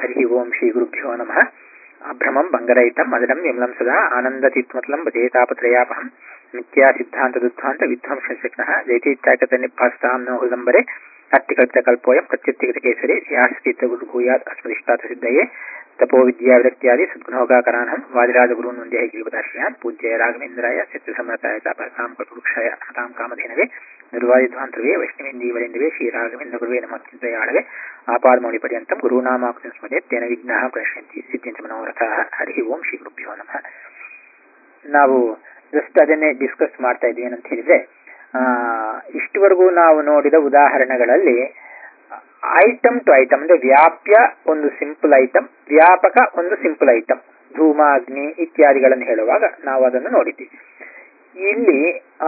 ಹರಿ ಓಂ ಶ್ರೀ ಗುರುಭ್ಯೋ ನಮಃ ಅಭ್ರಮಂ ಭಂಗರಹಿತಂ ಮದನಂ ವಿಮಲಂ ಸದಾ ಆನಂದಚಿತ್ಮತಲಂ ಭಜೇತಾಪತ್ರಯಾಪಹಂ ನಿತ್ಯಾ ಸಿದ್ಧಾಂತ ದುದ್ಧಾಂತ ವಿಧ್ವಂಸಶಕ್ನಃ ಜೈತೀತ್ಯಾಕತ ನಿಭಾಸ್ತಾಂ ನೋ ಹೃದಂಬರೆ ಅಟ್ಟಿಕಲ್ಪಿತ ಕಲ್ಪೋಯಂ ಪ್ರತ್ಯುತ್ತಿಗತ ಕೇಸರಿ ಶ್ರೀಯಾಸ್ಕೃತ ಗುರು ಭೂಯಾತ್ ಅಸ್ಮದಿಷ್ಟಾತ ಸಿದ್ಧಯೇ ತಪೋ ವಿದ್ಯಾ ವಿರಕ್ತ್ಯಾದಿ ಸದ್ಗುಣೋಗಾಕರಾನಹಂ ವಾದಿರಾಜ ಗುರುನ್ ವಂದ್ಯ ಗಿರಿಪದಾಶ್ರಯಾನ್ ಪೂಜ್ಯ ರಾಘವೇಂದ್ರಾಯ ಸತ್ಯಸಮೃತಾಯ ತಾಪಸಾಂ ಕಲ್ಪವೃಕ್ಷಾಯ ಹತಾಂ ಕಾಮಧೇನವೇ ನಿರ್ವಾದಿಧ್ವಾಂತರವೇ ವೈಷ್ಣವೇಂದೀವರೆಂದವೇ ಶ್ರೀರಾಘವೇಂದ್ರ ಗುರುವೇ ನಮಃ ಚಿಂತೆಯಾಳವೆ ಆಪಾದಮೌಳಿ ಪರ್ಯಂತಂ ಗುರುನಾಮಾಕೃತಿಂ ಸ್ಮರೆ ತೇನ ವಿಘ್ನಾಃ ಪ್ರಶ್ಯಂತಿ ಸಿದ್ಧಿಂಚ ಮನೋರಥಾಃ ಹರಿ ಓಂ ಶ್ರೀ ಗುರುಭ್ಯೋ ನಮಃ ನಾವು ಜಸ್ಟ್ ಅದನ್ನೇ ಡಿಸ್ಕಸ್ ಮಾಡ್ತಾ ಇದ್ವಿ ಏನಂತ ಹೇಳಿದ್ರೆ ಇಷ್ಟುವರೆಗೂ ನಾವು ನೋಡಿದ ಉದಾಹರಣೆಗಳಲ್ಲಿ ಐಟಮ್ ಟು ಐಟಮ್ ಅಂದ್ರೆ ವ್ಯಾಪ್ಯ ಒಂದು ಸಿಂಪಲ್ ಐಟಮ್ ವ್ಯಾಪಕ ಒಂದು ಸಿಂಪಲ್ ಐಟಮ್ ಧೂಮ ಅಗ್ನಿ ಇತ್ಯಾದಿಗಳನ್ನು ಹೇಳುವಾಗ ನಾವು ಅದನ್ನು ನೋಡಿದ್ದೀವಿ ಇಲ್ಲಿ ಆ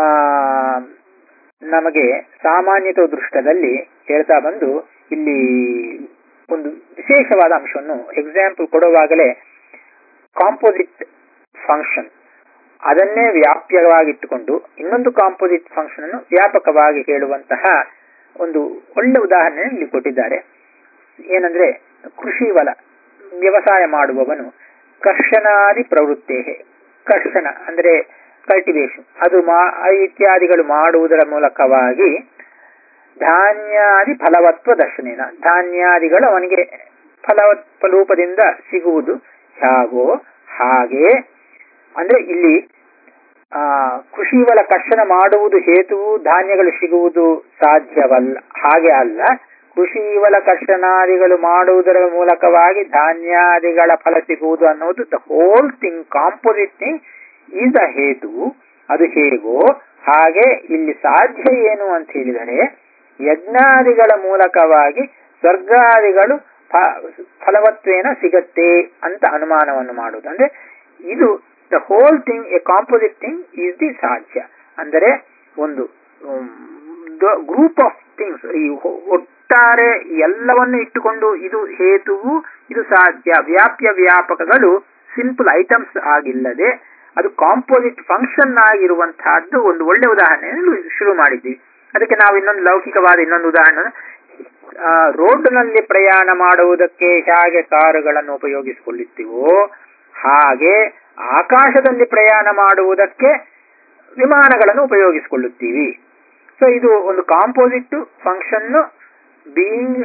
ನಮಗೆ ಸಾಮಾನ್ಯತ ದೃಷ್ಟದಲ್ಲಿ ಹೇಳ್ತಾ ಬಂದು ಇಲ್ಲಿ ಒಂದು ವಿಶೇಷವಾದ ಅಂಶವನ್ನು ಎಕ್ಸಾಂಪಲ್ ಕೊಡುವಾಗಲೇ ಕಾಂಪೋಸಿಟ್ ಫಂಕ್ಷನ್ ಅದನ್ನೇ ವ್ಯಾಪ್ಯವಾಗಿಟ್ಟುಕೊಂಡು ಇನ್ನೊಂದು ಕಾಂಪೋಸಿಟ್ ಫಂಕ್ಷನ್ ಅನ್ನು ವ್ಯಾಪಕವಾಗಿ ಹೇಳುವಂತಹ ಒಂದು ಒಳ್ಳೆ ಉದಾಹರಣೆ ಇಲ್ಲಿ ಕೊಟ್ಟಿದ್ದಾರೆ ಏನಂದ್ರೆ ಕೃಷಿ ವಲ ವ್ಯವಸಾಯ ಮಾಡುವವನು ಕರ್ಷಣಾದಿ ಪ್ರವೃತ್ತೇ ಕರ್ಷಣ ಅಂದ್ರೆ ಕಲ್ಟಿವೇಶನ್ ಅದು ಮಾ ಇತ್ಯಾದಿಗಳು ಮಾಡುವುದರ ಮೂಲಕವಾಗಿ ಧಾನ್ಯಾದಿ ಫಲವತ್ವ ದರ್ಶನೇನ ಧಾನ್ಯಾದಿಗಳು ಅವನಿಗೆ ಫಲವತ್ ಫಲೂಪದಿಂದ ಸಿಗುವುದು ಹೇಗೋ ಹಾಗೆ ಅಂದ್ರೆ ಇಲ್ಲಿ ಆ ಕೃಷಿ ವಲ ಕರ್ಷಣ ಮಾಡುವುದು ಹೇತುವು ಧಾನ್ಯಗಳು ಸಿಗುವುದು ಸಾಧ್ಯವಲ್ಲ ಹಾಗೆ ಅಲ್ಲ ಕೃಷಿ ವಲ ಕರ್ಷಣಾದಿಗಳು ಮಾಡುವುದರ ಮೂಲಕವಾಗಿ ಧಾನ್ಯಾದಿಗಳ ಫಲ ಸಿಗುವುದು ಅನ್ನೋದು the whole thing composite thing is the ಹೇತು ಅದು ಹೇಗೋ ಹಾಗೆ ಇಲ್ಲಿ ಸಾಧ್ಯ ಏನು ಅಂತ ಹೇಳಿದರೆ ಯಜ್ಞಾದಿಗಳ ಮೂಲಕವಾಗಿ ಸ್ವರ್ಗಾದಿಗಳು ಫಲವತ್ವೇನ ಸಿಗತ್ತೆ ಅಂತ ಅನುಮಾನವನ್ನು ಮಾಡುವುದು ಅಂದ್ರೆ ಇದು the whole thing a composite thing is the ಸಾಧ್ಯ ಅಂದರೆ ಒಂದು ಗ್ರೂಪ್ ಆಫ್ ಥಿಂಗ್ಸ್ ಈ ಒಟ್ಟಾರೆ ಎಲ್ಲವನ್ನು ಇಟ್ಟುಕೊಂಡು ಇದು ಹೇತುವು ಇದು ಸಾಧ್ಯ ವ್ಯಾಪ್ಯ ವ್ಯಾಪಕಗಳು ಸಿಂಪಲ್ ಐಟಮ್ಸ್ ಆಗಿಲ್ಲದೆ ಅದು ಕಾಂಪೋಸಿಟ್ ಫಂಕ್ಷನ್ ಆಗಿರುವಂತಹದ್ದು ಒಂದು ಒಳ್ಳೆ ಉದಾಹರಣೆಯನ್ನು ಶುರು ಮಾಡಿದ್ದೀವಿ ಅದಕ್ಕೆ ನಾವು ಇನ್ನೊಂದು ಲೌಕಿಕವಾದ ಇನ್ನೊಂದು ಉದಾಹರಣೆ ರೋಡ್ನಲ್ಲಿ ಪ್ರಯಾಣ ಮಾಡುವುದಕ್ಕೆ ಹೇಗೆ ಕಾರುಗಳನ್ನು ಉಪಯೋಗಿಸಿಕೊಳ್ಳುತ್ತೀವೋ ಹಾಗೆ ಆಕಾಶದಲ್ಲಿ ಪ್ರಯಾಣ ಮಾಡುವುದಕ್ಕೆ ವಿಮಾನಗಳನ್ನು ಉಪಯೋಗಿಸಿಕೊಳ್ಳುತ್ತೀವಿ ಸೊ ಇದು ಒಂದು ಕಾಂಪೋಸಿಟ್ ಫಂಕ್ಷನ್ ಬೀಯಿಂಗ್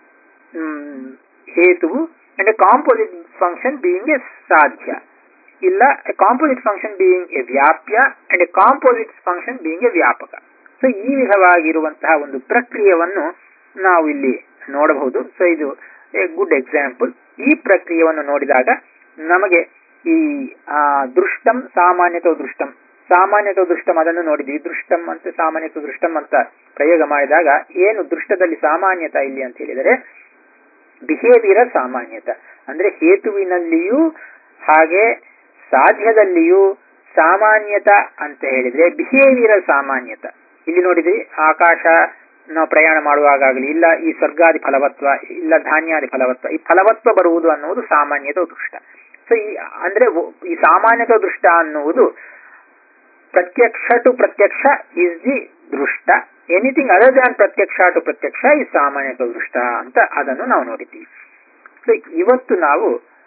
ಹೇತುವು and composite function being a ಸಾಧ್ಯ ಇಲ್ಲ ಕಾಂಪೋಸಿಟ್ ಫಂಕ್ಷನ್ ಬೀಯಿಂಗ್ ಎ ವ್ಯಾಪ್ಯ and a composite function being a ವ್ಯಾಪಕ ಸೊ ಈ ವಿಧವಾಗಿರುವಂತಹ ಒಂದು ಪ್ರಕ್ರಿಯೆಯನ್ನು ನಾವು ಇಲ್ಲಿ ನೋಡಬಹುದು ಸೊ ಇದು ಎ ಗುಡ್ ಎಕ್ಸಾಂಪಲ್ ಈ ಪ್ರಕ್ರಿಯೆಯನ್ನು ನೋಡಿದಾಗ ನಮಗೆ ಈ ಆ ದೃಷ್ಟಂ ಸಾಮಾನ್ಯತೋ ದೃಷ್ಟಂ ಸಾಮಾನ್ಯತೋ ದೃಷ್ಟಂ ಅದನ್ನು ನೋಡಿದ್ವಿ ದೃಷ್ಟಂ ಅಂತ ಸಾಮಾನ್ಯತೋ ದೃಷ್ಟಂ ಅಂತ ಪ್ರಯೋಗ ಮಾಡಿದಾಗ ಏನು ದೃಷ್ಟದಲ್ಲಿ ಸಾಮಾನ್ಯತ ಇಲ್ಲಿ ಅಂತ ಹೇಳಿದರೆ ಬಿಹೇವಿಯರ್ ಸಾಮಾನ್ಯತ ಅಂದ್ರೆ ಹೇತುವಿನಲ್ಲಿಯೂ ಹಾಗೆ ಸಾಧ್ಯದಲ್ಲಿಯೂ ಸಾಮಾನ್ಯತ ಅಂತ ಹೇಳಿದ್ರೆ ಬಿಹೇವಿಯರ್ ಸಾಮಾನ್ಯತ ಇಲ್ಲಿ ನೋಡಿದ್ರಿ ಆಕಾಶ ನಾವು ಪ್ರಯಾಣ ಮಾಡುವಾಗಲಿ ಇಲ್ಲ ಈ ಸ್ವರ್ಗಾದಿ ಫಲವತ್ವ ಇಲ್ಲ ಧಾನ್ಯಾದಿ ಫಲವತ್ವ ಈ ಫಲವತ್ವ ಬರುವುದು ಅನ್ನುವುದು ಸಾಮಾನ್ಯತ ದೃಷ್ಟ ಸೊ ಈ ಅಂದ್ರೆ ಈ ಸಾಮಾನ್ಯತ ದೃಷ್ಟ ಅನ್ನುವುದು ಪ್ರತ್ಯಕ್ಷ ಟು ಪ್ರತ್ಯಕ್ಷ ಇಸ್ ದಿ ದೃಷ್ಟ ಎನಿಥಿಂಗ್ ಅದರ್ ದ್ಯಾನ್ ಪ್ರತ್ಯಕ್ಷ ಟು ಪ್ರತ್ಯಕ್ಷ ಈ ಸಾಮಾನ್ಯತ ದೃಷ್ಟ ಅಂತ ಅದನ್ನು ನಾವು ನೋಡಿದ್ದೀವಿ ಸೊ ಇವತ್ತು ನಾವು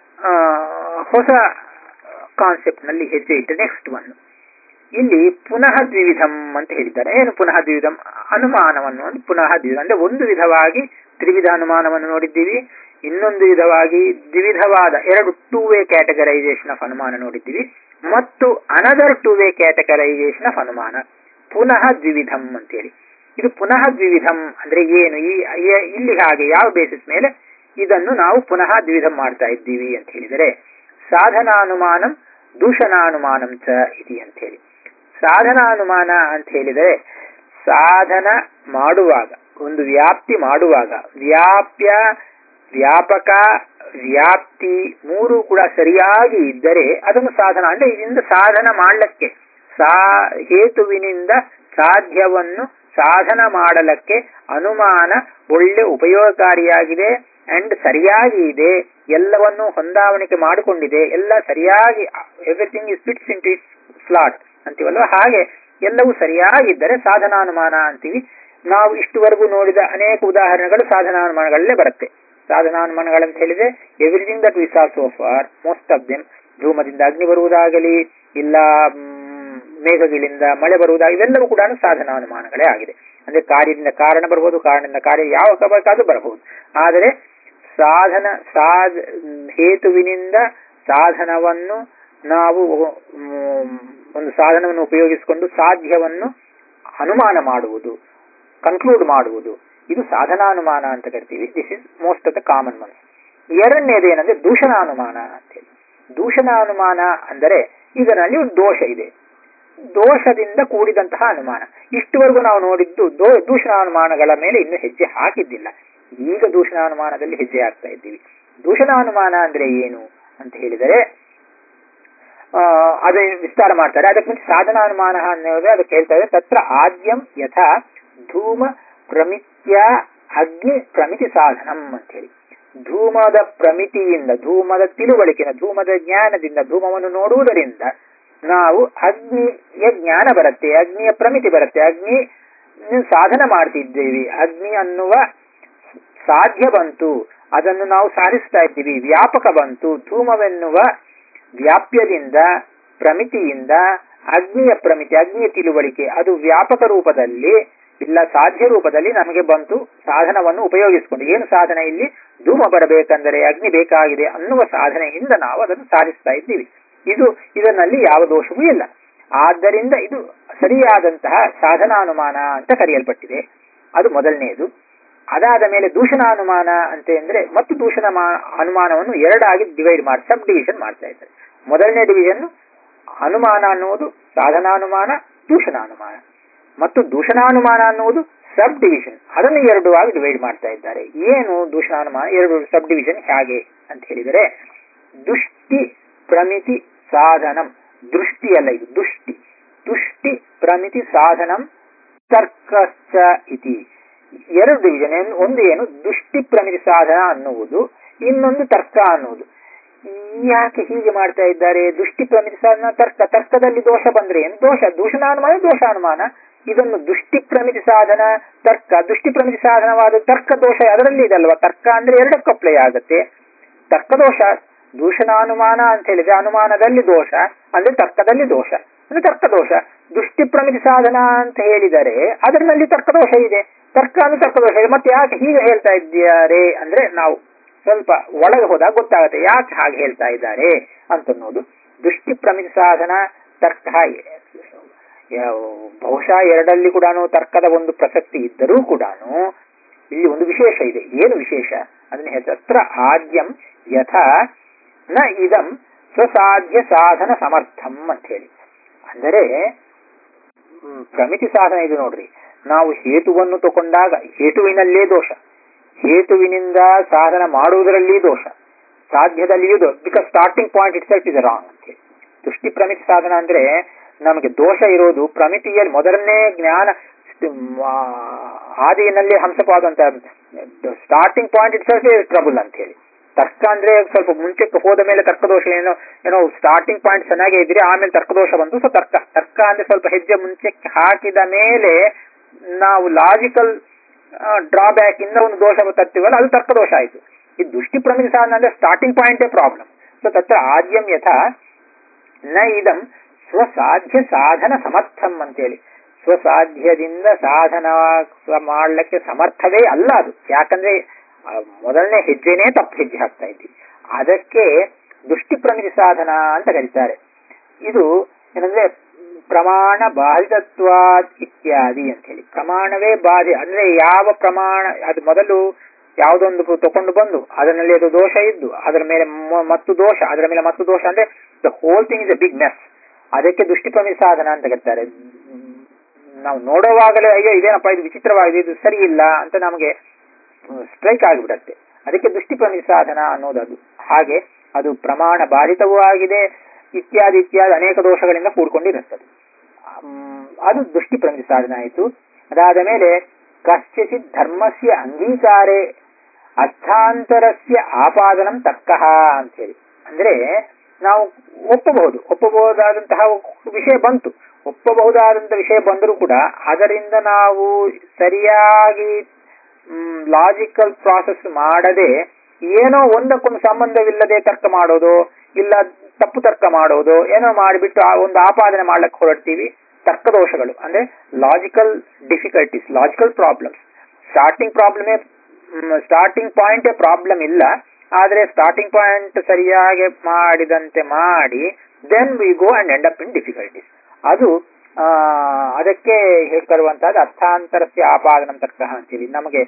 ಹೊಸ ಕಾನ್ಸೆಪ್ಟ್ ನಲ್ಲಿ ಹೆಜ್ಜೆ ಇಟ್ಟು ನೆಕ್ಸ್ಟ್ ಒನ್ ಇಲ್ಲಿ ಪುನಃ ದ್ವಿವಿಧಂ ಅಂತ ಹೇಳಿದ್ದಾರೆ ಏನು ಪುನಃ ದ್ವಿವಿಧಂ ಅನುಮಾನವನ್ನು ಪುನಃ ದ್ವಿವಿಧ ಅಂದ್ರೆ ಒಂದು ವಿಧವಾಗಿ ತ್ರಿವಿಧ ಅನುಮಾನವನ್ನು ನೋಡಿದ್ದೀವಿ ಇನ್ನೊಂದು ವಿಧವಾಗಿ ದ್ವಿವಿಧವಾದ ಎರಡು ಟೂ ವೇ ಕ್ಯಾಟಗರೈಸೇಷನ್ ಆಫ್ ಅನುಮಾನ ನೋಡಿದ್ದೀವಿ ಮತ್ತು another two way categorization of ಅನುಮಾನ ಪುನಃ ದ್ವಿವಿಧಂ ಅಂತೇಳಿ ಇದು ಪುನಃ ದ್ವಿವಿಧಂ ಅಂದ್ರೆ ಏನು ಈ ಇಲ್ಲಿ ಹಾಗೆ ಯಾವ ಬೇಸಿಸ್ ಮೇಲೆ ಇದನ್ನು ನಾವು ಪುನಃ ದ್ವಿವಿಧಂ ಮಾಡ್ತಾ ಇದ್ದೀವಿ ಅಂತ ಹೇಳಿದರೆ ಸಾಧನಾನುಮಾನಂ ದೂಷಣಾನುಮಾನಂ ಚ ಇತಿ ಅಂತ ಹೇಳಿ ಸಾಧನಾನುಮಾನ ಅಂತ ಹೇಳಿದರೆ ಸಾಧನ ಮಾಡುವಾಗ ಒಂದು ವ್ಯಾಪ್ತಿ ಮಾಡುವಾಗ ವ್ಯಾಪ್ಯ ವ್ಯಾಪಕ ವ್ಯಾಪ್ತಿ ಮೂರು ಕೂಡ ಸರಿಯಾಗಿ ಇದ್ದರೆ ಅದನ್ನು ಸಾಧನ ಅಂದ್ರೆ ಇದರಿಂದ ಸಾಧನ ಮಾಡಲಿಕ್ಕೆ ಸಾ ಹೇತುವಿನಿಂದ ಸಾಧ್ಯವನ್ನು ಸಾಧನ ಮಾಡಲಕ್ಕೆ ಅನುಮಾನ ಒಳ್ಳೆ ಉಪಯೋಗಕಾರಿಯಾಗಿದೆ ಅಂಡ್ ಸರಿಯಾಗಿ ಇದೆ ಎಲ್ಲವನ್ನು ಹೊಂದಾವಣಿಕೆ ಮಾಡಿಕೊಂಡಿದೆ ಎಲ್ಲ ಸರಿಯಾಗಿ everything is fits into it slot ಅಂತೀವಲ್ವ ಹಾಗೆ ಎಲ್ಲವೂ ಸರಿಯಾಗಿದ್ದರೆ ಸಾಧನಾನುಮಾನ ಅಂತೀವಿ ನಾವು ಇಷ್ಟುವರೆಗೂ ನೋಡಿದ ಅನೇಕ ಉದಾಹರಣೆಗಳು ಸಾಧನಾನುಮಾನಗಳಲ್ಲೇ ಬರುತ್ತೆ ಸಾಧನಾನುಮಾನಗಳಂತ ಹೇಳಿದ್ರೆ everything that we saw so far most of them ಧೂಮದಿಂದ ಅಗ್ನಿ ಬರುವುದಾಗಲಿ ಇಲ್ಲ ಮ್, ಮೇಘಗಳಿಂದ ಮಳೆ ಬರುವುದಾಗಲಿ ಇವೆಲ್ಲವೂ ಕೂಡ ಸಾಧನಾನುಮಾನಗಳೇ ಆಗಿದೆ ಅಂದ್ರೆ ಕಾರ್ಯದಿಂದ ಕಾರಣ ಬರಬಹುದು ಕಾರಣದಿಂದ ಕಾರ್ಯ ಯಾವ ಬೇಕಾದ್ರೂ ಬರಬಹುದು ಆದರೆ ಸಾಧನ ಸಾಧ ಹೇತುವಿನಿಂದ ಸಾಧನವನ್ನು ನಾವು ಮ್, ಒಂದು ಸಾಧನವನ್ನು ಉಪಯೋಗಿಸಿಕೊಂಡು ಸಾಧ್ಯವನ್ನು ಅನುಮಾನ ಮಾಡುವುದು ಕನ್ಕ್ಲೂಡ್ ಮಾಡುವುದು ಇದು ಸಾಧನಾನುಮಾನ ಅಂತ ಕರಿತೀವಿ this is most of the common ones ಎರಡನೇದು ಏನಂದ್ರೆ ದೂಷಣಾನುಮಾನ ಅಂತೇಳಿ ದೂಷಣಾನುಮಾನ ಅಂದರೆ ಇದರಲ್ಲಿ ಒಂದು ದೋಷ ಇದೆ ದೋಷದಿಂದ ಕೂಡಿದಂತಹ ಅನುಮಾನ ಇಷ್ಟುವರೆಗೂ ನಾವು ನೋಡಿದ್ದು ದೋ ದೂಷಣಾನುಮಾನಗಳ ಮೇಲೆ ಇನ್ನು ಹೆಜ್ಜೆ ಹಾಕಿದ್ದಿಲ್ಲ ಈಗ ದೂಷಣಾನುಮಾನದಲ್ಲಿ ಹೆಜ್ಜೆ ಹಾಕ್ತಾ ಇದ್ದೀವಿ ದೂಷಣಾನುಮಾನ ಅಂದ್ರೆ ಏನು ಅಂತ ಹೇಳಿದರೆ ಆ, ಅದೇ ವಿಸ್ತಾರ ಮಾಡ್ತಾರೆ ಅದಕ್ಕೆ ಮುಂಚೆ ಸಾಧನಾನುಮಾನ ಅನ್ನೋದು ಅದಕ್ಕೆ ಹೇಳ್ತಾ ಇದೆ ತತ್ರ ಆದ್ಯಂ ಯಥಾ ಧೂಮ ಪ್ರಮಿತ್ಯ ಅಗ್ನಿ ಪ್ರಮಿತಿ ಸಾಧನಂ ಅಂತ ಹೇಳಿ ಧೂಮದ ಪ್ರಮಿತಿಯಿಂದ ಧೂಮದ ತಿಳುವಳಿಕೆನ ಧೂಮದ ಜ್ಞಾನದಿಂದ ಧೂಮವನ್ನು ನೋಡುವುದರಿಂದ ನಾವು ಅಗ್ನಿಯ ಜ್ಞಾನ ಬರುತ್ತೆ ಅಗ್ನಿಯ ಪ್ರಮಿತಿ ಬರುತ್ತೆ ಅಗ್ನಿ ಸಾಧನ ಮಾಡ್ತಿದ್ದೇವೆ ಅಗ್ನಿ ಅನ್ನುವ ಸಾಧ್ಯ ಬಂತು ಅದನ್ನು ನಾವು ಸಾಧಿಸ್ತಾ ಇದ್ದೀವಿ ವ್ಯಾಪಕ ಬಂತು ಧೂಮವೆನ್ನುವ ವ್ಯಾಪ್ಯದಿಂದ ಪ್ರಮಿತಿಯಿಂದ ಅಗ್ನಿಯ ಪ್ರಮಿತಿ ಅಗ್ನಿಯ ತಿಳುವಳಿಕೆ ಅದು ವ್ಯಾಪಕ ರೂಪದಲ್ಲಿ ಇಲ್ಲ ಸಾಧ್ಯ ರೂಪದಲ್ಲಿ ನಮಗೆ ಬಂತು ಸಾಧನವನ್ನು ಉಪಯೋಗಿಸಿಕೊಂಡು ಏನು ಸಾಧನ ಇಲ್ಲಿ ಧೂಮ ಬರಬೇಕಂದರೆ ಅಗ್ನಿ ಬೇಕಾಗಿದೆ ಅನ್ನುವ ಸಾಧನೆಯಿಂದ ನಾವು ಅದನ್ನು ಸಾಧಿಸ್ತಾ ಇದ್ದೀವಿ ಇದು ಇದರಲ್ಲಿ ಯಾವ ದೋಷವೂ ಇಲ್ಲ ಆದ್ದರಿಂದ ಇದು ಸರಿಯಾದಂತಹ ಸಾಧನಾನುಮಾನ ಅಂತ ಕರೆಯಲ್ಪಟ್ಟಿದೆ ಅದು ಮೊದಲನೆಯದು ಅದಾದ ಮೇಲೆ ದೂಷಣಾನುಮಾನ ಅಂತ ಅಂದ್ರೆ ಮತ್ತು ದೂಷಣ ಅನುಮಾನವನ್ನು ಎರಡಾಗಿ ಡಿವೈಡ್ ಮಾಡಿ ಸಬ್ ಡಿವಿಷನ್ ಮಾಡ್ತಾ ಇದ್ದಾರೆ ಮೊದಲನೇ ಡಿವಿಷನ್ ಅನುಮಾನ ಅನ್ನುವುದು ಸಾಧನಾನುಮಾನ ದೂಷಣಾನುಮಾನ ಮತ್ತು ದೂಷಣಾನುಮಾನ ಅನ್ನುವುದು ಸಬ್ ಡಿವಿಷನ್ ಅದನ್ನು ಎರಡು ಆಗಿ ಡಿವೈಡ್ ಮಾಡ್ತಾ ಇದ್ದಾರೆ ಏನು ದೂಷಣಾನುಮಾನ ಎರಡು ಸಬ್ ಡಿವಿಷನ್ ಹೇಗೆ ಅಂತ ಹೇಳಿದರೆ ದುಷ್ಟಿ ಪ್ರಮಿತಿ ಸಾಧನಂ ದೃಷ್ಟಿ ಅಲ್ಲ ಇದು ದುಷ್ಟಿ ತುಷ್ಟಿ ಪ್ರಮಿತಿ ಸಾಧನಂ ತರ್ಕಶ್ಚ ಇತಿ ಎರಡು ಡಿವಿಷನ್ ಒಂದು ಏನು ದುಷ್ಟಿ ಪ್ರಮಿತಿ ಸಾಧನ ಅನ್ನುವುದು ಇನ್ನೊಂದು ತರ್ಕ ಅನ್ನುವುದು ಯಾಕೆ ಹೀಗೆ ಮಾಡ್ತಾ ಇದ್ದಾರೆ ದುಷ್ಟಿ ಪ್ರಮಿತಿ ಸಾಧನ ತರ್ಕ ತರ್ಕದಲ್ಲಿ ದೋಷ ಬಂದ್ರೆ ಏನು ದೋಷ ದೂಷಣಾನುಮಾನ ದೋಷಾನುಮಾನ ಇದನ್ನು ದುಷ್ಟಿ ಪ್ರಮಿತಿ ಸಾಧನ ತರ್ಕ ದುಷ್ಟಿ ಪ್ರಮಿತಿ ಸಾಧನವಾದ ತರ್ಕ ದೋಷ ಅದರಲ್ಲಿ ಇದಲ್ವಾ ತರ್ಕ ಅಂದ್ರೆ ಎರಡಕ್ಕೂ ಅಪ್ಲೈ ಆಗುತ್ತೆ ತರ್ಕ ದೋಷ ದೂಷಣಾನುಮಾನ ಅಂತ ಹೇಳಿದ್ರೆ ಅನುಮಾನದಲ್ಲಿ ದೋಷ ಅಂದ್ರೆ ತರ್ಕದಲ್ಲಿ ದೋಷ ಅಂದ್ರೆ ತರ್ಕ ದೋಷ ದುಷ್ಟಿ ಪ್ರಮಿತಿ ಸಾಧನ ಅಂತ ಹೇಳಿದರೆ ಅದರಲ್ಲಿ ತರ್ಕ ದೋಷ ಇದೆ ತರ್ಕ ಅಂದ್ರೆ ತರ್ಕ ದೋಷ ಇದೆ ಮತ್ತೆ ಯಾಕೆ ಹೀಗೆ ಹೇಳ್ತಾ ಇದ್ದಾರೆ ಅಂದ್ರೆ ನಾವು ಸ್ವಲ್ಪ ಒಳಗೆ ಹೋದಾಗ ಗೊತ್ತಾಗುತ್ತೆ ಯಾಕೆ ಹಾಗೆ ಹೇಳ್ತಾ ಇದ್ದಾರೆ ಅಂತನ್ನೋದು ದೃಷ್ಟಿ ಪ್ರಮಿತಿ ಸಾಧನ ತರ್ಕ ಬಹುಶಃ ಎರಡಲ್ಲಿ ಕೂಡ ತರ್ಕದ ಒಂದು ಪ್ರಸಕ್ತಿ ಇದ್ದರೂ ಕೂಡ ಇಲ್ಲಿ ಒಂದು ವಿಶೇಷ ಇದೆ ಏನು ವಿಶೇಷ ಅದನ್ನ ಹೇಳ್ತಾರೆ ಆದ್ಯಂ ಯಥಾ ನ ಇದಂ ಸ್ವಸಾಧ್ಯ ಸಾಧನ ಸಮರ್ಥಂ ಅಂತ ಹೇಳಿ ಅಂದರೆ ಪ್ರಮಿತಿ ಸಾಧನ ಇದು ನೋಡ್ರಿ ನಾವು ಹೇತುವನ್ನು ತಗೊಂಡಾಗ ಹೇತುವಿನಲ್ಲೇ ದೋಷ ಹೇತುವಿನಿಂದ ಸಾಧನ ಮಾಡುವುದರಲ್ಲಿ ದೋಷ ಸಾಧ್ಯದಲ್ಲಿಯೂ ದೋಷ because starting point itself is wrong ಅಂತ ಹೇಳಿ ದೃಷ್ಟಿ ಪ್ರಮಿತಿ ಸಾಧನ ಅಂದ್ರೆ ನಮಗೆ ದೋಷ ಇರೋದು ಪ್ರಮಿತಿಯಲ್ಲಿ ಮೊದಲನೇ ಜ್ಞಾನ ಆದಿಯಲ್ಲಿ ಹಂಸಪಾದ ಅಂತ starting point itself trouble ಅಂತ ಹೇಳಿ ತರ್ಕ ಅಂದ್ರೆ ಸ್ವಲ್ಪ ಮುಂಚೆಕ್ಕೆ ಹೋದ ಮೇಲೆ ತರ್ಕದೋಷ ಏನೋ ಏನೋ ಸ್ಟಾರ್ಟಿಂಗ್ ಪಾಯಿಂಟ್ ಚೆನ್ನಾಗೇ ಇದ್ರೆ ಆಮೇಲೆ ತರ್ಕದೋಷ ಬಂತು ಸೊ ತರ್ಕ ತರ್ಕ ಅಂದ್ರೆ ಸ್ವಲ್ಪ ಹೆಜ್ಜೆ ಮುಂಚೆಕ್ಕೆ ಹಾಕಿದ ಮೇಲೆ ನಾವು ಲಾಜಿಕಲ್ ಡ್ರಾಬ್ಯಾಕ್ ಇಂದ ಒಂದು ದೋಷ ತರ್ತೀವಲ್ಲ ಅದು ತರ್ಕದೋಷ ಆಯಿತು ಈ ದೃಷ್ಟಿ ಪ್ರಮಿತಿ ಸಾಧನ ಅಂದ್ರೆ ಸ್ಟಾರ್ಟಿಂಗ್ ಪಾಯಿಂಟೇ ಪ್ರಾಬ್ಲಮ್ ಸೊ ತತ್ರ ಆದ್ಯಂ ಯಥಾ ನ ಇದಂ ಸ್ವಸಾಧ್ಯ ಸಾಧನ ಸಮರ್ಥಂ ಅಂತೇಳಿ ಸ್ವಸಾಧ್ಯದಿಂದ ಸಾಧನ ಮಾಡಲಿಕ್ಕೆ ಸಮರ್ಥವೇ ಅಲ್ಲ ಅದು ಯಾಕಂದ್ರೆ ಮೊದಲನೇ ಹೆಜ್ಜೆನೇ ತಪ್ಪು ಹೆಜ್ಜೆ ಹಾಕ್ತಾ ಇದ್ವಿ ಅದಕ್ಕೆ ದೃಷ್ಟಿ ಪ್ರಮಿತಿ ಸಾಧನ ಅಂತ ಕರೀತಾರೆ ಇದು ಏನಂದ್ರೆ ಪ್ರಮಾಣ ಬಾಧಿತತ್ವಾದ್ ಇತ್ಯಾದಿ ಅಂತ ಹೇಳಿ ಪ್ರಮಾಣವೇ ಬಾಧಿ ಅಂದ್ರೆ ಯಾವ ಪ್ರಮಾಣ ಅದು ಮೊದಲು ಯಾವುದೊಂದು ತಕೊಂಡು ಬಂದು ಅದರಲ್ಲಿ ಅದು ದೋಷ ಇದ್ದು ಅದರ ಮೇಲೆ ಮತ್ತು ದೋಷ ಅದರ ಮೇಲೆ ಮತ್ತು ದೋಷ ಅಂದ್ರೆ the whole thing is a big mess ಅದಕ್ಕೆ ದೃಷ್ಟಿ ಪ್ರಮಿತಿ ಸಾಧನ ಅಂತ ಕರೀತಾರೆ ನಾವು ನೋಡುವಾಗಲೇ ಅಯ್ಯೋ ಇದೇನಪ್ಪ ಇದು ವಿಚಿತ್ರವಾಗಿದೆ ಇದು ಸರಿ ಇಲ್ಲ ಅಂತ ನಮಗೆ ಸ್ಟ್ರೈಕ್ ಆಗಿಬಿಡತ್ತೆ ಅದಕ್ಕೆ ದೃಷ್ಟಿ ಪ್ರಮಿತಿ ಸಾಧನ ಅನ್ನೋದು ಅದು ಹಾಗೆ ಅದು ಪ್ರಮಾಣ ಬಾಧಿತವೂ ಆಗಿದೆ ಇತ್ಯಾದಿ ಇತ್ಯಾದಿ ಅನೇಕ ದೋಷಗಳಿಂದ ಕೂಡ್ಕೊಂಡಿರುತ್ತದೆ ಅದು ದೃಷ್ಟಿ ಪ್ರಮಿತಿ ಸಾಧನ ಆಯಿತು ಅದಾದ ಮೇಲೆ ಕಶ್ಚಿತ್ ಧರ್ಮಸ್ಯ ಅಂಗೀಕಾರೇ ಅರ್ಥಾಂತರಸ್ಯ ಆಪಾದನಂ ತರ್ಕಃ ಅಂತ ಹೇಳಿ ಅಂದ್ರೆ ನಾವು ಒಪ್ಪಬಹುದು ಒಪ್ಪಬಹುದಾದಂತಹ ವಿಷಯ ಬಂತು ಒಪ್ಪಬಹುದಾದಂತಹ ವಿಷಯ ಬಂದರೂ ಕೂಡ ಅದರಿಂದ ನಾವು ಸರಿಯಾಗಿ ಲಾಜಿಕಲ್ ಪ್ರಾಸೆಸ್ ಮಾಡದೆ ಏನೋ ಒಂದಕ್ಕೊಂದು ಸಂಬಂಧವಿಲ್ಲದೆ ತರ್ಕ ಮಾಡೋದು ಇಲ್ಲ ತಪ್ಪು ತರ್ಕ ಮಾಡೋದು ಏನೋ ಮಾಡಿಬಿಟ್ಟು ಆ ಒಂದು ಆಪಾದನೆ ಮಾಡ್ಲಿಕ್ಕೆ ಹೊರಡ್ತೀವಿ ತರ್ಕದೋಷಗಳು ಅಂದ್ರೆ logical difficulties logical problems starting ಪ್ರಾಬ್ಲಮೇ ಸ್ಟಾರ್ಟಿಂಗ್ ಪಾಯಿಂಟೇ ಪ್ರಾಬ್ಲಮ್ ಇಲ್ಲ ಆದ್ರೆ ಸ್ಟಾರ್ಟಿಂಗ್ ಪಾಯಿಂಟ್ ಸರಿಯಾಗಿ ಮಾಡಿದಂತೆ ಮಾಡಿ then we go and end up in difficulties ಅದು ಆ, ಅದಕ್ಕೆ ಹೇಳ್ತಿರುವಂತಹದ್ದು ಅರ್ಥಾಂತರಸ್ಯ ಆಪಾದನಂ ತರ್ಕ ಅಂತೇಳಿ ನಮಗೆ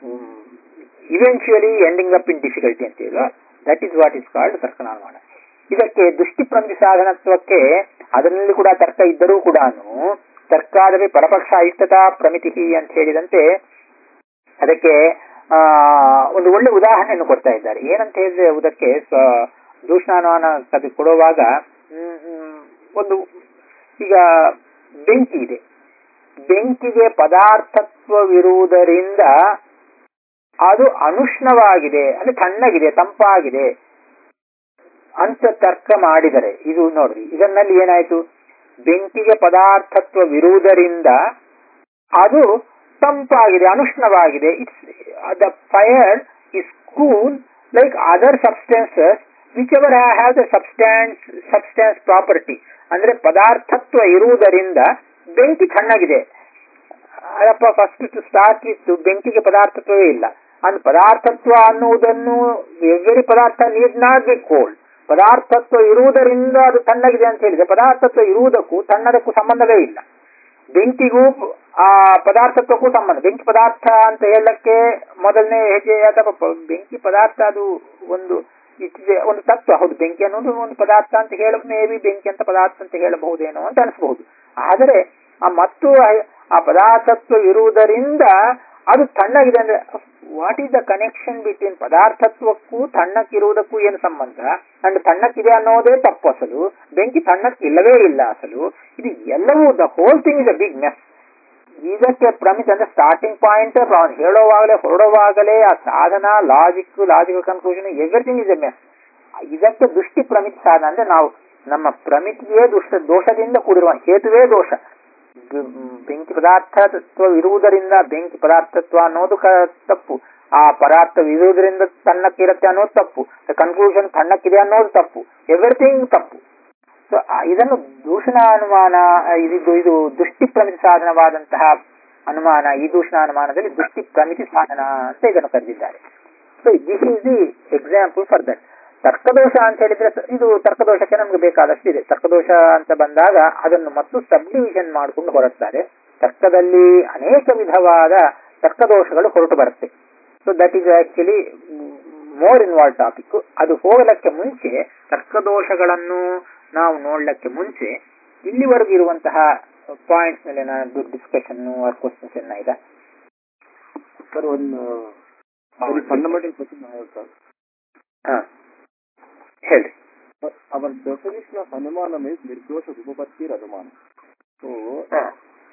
eventually ending up in difficulty ಅಂತ ಹೇಳುವ that is what is called ತರ್ಕನಾನುಮಾನ ಇದಕ್ಕೆ ದೃಷ್ಟಿ ಪ್ರಮಿತಿ ಸಾಧನತ್ವಕ್ಕೆ ಅದರಲ್ಲಿ ಕೂಡ ತರ್ಕ ಇದ್ದರೂ ಕೂಡ ತರ್ಕಾದವೇ ಪರಪಕ್ಷ ಇಷ್ಟತಾ ಪ್ರಮಿತಿ ಅಂತ ಹೇಳಿದಂತೆ ಅದಕ್ಕೆ ಆ ಒಂದು ಒಳ್ಳೆ ಉದಾಹರಣೆಯನ್ನು ಕೊಡ್ತಾ ಇದ್ದಾರೆ ಏನಂತ ಹೇಳಿದ್ರೆ ಅದಕ್ಕೆ ಸ್ವ- ದೂಷಣಾನುಮಾನ ಅದು ಕೊಡುವಾಗ ಹ್ಮ್, ಹ್ಮ್, ಒಂದು ಈಗ ಬೆಂಕಿ ಇದೆ ಬೆಂಕಿಗೆ ಪದಾರ್ಥತ್ವವಿರುವುದರಿಂದ ಅದು ಅನುಷ್ಣವಾಗಿದೆ ಅಂದ್ರೆ ತಣ್ಣಗಿದೆ ತಂಪಾಗಿದೆ ಅಂತ ತರ್ಕ ಮಾಡಿದರೆ ಇದು ನೋಡ್ರಿ ಇದನ್ನಲ್ಲಿ ಏನಾಯ್ತು ಬೆಂಕಿಗೆ ಪದಾರ್ಥತ್ವವಿರುವುದರಿಂದ ಅದು ತಂಪಾಗಿದೆ ಅನುಷ್ಣವಾಗಿದೆ it's the fire is cool like other substances whichever have the substance substance property ಅಂದ್ರೆ ಪದಾರ್ಥತ್ವ ಇರುವುದರಿಂದ ಬೆಂಕಿ ತಣ್ಣಗಿದೆ ಅದಪ್ಪ ಫಸ್ಟ್ ಟು ಸ್ಟಾರ್ಟ್ ಇತ್ತು ಬೆಂಕಿಗೆ ಪದಾರ್ಥತ್ವವೇ ಇಲ್ಲ ಅಂದ್ ಪದಾರ್ಥತ್ವ ಅನ್ನುವುದನ್ನು ಎವ್ರಿ ಪದಾರ್ಥ ನೀಡ್ ನಾಟ್ ಬಿ ಕೋಲ್ಡ್ ಪದಾರ್ಥತ್ವ ಇರುವುದರಿಂದ ಅದು ತಣ್ಣಗಿದೆ ಅಂತ ಹೇಳಿದ್ರೆ ಪದಾರ್ಥತ್ವ ಇರುವುದಕ್ಕೂ ತಣ್ಣದಕ್ಕೂ ಸಂಬಂಧವೇ ಇಲ್ಲ ಬೆಂಕಿಗೂ ಆ ಪದಾರ್ಥತ್ವಕ್ಕೂ ಸಂಬಂಧ ಬೆಂಕಿ ಪದಾರ್ಥ ಅಂತ ಹೇಳಕ್ಕೆ ಮೊದಲನೇ ಹೆಜ್ಜೆ ಅಥವಾ ಪ- ಬೆಂಕಿ ಪದಾರ್ಥ ಅದು ಒಂದು ಇಟ್ಟಿದೆ ಒಂದು ತತ್ವ ಹೌದು ಬೆಂಕಿ ಅನ್ನೋದು ಒಂದು ಪದಾರ್ಥ ಅಂತ ಹೇಳ ಮೇ ಬಿ ಬೆಂಕಿ ಅಂತ ಪದಾರ್ಥ ಅಂತ ಹೇಳಬಹುದೇನೋ ಅಂತ ಅನಿಸಬಹುದು ಆದರೆ ಆ ಮತ್ತು ಆ- ಆ ಪದಾರ್ಥತ್ವ ಇರುವುದರಿಂದ ಅದು ತಣ್ಣಗಿದೆ ಅಂದ್ರೆ what is the connection between ಪದಾರ್ಥತ್ವಕ್ಕೂ ತಣ್ಣಕ್ಕಿರುವುದಕ್ಕೂ ಏನು ಸಂಬಂಧ ಅಂಡ್ ತಣ್ಣಕ್ಕಿದೆ ಅನ್ನೋದೇ ತಪ್ಪು ಅಸಲು ಬೆಂಕಿ ತಣ್ಣಕ್ಕಿಲ್ಲವೇ ಇಲ್ಲ ಅಸಲು ಇದು ಎಲ್ಲವೂ the whole thing is a big mess ಇದಕ್ಕೆ ಪ್ರಮಿತ್ ಅಂದ್ರೆ ಸ್ಟಾರ್ಟಿಂಗ್ ಪಾಯಿಂಟ್ ಹೇಳುವಾಗಲೇ ಹೊರಡುವಾಗಲೇ ಆ ಸಾಧನ logic logical conclusion everything is a mess ಇದಕ್ಕೆ ದೃಷ್ಟಿ ಪ್ರಮಿತ್ ಸಾಧನ ಅಂದ್ರೆ ನಾವು ನಮ್ಮ ಪ್ರಮಿತಿಯೇ ದುಷ್ಟ ದೋಷದಿಂದ ಕೂಡಿರುವ ಹೇತುವೇ ದೋಷ ಬ- ಬೆಂಕಿ ಪದಾರ್ಥತ್ವ ಇರುವುದರಿಂದ ಬೆಂಕಿ ಪದಾರ್ಥತ್ವ ಅನ್ನೋದು ಕ- ತಪ್ಪು ಆ ಪದಾರ್ಥವಿರುವುದರಿಂದ ತಣ್ಣಕ್ಕಿರುತ್ತೆ ಅನ್ನೋದು ತಪ್ಪು ಕನ್ಕ್ಲೂಷನ್ ತಣ್ಣಕ್ಕಿದೆ ಅನ್ನೋದು ತಪ್ಪು ಎವ್ರಿಥಿಂಗ್ ತಪ್ಪು ಸೊ ಇದನ್ನು ದೂಷಣ ಅನುಮಾನ ಆ, ಇದು ಇದು ದೃಷ್ಟಿ ಪ್ರಮಿತಿ ಸಾಧನವಾದಂತಹ ಅನುಮಾನ ಈ ದೂಷಣ ಅನುಮಾನದಲ್ಲಿ ದೃಷ್ಟಿ ಪ್ರಮಿತಿ ಸಾಧನ ಅಂತ ಇದನ್ನು ಕರೆದಿದ್ದಾರೆ so this is the example for that ತರ್ಕದೋಷ ಅಂತ ಹೇಳಿದ್ರೆ ಸ- ಇದು ತರ್ಕದೋಷಕ್ಕೆ ನಮ್ಗೆ ಬೇಕಾದಷ್ಟು ಇದೆ ತರ್ಕದೋಷ ಅಂತ ಬಂದಾಗ ಅದನ್ನು ಮತ್ತು ಸಬ್ ಡಿವಿಷನ್ ಮಾಡಿಕೊಂಡು ಹೊರಡ್ತಾರೆ ತರ್ಕದಲ್ಲಿ ಅನೇಕ ವಿಧವಾದ ತರ್ಕದೋಷಗಳು ಹೊರಟು ಬರುತ್ತೆ so that is actually more involve topic ಅದು ಹೋಗಲಕ್ಕೆ ಮುಂಚೆ ತರ್ಕದೋಷಗಳನ್ನು ನಾವು ನೋಡ್ಲಕ್ಕೆ ಮುಂಚೆ ಇಲ್ಲಿವರೆಗೂ ಇರುವಂತಹ ಪಾಯಿಂಟ್ಸ್ ಮೇಲೆ ನಾನು ಡಿಸ್ಕಷನ್ ಕ್ವಶನ್ಸ್ ಏನ ಇದೆ ಸರ್ ಒಂದು very fundamental question I sir ಹಾ ಹೇಳ್ರಿ ಅವರ್ ಡೆಫಿನೇಷನ್ ಆಫ್ ಅನುಮಾನ ಇಸ್ ನಿರ್ದೋಷ ಉಪಪತ್ತಿರ್ ಅನುಮಾನ ಸೊ ಹಾ.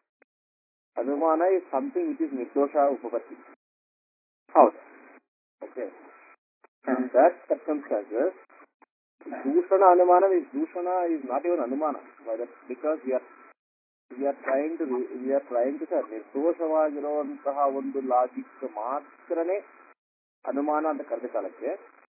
ಅನುಮಾನ ಇಸ್ ಸಮಥಿಂಗ್ ವಿಚ್ ಇಸ್ ನಿರ್ದೋಷ ಉಪಪತ್ತಿ ಹೌದು okay hmm. In that circumstances, ದೂಷಣ ಅನುಮಾನ is ದೂಷಣ is not even ಅನುಮಾನ Why that? because we are we are trying to we are trying to sir ನಿರ್ದೋಷವಾಗಿರುವಂತಹ ಒಂದು ಲಾಜಿಕ್ ಮಾತ್ರನೇ ಅನುಮಾನ ಅಂತ ಕರೆದ ಕಾಲಕ್ಕೆ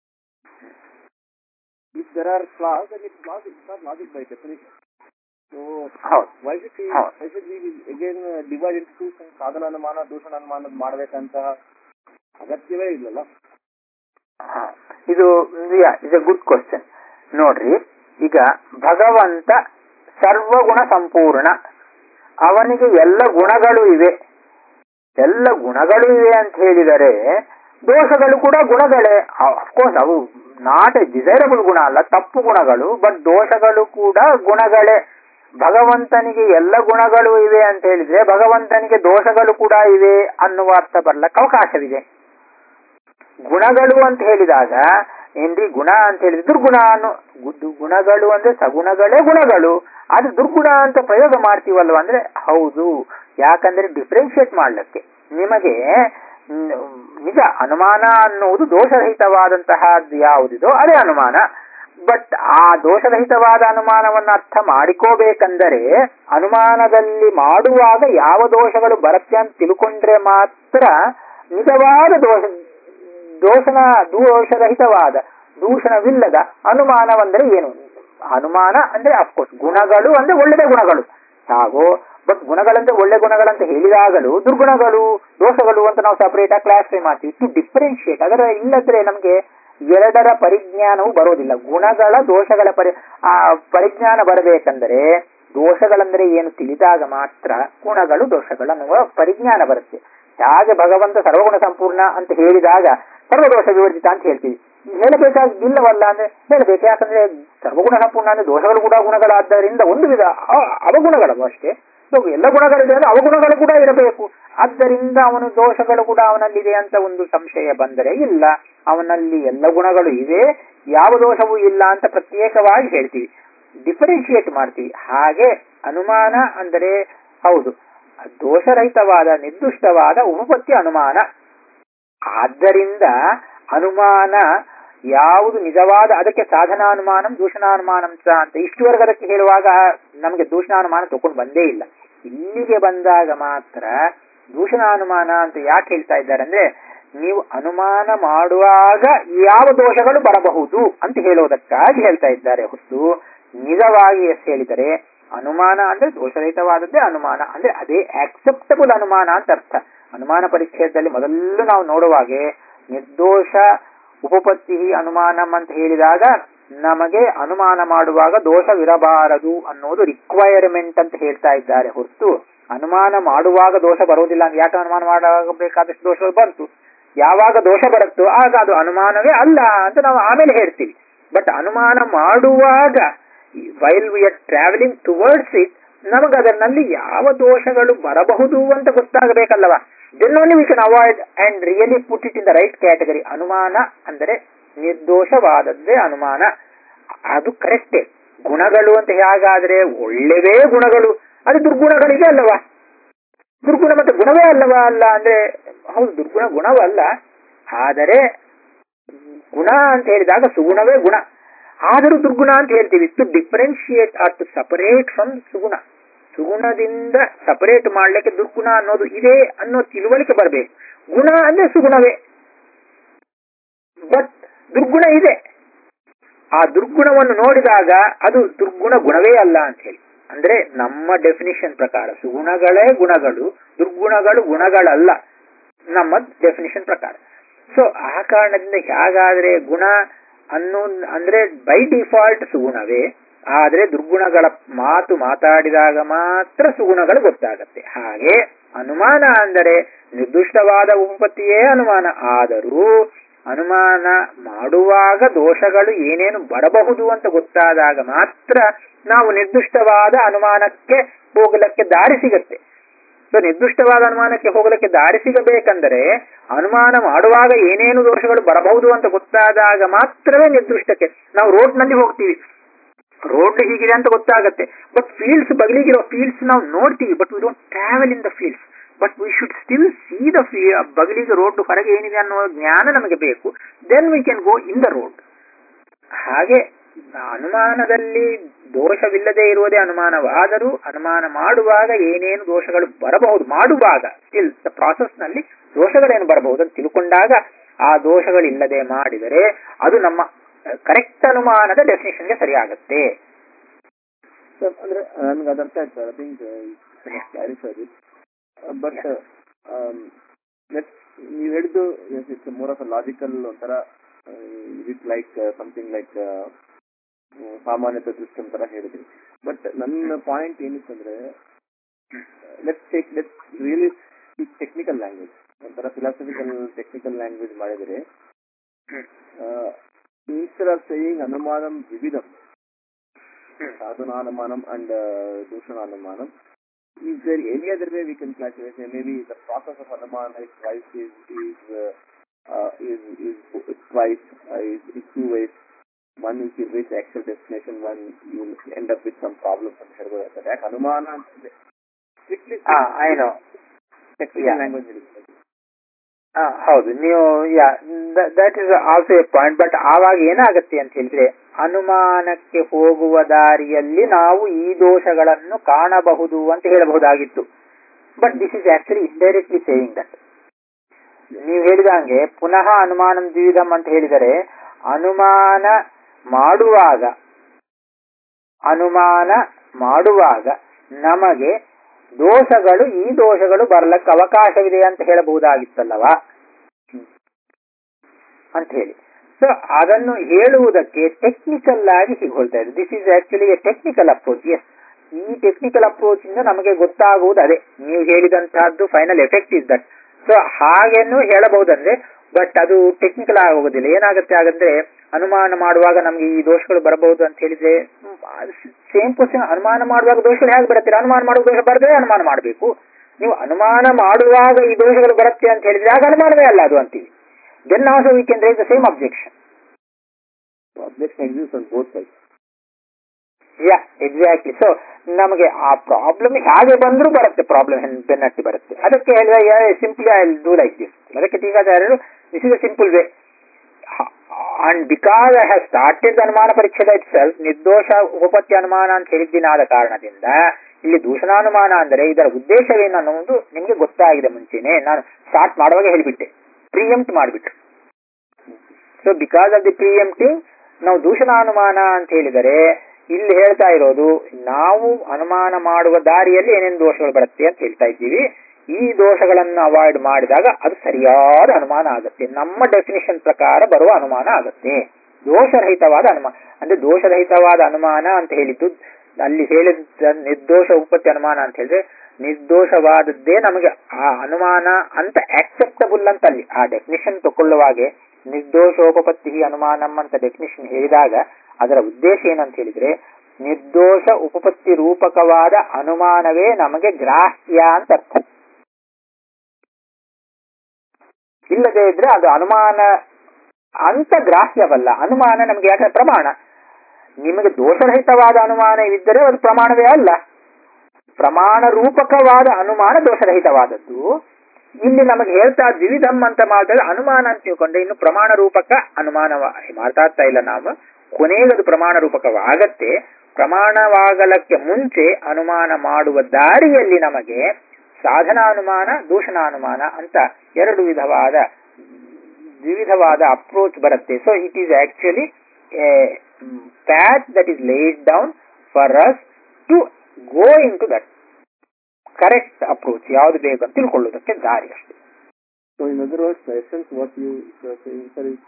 if there are flaws then it's logic it's not logic by definition so ಹೌದು why should we ಹೌದು. why should we again uh, divide into two things? ಸಾಧನ ಅನುಮಾನ ದೂಷಣ ಅನುಮಾನ ಮಾಡಬೇಕಂತಹ ಅಗತ್ಯವೇ ಇಲ್ಲಲ್ಲ ಹಾ. ಇದು ಇಸ್ ಎ ಗುಡ್ ಕ್ವಶನ್ ನೋಡ್ರಿ ಈಗ ಭಗವಂತ ಸರ್ವಗುಣ ಸಂಪೂರ್ಣ ಅವನಿಗೆ ಎಲ್ಲ ಗುಣಗಳು ಇವೆ ಎಲ್ಲ ಗುಣಗಳು ಇವೆ ಅಂತ ಹೇಳಿದರೆ ದೋಷಗಳು ಕೂಡ ಗುಣಗಳೇ ಅಫ್ಕೋರ್ಸ್ ಅವು ನಾಟ್ ಎ ಡಿಸೈರಬಲ್ ಗುಣ ಅಲ್ಲ ತಪ್ಪು ಗುಣಗಳು ಬಟ್ ದೋಷಗಳು ಕೂಡ ಗುಣಗಳೇ ಭಗವಂತನಿಗೆ ಎಲ್ಲ ಗುಣಗಳು ಇವೆ ಅಂತ ಹೇಳಿದ್ರೆ ಭಗವಂತನಿಗೆ ದೋಷಗಳು ಕೂಡ ಇವೆ ಅನ್ನುವ ಅರ್ಥ ಬರ್ಲಕ್ಕೆ ಅವಕಾಶವಿದೆ ಗುಣಗಳು ಅಂತ ಹೇಳಿದಾಗ ಏನ್ರಿ ಗುಣ ಅಂತ ಹೇಳಿದ್ರೆ ದುರ್ಗುಣ ಅನ್ನು ಗು- ಗುಣಗಳು ಅಂದ್ರೆ ಸಗುಣಗಳೇ ಗುಣಗಳು ಅದು ದುರ್ಗುಣ ಅಂತ ಪ್ರಯೋಗ ಮಾಡ್ತೀವಲ್ವ ಅಂದ್ರೆ ಹೌದು ಯಾಕಂದ್ರೆ ಡಿಫ್ರೆನ್ಶಿಯೇಟ್ ಮಾಡ್ಲಿಕ್ಕೆ ನಿಮಗೆ ನ್- ನಿಜ ಅನುಮಾನ ಅನ್ನುವುದು ದೋಷರಹಿತವಾದಂತಹ ಯಾವುದಿದೋ ಅದೇ ಅನುಮಾನ ಬಟ್ ಆ ದೋಷರಹಿತವಾದ ಅನುಮಾನವನ್ನು ಅರ್ಥ ಮಾಡಿಕೋಬೇಕಂದರೆ ಅನುಮಾನದಲ್ಲಿ ಮಾಡುವಾಗ ಯಾವ ದೋಷಗಳು ಬರುತ್ತೆ ಅಂತ ತಿಳ್ಕೊಂಡ್ರೆ ಮಾತ್ರ ನಿಜವಾದ ದೋಷ ದೋಷಣ ದೋಷರಹಿತವಾದ ದೂಷಣವಿಲ್ಲದ ಅನುಮಾನವಂದ್ರೆ ಏನು ಅನುಮಾನ ಅಂದ್ರೆ ಅಫ್ಕೋರ್ಸ್ ಗುಣಗಳು ಅಂದ್ರೆ ಒಳ್ಳೆಯ ಗುಣಗಳು ಹಾಗೋ ಬಟ್ ಗುಣಗಳಂದ್ರೆ ಒಳ್ಳೆ ಗುಣಗಳಂತ ಹೇಳಿದಾಗಲೂ ದುರ್ಗುಣಗಳು ದೋಷಗಳು ಅಂತ ನಾವು ಸಪರೇಟ್ ಆಗಿ ಕ್ಲಾಸಿಫೈ ಮಾಡ್ತೀವಿ ಟು ಡಿಫರೆನ್ಶಿಯೇಟ್ ಅದರ ಇಲ್ಲದ್ರೆ ನಮಗೆ ಎರಡರ ಪರಿಜ್ಞಾನವು ಬರೋದಿಲ್ಲ ಗುಣಗಳ ದೋಷಗಳ ಪರಿ ಆ ಪರಿಜ್ಞಾನ ಬರಬೇಕಂದರೆ ದೋಷಗಳಂದ್ರೆ ಏನು ತಿಳಿದಾಗ ಮಾತ್ರ ಗುಣಗಳು ದೋಷಗಳು ಅನ್ನುವ ಪರಿಜ್ಞಾನ ಬರುತ್ತೆ ಹಾಗೆ ಭಗವಂತ ಸರ್ವಗುಣ ಸಂಪೂರ್ಣ ಅಂತ ಹೇಳಿದಾಗ ಸರ್ವದೋಷ ವಿವರ್ಜಿತ ಅಂತ ಹೇಳ್ತೀವಿ ಹೇಳಬೇಕಾಗಿಲ್ಲವಲ್ಲ ಅಂದ್ರೆ ಹೇಳಬೇಕು ಯಾಕಂದ್ರೆ ಸರ್ವಗುಣ ಸಂಪೂರ್ಣ ಅಂದ್ರೆ ದೋಷಗಳು ಕೂಡ ಗುಣಗಳಾದ್ದರಿಂದ ಒಂದು ವಿಧ ಅ- ಅವಗುಣಗಳು ಅಷ್ಟೇ ಸೊ ಎಲ್ಲ ಗುಣಗಳಿದೆ ಅಂದ್ರೆ ಅವಗುಣಗಳು ಕೂಡ ಇರಬೇಕು ಆದ್ದರಿಂದ ಅವನು ದೋಷಗಳು ಕೂಡ ಅವನಲ್ಲಿದೆ ಅಂತ ಒಂದು ಸಂಶಯ ಬಂದರೆ ಇಲ್ಲ ಅವನಲ್ಲಿ ಎಲ್ಲ ಗುಣಗಳು ಇವೆ ಯಾವ ದೋಷವೂ ಇಲ್ಲ ಅಂತ ಪ್ರತ್ಯೇಕವಾಗಿ ಹೇಳ್ತೀವಿ ಡಿಫರೆನ್ಶಿಯೇಟ್ ಮಾಡ್ತೀವಿ ಹಾಗೆ ಅನುಮಾನ ಅಂದರೆ ಹೌದು ದೋಷರಹಿತವಾದ ನಿರ್ದುಷ್ಟವಾದ ಉಪಪತ್ತಿ ಅನುಮಾನ ಆದ್ದರಿಂದ ಅನುಮಾನ ಯಾವುದು ನಿಜವಾದ ಅದಕ್ಕೆ ಸಾಧನಾನುಮಾನಂ ದೂಷಣಾನುಮಾನಂ ಸ ಅಂತ ಇಷ್ಟುವರೆಗೆ ಅದಕ್ಕೆ ಹೇಳುವಾಗ ನಮಗೆ ದೂಷಣಾನುಮಾನ ತಗೊಂಡು ಬಂದೇ ಇಲ್ಲ ಇಲ್ಲಿಗೆ ಬಂದಾಗ ಮಾತ್ರ ದೂಷಣಾನುಮಾನ ಅಂತ ಯಾಕೆ ಹೇಳ್ತಾ ಇದ್ದಾರೆ ಅಂದ್ರೆ ನೀವು ಅನುಮಾನ ಮಾಡುವಾಗ ಯಾವ ದೋಷಗಳು ಬರಬಹುದು ಅಂತ ಹೇಳೋದಕ್ಕಾಗಿ ಹೇಳ್ತಾ ಇದ್ದಾರೆ ಹೊರತು ನಿಜವಾಗಿ ಎಸ್ ಹೇಳಿದರೆ ಅನುಮಾನ ಅಂದ್ರೆ ದೋಷರಹಿತವಾದದ್ದೇ ಅನುಮಾನ ಅಂದ್ರೆ ಅದೇ ಆಕ್ಸೆಪ್ಟಬಲ್ ಅನುಮಾನ ಅಂತ ಅರ್ಥ ಅನುಮಾನ ಪರಿಚ್ಛೇದದಲ್ಲಿ ಮೊದಲು ನಾವು ನೋಡುವಾಗೆ ನಿರ್ದೋಷ ಉಪಪತ್ತಿ ಅನುಮಾನಂ ಅಂತ ಹೇಳಿದಾಗ ನಮಗೆ ಅನುಮಾನ ಮಾಡುವಾಗ ದೋಷವಿರಬಾರದು ಅನ್ನೋದು ರಿಕ್ವೈರ್ಮೆಂಟ್ ಅಂತ ಹೇಳ್ತಾ ಇದ್ದಾರೆ ಹೊರತು ಅನುಮಾನ ಮಾಡುವಾಗ ದೋಷ ಬರುವುದಿಲ್ಲ ಅಂತ ಯಾಕೆ ಅನುಮಾನ ಮಾಡಬೇಕಾದಷ್ಟು ದೋಷಗಳು ಬಂತು ಯಾವಾಗ ದೋಷ ಬರುತ್ತೋ ಆಗ ಅದು ಅನುಮಾನವೇ ಅಲ್ಲ ಅಂತ ನಾವು ಆಮೇಲೆ ಹೇಳ್ತೀವಿ ಬಟ್ ಅನುಮಾನ ಮಾಡುವಾಗ while we are travelling towards it ನಮಗೆ ಅದರಲ್ಲಿ ಯಾವ ದೋಷಗಳು ಬರಬಹುದು ಅಂತ ಗೊತ್ತಾಗಬೇಕಲ್ಲವಾ then only we can avoid and really put it in the right category ಅನುಮಾನ ಅಂದರೆ ನಿರ್ದೋಷವಾದದ್ದೇ ಅನುಮಾನ ಅದು ಕರೆಕ್ಟೇ ಗುಣಗಳು ಅಂತ ಹೇಗಾದ್ರೆ ಒಳ್ಳೆವೇ ಗುಣಗಳು ಅದು ದುರ್ಗುಣಗಳಿಗೆ ಅಲ್ಲವಾ ದುರ್ಗುಣ ಮತ್ತೆ ಗುಣವೇ ಅಲ್ಲವಾ ಅಲ್ಲ ಅಂದ್ರೆ ಹೌದು ದುರ್ಗುಣ ಗುಣವಲ್ಲ ಆದರೆ ಗುಣ ಅಂತ ಹೇಳಿದಾಗ ಸುಗುಣವೇ ಗುಣ ಆದರೂ ದುರ್ಗುಣ ಅಂತ ಹೇಳ್ತೀವಿ to differentiate or to separate from ಸುಗುಣ ಸುಗುಣದಿಂದ ಸಪರೇಟ್ ಮಾಡ್ಲಿಕ್ಕೆ ದುರ್ಗುಣ ಅನ್ನೋದು ಇದೆ ಅನ್ನೋ ತಿಳುವಳಿಕೆ ಬರಬೇಕು ಗುಣ ಅಂದ್ರೆ ಸುಗುಣವೇ ಬಟ್ ದುರ್ಗುಣ ಇದೆ ಆ ದುರ್ಗುಣವನ್ನು ನೋಡಿದಾಗ ಅದು ದುರ್ಗುಣ ಗುಣವೇ ಅಲ್ಲ ಅಂತ ಹೇಳಿ ಅಂದ್ರೆ ನಮ್ಮ ಡೆಫಿನಿಷನ್ ಪ್ರಕಾರ ಸುಗುಣಗಳೇ ಗುಣಗಳು ದುರ್ಗುಣಗಳು ಗುಣಗಳಲ್ಲ ನಮ್ಮ ಡೆಫಿನಿಷನ್ ಪ್ರಕಾರ ಸೊ ಆ ಕಾರಣದಿಂದ ಹೇಗಾದ್ರೆ ಗುಣ ಅನ್ನೋ ಅಂದ್ರೆ ಬೈ ಡಿಫಾಲ್ಟ್ ಸುಗುಣವೇ ಆದ್ರೆ ದುರ್ಗುಣಗಳ ಮಾತು ಮಾತಾಡಿದಾಗ ಮಾತ್ರ ಸುಗುಣಗಳು ಗೊತ್ತಾಗತ್ತೆ ಹಾಗೆ ಅನುಮಾನ ಅಂದರೆ ನಿರ್ದಿಷ್ಟವಾದ ಉಪಪತ್ತಿಯೇ ಅನುಮಾನ ಆದರೂ ಅನುಮಾನ ಮಾಡುವಾಗ ದೋಷಗಳು ಏನೇನು ಬರಬಹುದು ಅಂತ ಗೊತ್ತಾದಾಗ ಮಾತ್ರ ನಾವು ನಿರ್ದಿಷ್ಟವಾದ ಅನುಮಾನಕ್ಕೆ ಹೋಗಲಿಕ್ಕೆ ದಾರಿ ಸಿಗತ್ತೆ ಸೊ ನಿರ್ದಿಷ್ಟವಾದ ಅನುಮಾನಕ್ಕೆ ಹೋಗಲಿಕ್ಕೆ ದಾರಿ ಸಿಗಬೇಕಂದರೆ ಅನುಮಾನ ಮಾಡುವಾಗ ಏನೇನು ದೋಷಗಳು ಬರಬಹುದು ಅಂತ ಗೊತ್ತಾದಾಗ ಮಾತ್ರವೇ ನಿರ್ದಿಷ್ಟಕ್ಕೆ ನಾವು ರೋಡ್ನಲ್ಲಿ ಹೋಗ್ತೀವಿ ರೋಡ್ ಹೀಗಿದೆ ಅಂತ ಗೊತ್ತಾಗತ್ತೆ ಬಟ್ ಫೀಲ್ಡ್ಸ್ ಬಗಲಿಗಿರೋ ಫೀಲ್ಡ್ಸ್ ನಾವು ನೋಡ್ತೀವಿ but we don't travel in the fields but we should still see the ಫೀ ಬಗಲಿಗೆ ರೋಡ್ ಹೊರಗೆ ಏನಿದೆ ಅನ್ನೋ ಜ್ಞಾನ ನಮಗೆ ಬೇಕು then we can go in the road ಹಾಗೆ ಅನುಮಾನದಲ್ಲಿ ದೋಷವಿಲ್ಲದೆ ಇರುವುದೇ ಅನುಮಾನವಾದರೂ ಅನುಮಾನ ಮಾಡುವಾಗ ಏನೇನು ದೋಷಗಳು ಬರಬಹುದು ಮಾಡುವಾಗ ಸ್ಟಿಲ್ ದ ಪ್ರಾಸೆಸ್ ನಲ್ಲಿ ದೋಷಗಳೇನು ಬರಬಹುದು ಅಂತ ತಿಳ್ಕೊಂಡಾಗ ಆ ದೋಷಗಳಿಲ್ಲದೆ ಮಾಡಿದರೆ ಅದು ನಮ್ಮ ಕರೆಕ್ಟ್ ಅನುಮಾನದ ಡೆಫಿನೇಷನ್ಗೆ ಸರಿಯಾಗತ್ತೆ So, ಅಂದ್ರೆ ನನ್ಗೆ ಅದು ಅರ್ಥ ಆಯ್ತು I think clarify but let ನೀವು ಹೇಳಿದ್ದು it's more of a logical ಒಂಥರ ಇಟ್ ಲೈಕ್ ಸಮಥಿಂಗ್ ಲೈಕ್ ಸಾಮಾನ್ಯತೆ ಸಿಸ್ಟಮ್ ತರ ಹೇಳಿದ್ರಿ ಬಟ್ ನನ್ನ ಪಾಯಿಂಟ್ ಏನಿತ್ತಂದ್ರೆ let's take let's really technical language ಒಂಥರ ಫಿಲಾಸಫಿಕಲ್ ಟೆಕ್ನಿಕಲ್ ಲ್ಯಾಂಗ್ವೇಜ್ ಮಾಡಿದರೆ ಇನ್ಸ್ಟೆಡ್ ಆಫ್ ಸೇಯಿಂಗ್ ಅನುಮಾನಂ ವಿವಿಧಂ sadhananumanam and uh, dushananamanam. Is there any other way we can classify? Say maybe the process of anumana is twice is is uh, uh, is, is is twice uh, is, is two ways. One is you reach actual destination, one you will end up with some problems ಅಂತ ಹೇಳ್ಬೋದು ಯಾಕೆ ಅನುಮಾನ ಅಂತಂದ್ರೆ strictly I know technical Yeah. Language ಹೇಳಿದ್ರೆ ಆ, ಹೌದು ನೀವು yeah that is also a point but ಆವಾಗ ಏನಾಗತ್ತೆ ಅಂತ ಹೇಳಿದ್ರೆ ಅನುಮಾನಕ್ಕೆ ಹೋಗುವ ದಾರಿಯಲ್ಲಿ ನಾವು ಈ ದೋಷಗಳನ್ನು ಕಾಣಬಹುದು ಅಂತ ಹೇಳಬಹುದಾಗಿತ್ತು but this is actually indirectly saying that ನೀವು ಹೇಳಿದಂಗೆ ಪುನಃ ಅನುಮಾನಂ ದ್ವಿಧಂ ಅಂತ ಹೇಳಿದರೆ ಅನುಮಾನ ಮಾಡುವಾಗ ಅನುಮಾನ ಮಾಡುವಾಗ ನಮಗೆ ದೋಷಗಳು ಈ ದೋಷಗಳು ಬರ್ಲಕ್ಕೆ ಅವಕಾಶವಿದೆ ಅಂತ ಹೇಳಬಹುದಾಗಿತ್ತಲ್ಲವಾ ಅಂತ ಹೇಳಿ ಸೊ ಅದನ್ನು ಹೇಳುವುದಕ್ಕೆ ಟೆಕ್ನಿಕಲ್ ಆಗಿ ಸಿಗೊಳ್ತಾ ಇದೆ this is actually a technical approach as ಈ ಟೆಕ್ನಿಕಲ್ ಅಪ್ರೋಚ್ ಇಂದ ನಮಗೆ ಗೊತ್ತಾಗುವುದು ಅದೇ ನೀವು ಹೇಳಿದಂತಹದ್ದು final effect is that so ಹಾಗೇನು ಹೇಳಬಹುದಂದ್ರೆ ಬಟ್ ಅದು ಟೆಕ್ನಿಕಲ್ ಆಗೋದಿಲ್ಲ ಏನಾಗುತ್ತೆ ಹಾಗಂದ್ರೆ ಅನುಮಾನ ಮಾಡುವಾಗ ನಮ್ಗೆ ಈ ದೋಷಗಳು ಬರಬಹುದು ಅಂತ ಹೇಳಿದ್ರೆ ಸೇಮ್ ಕ್ವಶನ್ ಅನುಮಾನ ಮಾಡುವಾಗ ದೋಷಗಳು ಹೇಗೆ ಬರುತ್ತೆ ಅನುಮಾನ ಮಾಡುವ ದೋಷ ಬರದೇ ಅನುಮಾನ ಮಾಡಬೇಕು ನೀವು ಅನುಮಾನ ಮಾಡುವಾಗ ಈ ದೋಷಗಳು ಬರುತ್ತೆ ಅಂತ ಹೇಳಿದ್ರೆ ಆಗ ಅನುಮಾನವೇ ಅಲ್ಲ ಅದು ಅಂತೀವಿ then also we can raise the same objection Objection exists on both sides. Yeah exactly so ನಮಗೆ ಆ ಪ್ರಾಬ್ಲಮ್ ಹೇಗೆ ಬಂದರೂ ಬರುತ್ತೆ ಪ್ರಾಬ್ಲಮ್ ಬೆನ್ನಟ್ಟಿ ಬರುತ್ತೆ ಅದಕ್ಕೆ ಹೇಳಿದ simply I do like this ಅದಕ್ಕೆ ಟೀಕಾಚಾರ್ಯರು this is a simple way and because I have started ಅನುಮಾನ ಪರೀಕ್ಷೆದ ಇಟ್ ಸೆಲ್ಫ್ ನಿರ್ದೋಷ ಉಪಪತ್ತಿ ಅನುಮಾನ ಅಂತ ಹೇಳಿದ್ದೀನಾದ ಕಾರಣದಿಂದ ಇಲ್ಲಿ ದೂಷಣಾನುಮಾನ ಅಂದರೆ ಇದರ ಉದ್ದೇಶವೇನು ಅನ್ನೋದು ನಿಮಗೆ ಗೊತ್ತಾಗಿದೆ ಮುಂಚೆನೆ ನಾನು ಸ್ಟಾರ್ಟ್ ಮಾಡುವಾಗ ಹೇಳಿಬಿಟ್ಟೆ ಪ್ರಿಯಂಪ್ಟ್ ಮಾಡಿಬಿಟ್ಟು so because of the preempting ನಾವು ದೂಷಣಾನುಮಾನ ಅಂತ ಹೇಳಿದರೆ ಇಲ್ಲಿ ಹೇಳ್ತಾ ಇರೋದು ನಾವು ಅನುಮಾನ ಮಾಡುವ ದಾರಿಯಲ್ಲಿ ಏನೇನು ದೋಷಗಳು ಬರುತ್ತೆ ಅಂತ ಹೇಳ್ತಾ ಇದ್ದೀವಿ ಈ ದೋಷಗಳನ್ನು ಅವಾಯ್ಡ್ ಮಾಡಿದಾಗ ಅದು ಸರಿಯಾದ ಅನುಮಾನ ಆಗುತ್ತೆ ನಮ್ಮ ಡೆಫಿನಿಷನ್ ಪ್ರಕಾರ ಬರುವ ಅನುಮಾನ ಆಗುತ್ತೆ ದೋಷರಹಿತವಾದ ಅನುಮಾನ ಅಂದ್ರೆ ದೋಷರಹಿತವಾದ ಅನುಮಾನ ಅಂತ ಹೇಳಿದ್ದು ಅಲ್ಲಿ ಹೇಳಿದ ನಿರ್ದೋಷ ಉತ್ಪತ್ತಿ ಅನುಮಾನ ಅಂತ ಹೇಳಿದ್ರೆ ನಿರ್ದೋಷವಾದದ್ದೇ ನಮಗೆ ಆ ಅನುಮಾನ ಅಂತ ಆಕ್ಸೆಪ್ಟಬಲ್ ಅಂತ ಅಲ್ಲಿ ಆ ಡೆಫಿನಿಷನ್ ತಗೊಳ್ಳುವಾಗೆ ನಿರ್ದೋಷೋಪಪತ್ತಿ ಅನುಮಾನಂ ಅಂತ ಡೆಫಿನಿಷನ್ ಹೇಳಿದಾಗ ಅದರ ಉದ್ದೇಶ ಏನಂತ ಹೇಳಿದ್ರೆ ನಿರ್ದೋಷ ಉಪಪತ್ತಿ ರೂಪಕವಾದ ಅನುಮಾನವೇ ನಮಗೆ ಗ್ರಾಹ್ಯ ಅಂತ ಅರ್ಥ ಇಲ್ಲದೆ ಇದ್ರೆ ಅದು ಅನುಮಾನ ಅಂತ ಗ್ರಾಹ್ಯವಲ್ಲ ಅನುಮಾನ ನಮಗೆ ಯಾಕಂದ್ರೆ ಪ್ರಮಾಣ ನಿಮಗೆ ದೋಷರಹಿತವಾದ ಅನುಮಾನವಿದ್ದರೆ ಅದು ಪ್ರಮಾಣವೇ ಅಲ್ಲ ಪ್ರಮಾಣ ರೂಪಕವಾದ ಅನುಮಾನ ದೋಷರಹಿತವಾದದ್ದು ಇಲ್ಲಿ ನಮಗೆ ಹೇಳ್ತಾ ದ್ವಿಧಂ ಅಂತ ಮಾಡಿದ್ರೆ ಅನುಮಾನ ಅಂತ ತಿಳ್ಕೊಂಡ್ರೆ ಇನ್ನು ಪ್ರಮಾಣ ರೂಪಕ ಅನುಮಾನ ಮಾತಾಡ್ತಾ ಇಲ್ಲ ನಾವು ಕೊನೆಗದು ಪ್ರಮಾಣ ರೂಪಕವಾಗತ್ತೆ ಪ್ರಮಾಣವಾಗಲಕ್ಕೆ ಮುಂಚೆ ಅನುಮಾನ ಮಾಡುವ ದಾರಿಯಲ್ಲಿ ನಮಗೆ ಸಾಧನಾನುಮಾನ ದೂಷಣಾನುಮಾನ ಅಂತ ಎರಡು ವಿಧವಾದ ವಿವಿಧವಾದ ಅಪ್ರೋಚ್ ಬರುತ್ತೆ so it is actually path that is laid down for us to go into that correct approach ಯಾವುದು ಬೇಕು ಅಂತ ತಿಳ್ಕೊಳ್ಳೋದಕ್ಕೆ ದಾರಿ ಅಷ್ಟೇ So in other words, the essence what you are saying sir, is,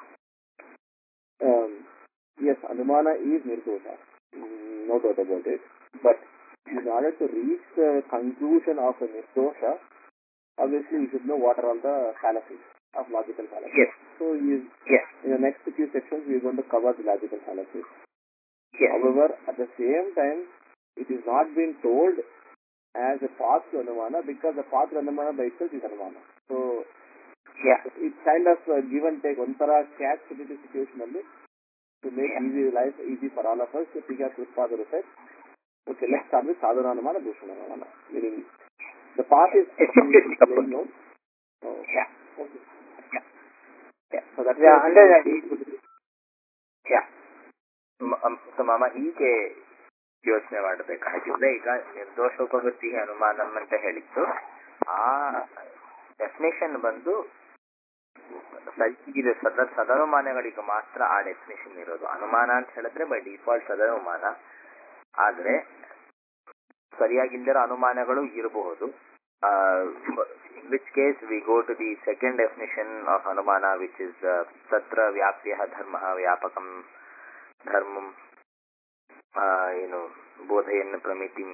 um, yes, Anumana is Nirdosha, mm, no doubt about it. But in order to reach the conclusion of a Nirdosha, obviously you should know what are all the fallacies of logical fallacies. Yes. So you, Yes. in the next few sections we are going to cover the logical fallacies. Yes. However, at the same time, it is not being told as a path to Anumana because the path to Anumana by itself is Anumana. So Yeah. it's kind of uh, give and take ಒಂಥರ catch city situation ಅಲ್ಲಿ to make easy life easy for all of us to figure out which path to decide. Okay, let's start with sadhananamana dushananamana. Meaning the path is A simplistic plain approach. known. Oh, Yeah. okay. Yeah. Yeah. So that's Yeah, why and then, we- Yeah. So ಮಾಮ ಹೀಗೆ ಯೋಚನೆ ಮಾಡಬೇಕಾಗಿದ್ರೆ ಈಗ ನಿರ್ದೋಷೋಪಗತಿ ಅನುಮಾನಂ ಅಂತ ಹೇಳಿತ್ತು ಆ definition ಬಂದು ಇದು ಸದ ಸದನುಮಾನಗಳಿಗೆ ಮಾತ್ರ ಆ ಡೆಫಿನೇಷನ್ ಇರೋದು ಅನುಮಾನ ಅಂತ ಹೇಳಿದ್ರೆ ಬೈ ಡಿಫಾಲ್ಟ್ ಸದನುಮಾನ ಆದ್ರೆ ಸರಿಯಾಗಿಲ್ಲದಿರೋ ಅನುಮಾನಗಳು ಇರಬಹುದು in which case we go to the second definition of ಅನುಮಾನ ವಿಚ್ ಇಸ್ ತತ್ರ ವ್ಯಾಪ್ಯ ಧರ್ಮ ವ್ಯಾಪಕಂ ಧರ್ಮಂ ಆ, ಏನು ಬೋಧೆಯನ್ನು ಪ್ರಮಿತಿ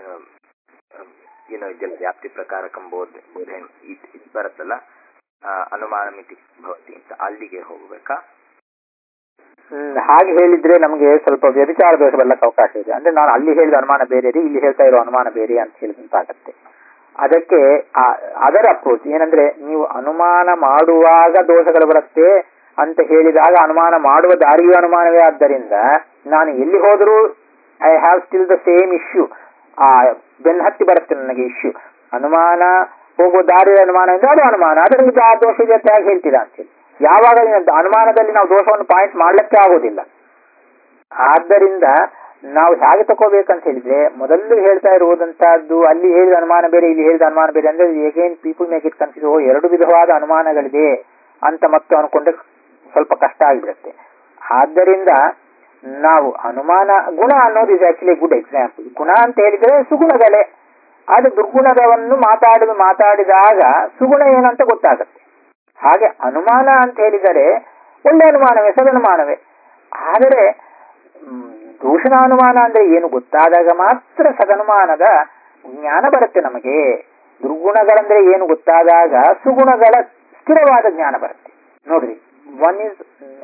ಏನು ಇದೆಲ್ಲ ವ್ಯಾಪ್ತಿ ಪ್ರಕಾರಕಂ ಬೋಧೆ ಬೋಧೆ ಇದ್- ಇದ್ ಬರುತ್ತಲ್ಲ ಆ, ಅನುಮಾನ ಮಿತಿ ಭವತಿ ಅಂತ ಅಲ್ಲಿಗೆ ಹೋಗ್ಬೇಕಾ ಹ್ಮ್, ಹಾಗೆ ಹೇಳಿದ್ರೆ ನಮಗೆ ಸ್ವಲ್ಪ ವ್ಯಭಿಚಾರ ದೋಷ ಬರ್ಲಕ್ಕೆ ಅವಕಾಶ ಇದೆ ಅಂದ್ರೆ ನಾನು ಅಲ್ಲಿ ಹೇಳಿದ ಅನುಮಾನ ಬೇರೆ ರೀ ಇಲ್ಲಿ ಹೇಳ್ತಾ ಇರೋ ಅನುಮಾನ ಬೇರೆ ಅಂತ ಹೇಳಿದಂತಾಗತ್ತೆ ಅದಕ್ಕೆ ಆ- ಅದರ ಅಪ್ರೋಚ್ ಏನಂದ್ರೆ ನೀವು ಅನುಮಾನ ಮಾಡುವಾಗ ದೋಷಗಳು ಬರುತ್ತೆ ಅಂತ ಹೇಳಿದಾಗ ಅನುಮಾನ ಮಾಡುವ ದಾರಿಯೂ ಅನುಮಾನವೇ ಆದ್ದರಿಂದ ನಾನು ಎಲ್ಲಿ ಹೋದರೂ I have still the same issue ಆ ಬೆನ್ ಹತ್ತಿ ಬರುತ್ತೆ ನನಗೆ ಇಶ್ಯೂ ಅನುಮಾನ ಹೋಗುವ ದಾರಿಯ ಅನುಮಾನ ಅಂದ್ರೆ ಅದು ಅನುಮಾನ ಅದರಿಂದ ಆ ದೋಷ ಇದೆ ಅಂತ ಯಾಕೆ ಹೇಳ್ತೀರಾ ಅಂತೇಳಿ ಯಾವಾಗ ನೀವು ಅನುಮಾನದಲ್ಲಿ ನಾವು ದೋಷವನ್ನು ಪಾಯಿಂಟ್ ಮಾಡ್ಲಿಕ್ಕೆ ಆಗೋದಿಲ್ಲ ಆದ್ದರಿಂದ ನಾವು ಹೇಗೆ ತಗೋಬೇಕಂತ ಹೇಳಿದ್ರೆ ಮೊದಲು ಹೇಳ್ತಾ ಇರುವುದಂತಹದ್ದು ಅಲ್ಲಿ ಹೇಳಿದ ಅನುಮಾನ ಬೇರೆ ಇಲ್ಲಿ ಹೇಳಿದ ಅನುಮಾನ ಬೇರೆ ಅಂದ್ರೆ again people make it confuse oh ಎರಡು ವಿಧವಾದ ಅನುಮಾನಗಳಿದೆ ಅಂತ ಮತ್ತೆ ಅನ್ಕೊಂಡ್ರೆ ಸ್ವಲ್ಪ ಕಷ್ಟ ಆಗಿಬಿಡುತ್ತೆ ಆದ್ದರಿಂದ ನಾವು ಅನುಮಾನ ಗುಣ ಅನ್ನೋದು ಇಸ್ ಆಕ್ಚುಲಿ ಗುಡ್ ಎಕ್ಸಾಂಪಲ್ ಗುಣ ಅಂತ ಹೇಳಿದ್ರೆ ಸುಗುಣಗಳೇ ಆದ್ರೆ ದುರ್ಗುಣವನ್ನು ಮಾತಾಡಿದ ಮಾತಾಡಿದಾಗ ಸುಗುಣ ಏನಂತ ಗೊತ್ತಾಗುತ್ತೆ ಹಾಗೆ ಅನುಮಾನ ಅಂತ ಹೇಳಿದರೆ ಒಳ್ಳೆ ಅನುಮಾನವೇ ಸದನುಮಾನವೇ ಆದರೆ ಮ್, ದೂಷಣಾನುಮಾನ ಅಂದ್ರೆ ಏನು ಗೊತ್ತಾದಾಗ ಮಾತ್ರ ಸದನುಮಾನದ ಜ್ಞಾನ ಬರುತ್ತೆ ನಮಗೆ ದುರ್ಗುಣಗಳಂದ್ರೆ ಏನು ಗೊತ್ತಾದಾಗ ಸುಗುಣಗಳ ಸ್ಥಿರವಾದ ಜ್ಞಾನ ಬರುತ್ತೆ ನೋಡ್ರಿ one is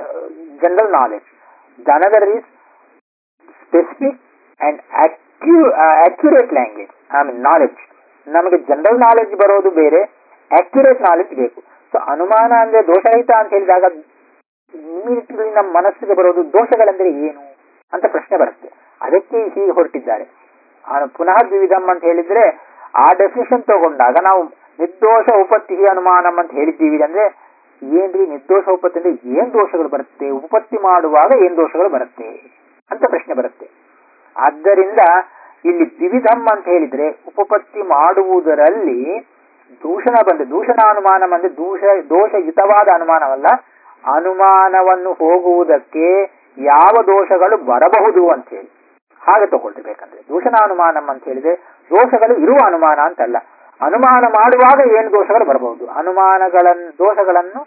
general knowledge the another is specific and accurate language I mean knowledge ನಮಗೆ ಜನರಲ್ ನಾಲೆಡ್ಜ್ ಬರೋದು ಬೇರೆ ಅಕ್ಯುರೇಟ್ ನಾಲೆಡ್ಜ್ ಬೇಕು ಸೊ ಅನುಮಾನ ಅಂದ್ರೆ ದೋಷರಹಿತ ಅಂತ ಹೇಳಿದಾಗ ಇಮಿಡಿಯೇಟ್ಲಿ ನಮ್ಮ ಮನಸ್ಸಿಗೆ ಬರೋದು ದೋಷಗಳೆಂದರೆ ಏನು ಅಂತ ಪ್ರಶ್ನೆ ಬರುತ್ತೆ ಅದಕ್ಕೆ ಹೀಗೆ ಹೊರಟಿದ್ದಾರೆ ಆ ಪುನಃ ದ್ವಿವಿಧಂ ಅಂತ ಹೇಳಿದ್ರೆ ಆ ಡೆಫಿನೇಷನ್ ತಗೊಂಡಾಗ ನಾವು ನಿರ್ದೋಷ ಉಪತ್ತಿ ಅನುಮಾನಂ ಅಂತ ಹೇಳಿದ್ದೀವಿ ಅಂದ್ರೆ ಏನ್ರಿ ನಿರ್ದೋಷ ಉಪತ್ತಿ ಅಂದ್ರೆ ಏನ್ ದೋಷಗಳು ಬರುತ್ತೆ ಉಪಪತ್ತಿ ಮಾಡುವಾಗ ಏನ್ ದೋಷಗಳು ಬರುತ್ತೆ ಅಂತ ಪ್ರಶ್ನೆ ಬರುತ್ತೆ ಆದ್ದರಿಂದ ಇಲ್ಲಿ ದ್ವಿವಿಧಂ ಅಂತ ಹೇಳಿದ್ರೆ ಉಪಪತ್ತಿ ಮಾಡುವುದರಲ್ಲಿ ದೂಷಣ ಬಂದ ದೂಷಣಾನುಮಾನ ಅಂದ್ರೆ ದೂಷ ದೋಷಯುತವಾದ ಅನುಮಾನವಲ್ಲ ಅನುಮಾನವನ್ನು ಹೋಗುವುದಕ್ಕೆ ಯಾವ ದೋಷಗಳು ಬರಬಹುದು ಅಂತ ಹೇಳಿ ಹಾಗೆ ತಗೊಳ್ಬೇಕಂದ್ರೆ ದೂಷಣಾನುಮಾನಂ ಅಂತ ಹೇಳಿದ್ರೆ ದೋಷಗಳು ಇರುವ ಅನುಮಾನ ಅಂತಲ್ಲ ಅನುಮಾನ ಮಾಡುವಾಗ ಏನು ದೋಷಗಳು ಬರಬಹುದು ಅನುಮಾನಗಳನ್ನು ದೋಷಗಳನ್ನು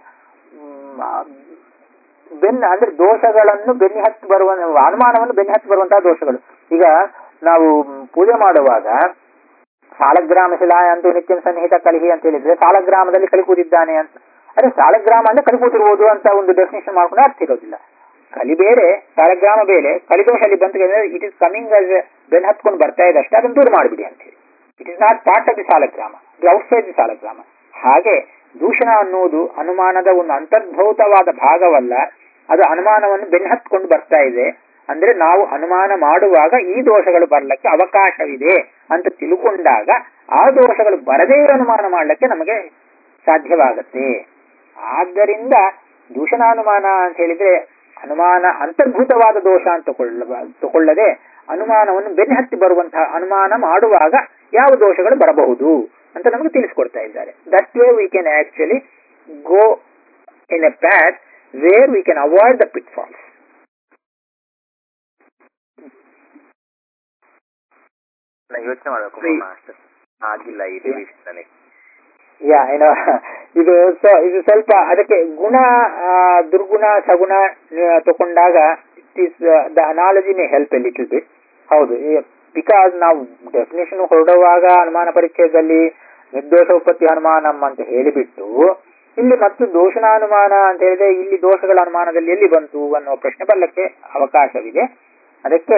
ಮ್, ಬೆನ್ನ ಅಂದ್ರೆ ದೋಷಗಳನ್ನು ಬೆನ್ನಿ ಹತ್ತಿ ಬರುವ ಅನುಮಾನವನ್ನು ಬೆನ್ನಿ ಹತ್ತಿ ಬರುವಂತಹ ದೋಷಗಳು ಈಗ ನಾವು ಮ್, ಪೂಜೆ ಮಾಡುವಾಗ ಸಾಲಗ್ರಾಮ ಶಿಲಾಯ ಅಂತೂ ನಿತ್ಯಂ ಸನ್ನಿಹಿತ ಕಲಿಹಿ ಅಂತ ಹೇಳಿದ್ರೆ ಸಾಲಗ್ರಾಮದಲ್ಲಿ ಕಲಿ ಕೂತಿದ್ದಾನೆ ಅಂತ ಅದೇ ಸಾಲಗ್ರಾಮ ಅಂದ್ರೆ ಕಲಿ ಕೂತಿರುವುದು ಅಂತ ಒಂದು ಡೆಫಿನೇಷನ್ ಮಾಡ್ಕೊಂಡು ಅರ್ಥ ಇರೋದಿಲ್ಲ ಕಲಿ ಬೇರೆ ಸಾಲಗ್ರಾಮ ಬೇರೆ ಕಲಿದೋಷ ಅಲ್ಲಿ ಬಂತು ಇಟ್ ಇಸ್ ಕಮಿಂಗ್ ಆಸ್ ಬೆನ್ ಹತ್ಕೊಂಡು ಬರ್ತಾ ಇದೆ ಅಷ್ಟೇ ಅದನ್ನು ದೂರ ಮಾಡಿಬಿಡಿ ಅಂತ ಹೇಳಿ it is not part of the ಸಾಲಗ್ರಾಮ ಇದು ಔಟ್ಸೈಡ್ ದಿ ಸಾಲಗ್ರಾಮ ಹಾಗೆ ದೂಷಣ ಅನ್ನುವುದು ಅನುಮಾನದ ಒಂದು ಅಂತರ್ಭೂತವಾದ ಭಾಗವಲ್ಲ ಅದು ಅನುಮಾನವನ್ನು ಬೆನ್ನಹತ್ಕೊಂಡು ಬರ್ತಾ ಇದೆ ಅಂದ್ರೆ ನಾವು ಅನುಮಾನ ಮಾಡುವಾಗ ಈ ದೋಷಗಳು ಬರ್ಲಿಕ್ಕೆ ಅವಕಾಶವಿದೆ ಅಂತ ತಿಳ್ಕೊಂಡಾಗ ಆ ದೋಷಗಳು ಬರದೇ ಇರೋ ಅನುಮಾನ ಮಾಡ್ಲಿಕ್ಕೆ ನಮಗೆ ಸಾಧ್ಯವಾಗತ್ತೆ ಆದ್ದರಿಂದ ದೂಷಣಾನುಮಾನ ಅಂತ ಹೇಳಿದ್ರೆ ಅನುಮಾನ ಅಂತರ್ಭೂತವಾದ ದೋಷ ಅಂತ ತಗೊಳ್ಳ ತಗೊಳ್ಳದೆ ಅನುಮಾನವನ್ನು ಬೆನ್ನಹತ್ತಿ ಬರುವಂತಹ ಅನುಮಾನ ಮಾಡುವಾಗ ಯಾವ ದೋಷಗಳು ಬರಬಹುದು ಅಂತ ನಮಗೆ ತಿಳಿಸ್ಕೊಡ್ತಾ ಇದ್ದಾರೆ that way we can actually go in a path where we can avoid the pitfalls ನಾ ಯೋಚನೆ ಮಾಡ್ಬೇಕು Free. ಮಾಸ್ಟರ್ ಆಗಿಲ್ಲ ಈ ರಿವಿಷನ್ ನನಗೆ ಯಾ ಏನೋ ಇದು ಸೊ ಇದು ಸ್ವಲ್ಪ ಅದಕ್ಕೆ ಗುಣ ಆ, ದುರ್ಗುಣ ಸಗುಣ ನ- ತಗೊಂಡಾಗ it is the analogy may help a little bit ಹೌದು ಬಿಕಾಸ್ ನಾವು ಡೆಫಿನೇಷನ್ ಹೊರಡುವಾಗ ಅನುಮಾನ ಪರಿಚಯದಲ್ಲಿ ನಿರ್ದೋಷ ಉಪತ್ತಿ ಅನುಮಾನಂ ಅಂತ ಹೇಳಿಬಿಟ್ಟು ಇಲ್ಲಿ ಮತ್ತು ದೋಷಣಾನುಮಾನ ಅಂತ ಹೇಳಿದ್ರೆ ಇಲ್ಲಿ ದೋಷಗಳ ಅನುಮಾನದಲ್ಲಿ ಎಲ್ಲಿ ಬಂತು ಅನ್ನೋ ಪ್ರಶ್ನೆ ಬರಲಿಕ್ಕೆ ಅವಕಾಶವಿದೆ ಅದಕ್ಕೆ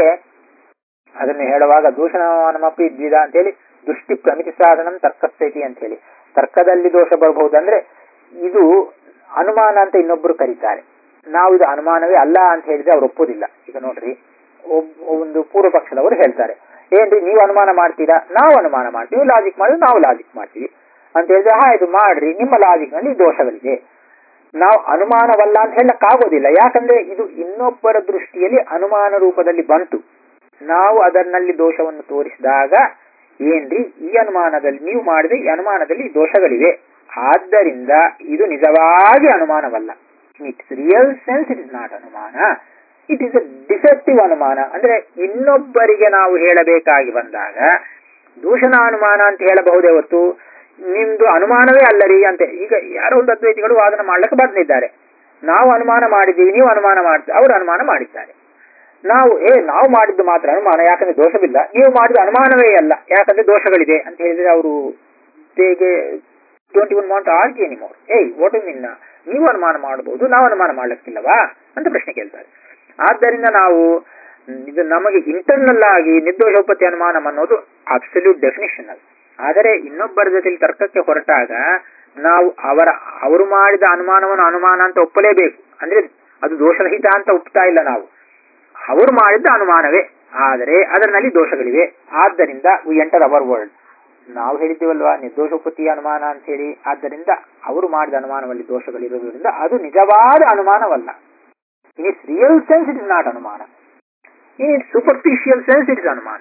ಅದನ್ನು ಹೇಳುವಾಗ ದೂಷಣಮಾನಮಪಿ ದ್ವಿಧ ಅಂತ ಹೇಳಿ ದೃಷ್ಟಿ ಪ್ರಮಿತಿ ಸಾಧನಂ ತರ್ಕಸ್ಥಿತಿ ಅಂತ ಹೇಳಿ ತರ್ಕದಲ್ಲಿ ದೋಷ ಬರಬಹುದು ಅಂದ್ರೆ ಇದು ಅನುಮಾನ ಅಂತ ಇನ್ನೊಬ್ರು ಕರೀತಾರೆ ನಾವು ಇದು ಅನುಮಾನವೇ ಅಲ್ಲ ಅಂತ ಹೇಳಿದ್ರೆ ಅವ್ರು ಒಪ್ಪೋದಿಲ್ಲ ಈಗ ನೋಡ್ರಿ ಒಬ್- ಒಂದು ಪೂರ್ವ ಪಕ್ಷದವರು ಹೇಳ್ತಾರೆ ಏನ್ರಿ ನೀವು ಅನುಮಾನ ಮಾಡ್ತೀರಾ ನಾವು ಅನುಮಾನ ಮಾಡ್ತೀವಿ ಲಾಜಿಕ್ ಮಾಡಿದ್ರೆ ನಾವು ಲಾಜಿಕ್ ಮಾಡ್ತೀವಿ ಅಂತ ಹೇಳಿದ್ರೆ ಹಾ ಇದು ಮಾಡ್ರಿ ನಿಮ್ಮ ಲಾಜಿಕ್ ನಲ್ಲಿ ದೋಷಗಳಿದೆ ನಾವು ಅನುಮಾನವಲ್ಲ ಅಂತ ಹೇಳಕ್ಕಾಗೋದಿಲ್ಲ ಯಾಕಂದ್ರೆ ಇದು ಇನ್ನೊಬ್ಬರ ದೃಷ್ಟಿಯಲ್ಲಿ ಅನುಮಾನ ರೂಪದಲ್ಲಿ ಬಂತು ನಾವು ಅದರಲ್ಲಿ ದೋಷವನ್ನು ತೋರಿಸಿದಾಗ ಏನ್ರಿ ಈ ಅನುಮಾನದಲ್ಲಿ ನೀವು ಮಾಡಿದ ಈ ಅನುಮಾನದಲ್ಲಿ ದೋಷಗಳಿವೆ ಆದ್ದರಿಂದ ಇದು ನಿಜವಾಗಿ ಅನುಮಾನವಲ್ಲ it's real sense it is not ಅನುಮಾನ ಇಟ್ ಇಸ್ ಅ ಡಿಫೆಕ್ಟಿವ್ ಅನುಮಾನ ಅಂದ್ರೆ ಇನ್ನೊಬ್ಬರಿಗೆ ನಾವು ಹೇಳಬೇಕಾಗಿ ಬಂದಾಗ ದೂಷಣ ಅನುಮಾನ ಅಂತ ಹೇಳಬಹುದೇ ಹೊತ್ತು ನಿಮ್ದು ಅನುಮಾನವೇ ಅಲ್ಲರಿ ಅಂತ ಈಗ ಯಾರೋ ಒಂದು ಅದ್ವೈತಿಗಳು ವಾದನ ಮಾಡ್ಲಿಕ್ಕೆ ಬಂದಿದ್ದಾರೆ ನಾವು ಅನುಮಾನ ಮಾಡಿದ್ದೀವಿ ನೀವು ಅನುಮಾನ ಮಾಡ್ತೀವಿ ಅವರು ಅನುಮಾನ ಮಾಡಿದ್ದಾರೆ ನಾವು ಏ ನಾವು ಮಾಡಿದ್ದು ಮಾತ್ರ ಅನುಮಾನ ಯಾಕಂದ್ರೆ ದೋಷವಿಲ್ಲ ನೀವು ಮಾಡಿದ ಅನುಮಾನವೇ ಅಲ್ಲ ಯಾಕಂದ್ರೆ ದೋಷಗಳಿದೆ ಅಂತ ಹೇಳಿದ್ರೆ ಅವರು ಹೇಗೆ don't even want argue anymore ಏಯ್ ವಾಟ್ ಮೀನ್ ನೀವು ಅನುಮಾನ ಮಾಡಬಹುದು ನಾವು ಅನುಮಾನ ಮಾಡ್ಲಿಕ್ಕಿಲ್ಲವಾ ಅಂತ ಪ್ರಶ್ನೆ ಕೇಳ್ತಾರೆ ಆದ್ದರಿಂದ ನಾವು ಮ್, ಇದು ನಮಗೆ ಇಂಟರ್ನಲ್ ಆಗಿ ನಿರ್ದೋಷೋಪತಿ ಅನುಮಾನ ಅನ್ನೋದು ಅಬ್ಸಲ್ಯೂಟ್ ಡೆಫಿನಿಷನ್ ಅದು ಆದರೆ ಇನ್ನೊಬ್ಬರ ಜೊತೆಲಿ ತರ್ಕಕ್ಕೆ ಹೊರಟಾಗ ನಾವು ಅವರ ಅವರು ಮಾಡಿದ ಅನುಮಾನವನ್ನು ಅನುಮಾನ ಅಂತ ಒಪ್ಪಲೇಬೇಕು ಅಂದ್ರೆ ಅದು ದೋಷರಹಿತ ಅಂತ ಒಪ್ತಾ ಇಲ್ಲ ನಾವು ಅವರು ಮಾಡಿದ್ದ ಅನುಮಾನವೇ ಆದರೆ ಅದರಲ್ಲಿ ದೋಷಗಳಿವೆ ಆದ್ದರಿಂದ ವಿ ಎಂಟರ್ ಅವರ್ ವರ್ಲ್ಡ್ ನಾವು ಹೇಳಿದ್ದೀವಲ್ವಾ ನಿರ್ದೋಷೋಪತಿ ಅನುಮಾನ ಅಂತ ಹೇಳಿ ಆದ್ದರಿಂದ ಅವರು ಮಾಡಿದ ಅನುಮಾನದಲ್ಲಿ ದೋಷಗಳಿರೋದ್ರಿಂದ ಅದು ನಿಜವಾದ ಅನುಮಾನವಲ್ಲ in it's real sense it is not ಅನುಮಾನ in it superficial sense it is ಅನುಮಾನ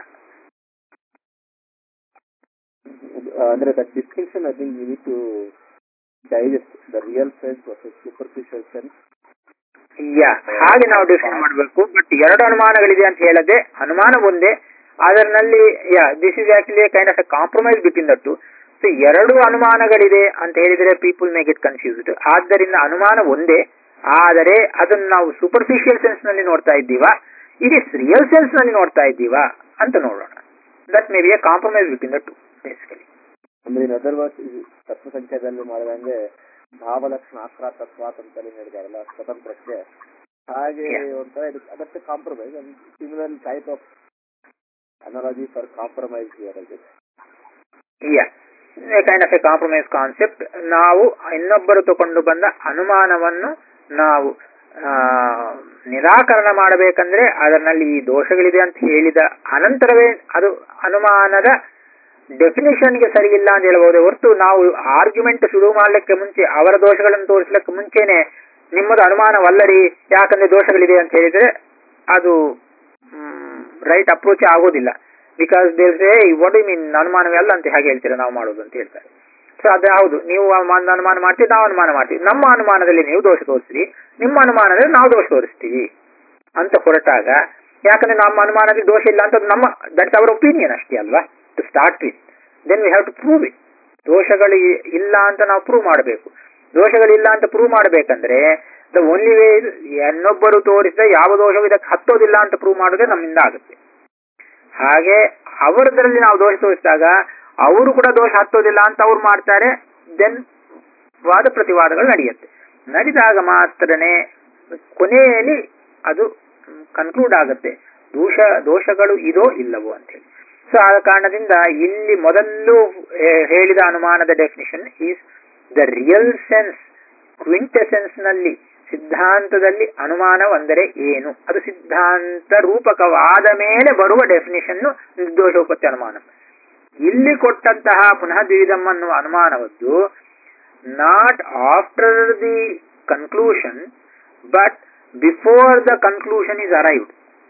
ಅಂದ್ರೆ that distinction I think you need to digest the real sense versus superficial sense yeah ಹಾಗೆ ನಾವು ಡಿಸ್ಕಸ್ ಮಾಡಬೇಕು ಬಟ್ ಎರಡು ಅನುಮಾನಗಳಿದೆ ಅಂತ ಹೇಳದೆ ಅನುಮಾನ ಒಂದೇ ಅದರಲ್ಲಿ yeah this is actually kind of a compromise between the two so ಎರಡು ಅನುಮಾನಗಳಿದೆ ಅಂತ ಹೇಳಿದ್ರೆ ಪೀಪಲ್ ಮೇ ಗೆಟ್ ಕನ್ಫ್ಯೂಸ್ಡ್ ಆದ್ದರಿಂದ ಅನುಮಾನ ಒಂದೇ ಆದರೆ ಅದನ್ನು ನಾವು ಸೂಪರ್ಫಿಷಿಯಲ್ ಸೆನ್ಸ್ ನಲ್ಲಿ ನೋಡ್ತಾ ಇದ್ದೀವಾ ಇಟ್ ಇಸ್ ರಿಯಲ್ ಸೆನ್ಸ್ ನಲ್ಲಿ ನೋಡ್ತಾ ಇದ್ದೀವಾ ಅಂತ ನೋಡೋಣ that may be a compromise between the two basically ಅಂದ್ರೆ ಇನ್ ಅದರ್ ವರ್ಸ್ ತತ್ವ ಸಂಖ್ಯಾದಲ್ಲಿ ಮಾಡಿದಂಗೆ ಭಾವಲಕ್ಷಣ ಆಕ್ರ ತತ್ವಾತ್ ಅಂತಲೇ ಹೇಳಿದಾರಲ್ಲ ಸ್ವತಂತ್ರಕ್ಕೆ ಹಾಗೆ Yeah. ಒಂಥರ ಇದು ಅದಕ್ಕೆ compromise similar type of analogy for compromise here I guess yeah kind of a compromise concept ನಾವು ಇನ್ನೊಬ್ಬರು ತಗೊಂಡು ಬಂದ ಅನುಮಾನವನ್ನು ನಾವು ಆ, ನಿರಾಕರಣ ಮಾಡಬೇಕಂದ್ರೆ ಅದರಲ್ಲಿ ಈ ದೋಷಗಳಿದೆ ಅಂತ ಹೇಳಿದ ಅನಂತರವೇ ಅದು ಅನುಮಾನದ ಡೆಫಿನೇಷನ್ಗೆ ಸರಿ ಇಲ್ಲ ಅಂತ ಹೇಳ್ಬೋದು ಹೊರತು ನಾವು ಆರ್ಗ್ಯುಮೆಂಟ್ ಶುರು ಮಾಡ್ಲಿಕ್ಕೆ ಮುಂಚೆ ಅವರ ದೋಷಗಳನ್ನು ತೋರಿಸ್ಲಿಕ್ಕೆ ಮುಂಚೆನೆ ನಿಮ್ಮದು ಅನುಮಾನವಲ್ಲರಿ ಯಾಕಂದ್ರೆ ದೋಷಗಳಿದೆ ಅಂತ ಹೇಳಿದ್ರೆ ಅದು ರೈಟ್ ಅಪ್ರೋಚ್ ಆಗೋದಿಲ್ಲ ಬಿಕಾಸ್ ದೇವ್ಸೇ ವಾಟ್ ಯು ಮೀನ್ ಅನುಮಾನವೇ ಅಲ್ಲ ಅಂತ ಹೇಗೆ ಹೇಳ್ತೀರಾ ನಾವು ಮಾಡೋದು ಅಂತ ಹೇಳ್ತಾರೆ ಸೊ ಅದು ಹೌದು ನೀವು ಅನುಮಾನ ಅನುಮಾನ ಮಾಡ್ತೀವಿ ನಾವು ಅನುಮಾನ ಮಾಡ್ತೀವಿ ನಮ್ಮ ಅನುಮಾನದಲ್ಲಿ ನೀವು ದೋಷ ತೋರಿಸ್ತೀವಿ ನಿಮ್ಮ ಅನುಮಾನದಲ್ಲಿ ನಾವು ದೋಷ ತೋರಿಸ್ತೀವಿ ಅಂತ ಹೊರಟಾಗ ಯಾಕಂದ್ರೆ ನಮ್ಮ ಅನುಮಾನದಲ್ಲಿ ದೋಷ ಇಲ್ಲ ಅಂತ ಅದು ನಮ್ಮ ದಟ್ಸ್ ಅವರ್ ಒಪಿನಿಯನ್ ಅಷ್ಟೇ ಅಲ್ವಾ to start with then we have to prove it ದೋಷಗಳು ಇ- ಇಲ್ಲ ಅಂತ ನಾವು ಪ್ರೂವ್ ಮಾಡಬೇಕು ದೋಷಗಳಿಲ್ಲ ಅಂತ ಪ್ರೂವ್ ಮಾಡಬೇಕಂದ್ರೆ ದ ಓನ್ಲಿ ವೇ ಇನ್ನೊಬ್ಬರು ತೋರಿಸಿದ ಯಾವ ದೋಷವೂ ಇದಕ್ಕೆ ಹತ್ತೋದಿಲ್ಲ ಅಂತ ಪ್ರೂವ್ ಮಾಡೋದೇ ನಮ್ಮಿಂದ ಆಗುತ್ತೆ ಹಾಗೆ ಅವರದ್ರಲ್ಲಿ ನಾವು ದೋಷ ತೋರಿಸಿದಾಗ ಅವರು ಕೂಡ ದೋಷ ಹತ್ತೋದಿಲ್ಲ ಅಂತ ಅವ್ರು ಮಾಡ್ತಾರೆ ದೆನ್ ವಾದ ಪ್ರತಿವಾದಗಳು ನಡೆಯುತ್ತೆ ನಡೆದಾಗ ಮಾತ್ರನೇ ಕೊನೆಯಲ್ಲಿ ಅದು ಕನ್ಕ್ಲೂಡ್ ಆಗುತ್ತೆ ದೋಷ ದೋಷಗಳು ಇದೋ ಇಲ್ಲವೋ ಅಂತೇಳಿ ಸೊ ಆದ ಕಾರಣದಿಂದ ಇಲ್ಲಿ ಮೊದಲು ಹೇ- ಹೇಳಿದ ಅನುಮಾನದ definition is the real sense quintessence ನಲ್ಲಿ ಸಿದ್ಧಾಂತದಲ್ಲಿ ಅನುಮಾನ ಅಂದರೆ ಏನು ಅದು ಸಿದ್ಧಾಂತ ರೂಪಕವಾದ ಮೇಲೆ ಬರುವ ಡೆಫಿನಿಷನ್ ನಿರ್ದೋಷೋಪತ್ತಿ ಅನುಮಾನ ಇಲ್ಲಿ ಕೊಟ್ಟಂತಹ ಪುನಃ ದ್ವಿಧಮ್ ಅನ್ನುವ ಅನುಮಾನವದ್ದು not after the conclusion but before the conclusion is arrived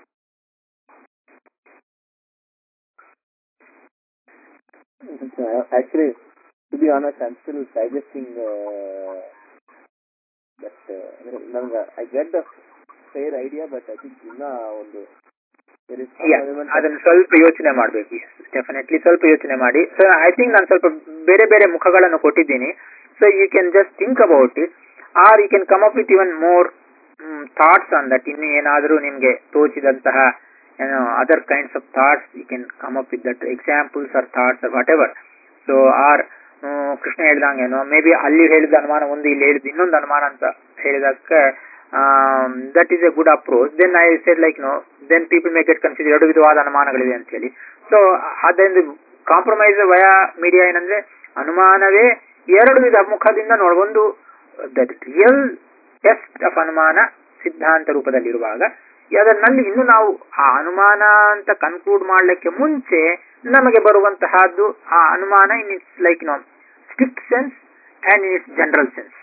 actually, to be honest, I'm still digesting uh, that. Uh, ನನಗೆ I get the fair idea but I think ಇನ್ನ ಒಂದು there is some Yeah, element of- ಅದನ್ನು ಸ್ವಲ್ಪ ಯೋಚನೆ ಮಾಡಬೇಕು definitely ಸ್ವಲ್ಪ ಯೋಚನೆ ಮಾಡಿ ಸೊ ಐ ಥಿಂಕ್ ನಾನು ಸ್ವಲ್ಪ ಬೇರೆ ಬೇರೆ ಮುಖಗಳನ್ನು ಕೊಟ್ಟಿದ್ದೀನಿ so you can just think about it or you can come up with even more thoughts on that ಇನ್ನು ಏನಾದರೂ ನಿಮಗೆ ತೋಚಿದಂತಹ ಏನೋ other kinds of thoughts you can come up with that examples or thoughts or whatever so or Krishna ಹೇಳ್ದಂಗೇನೋ may be ಅಲ್ಲಿ ಹೇಳಿದ ಅನುಮಾನ ಒಂದು ಇಲ್ಲಿ ಹೇಳಿದ ಇನ್ನೊಂದು ಅನುಮಾನ ಅಂತ ಹೇಳಿದಕ್ಕೆ that is a good approach then I said like no then people may get confuse ಎರಡು ವಿಧವಾದ ಅನುಮಾನಗಳಿವೆ ಅಂತ ಹೇಳಿ ಸೊ ಅದೊಂದು ಕಾಂಪ್ರಮೈಸ್ ವಯ ಮೀಡಿಯಾ ಏನಂದ್ರೆ ಅನುಮಾನವೇ ಎರಡು ವಿಧ ಮುಖದಿಂದ ನೋಡ ಒಂದು ದಟ್ ರಿಯಲ್ ಟೆಸ್ಟ್ ಆಫ್ ಅನುಮಾನ ಸಿದ್ಧಾಂತ ರೂಪದಲ್ಲಿರುವಾಗ ಅದರಲ್ಲಿ ಇನ್ನು ನಾವು ಆ ಅನುಮಾನ ಅಂತ ಕನ್ಕ್ಲೂಡ್ ಮಾಡ್ಲಿಕ್ಕೆ ಮುಂಚೆ ನಮಗೆ ಬರುವಂತಹದ್ದು ಆ ಅನುಮಾನ in it's like no strict sense and in it's general sense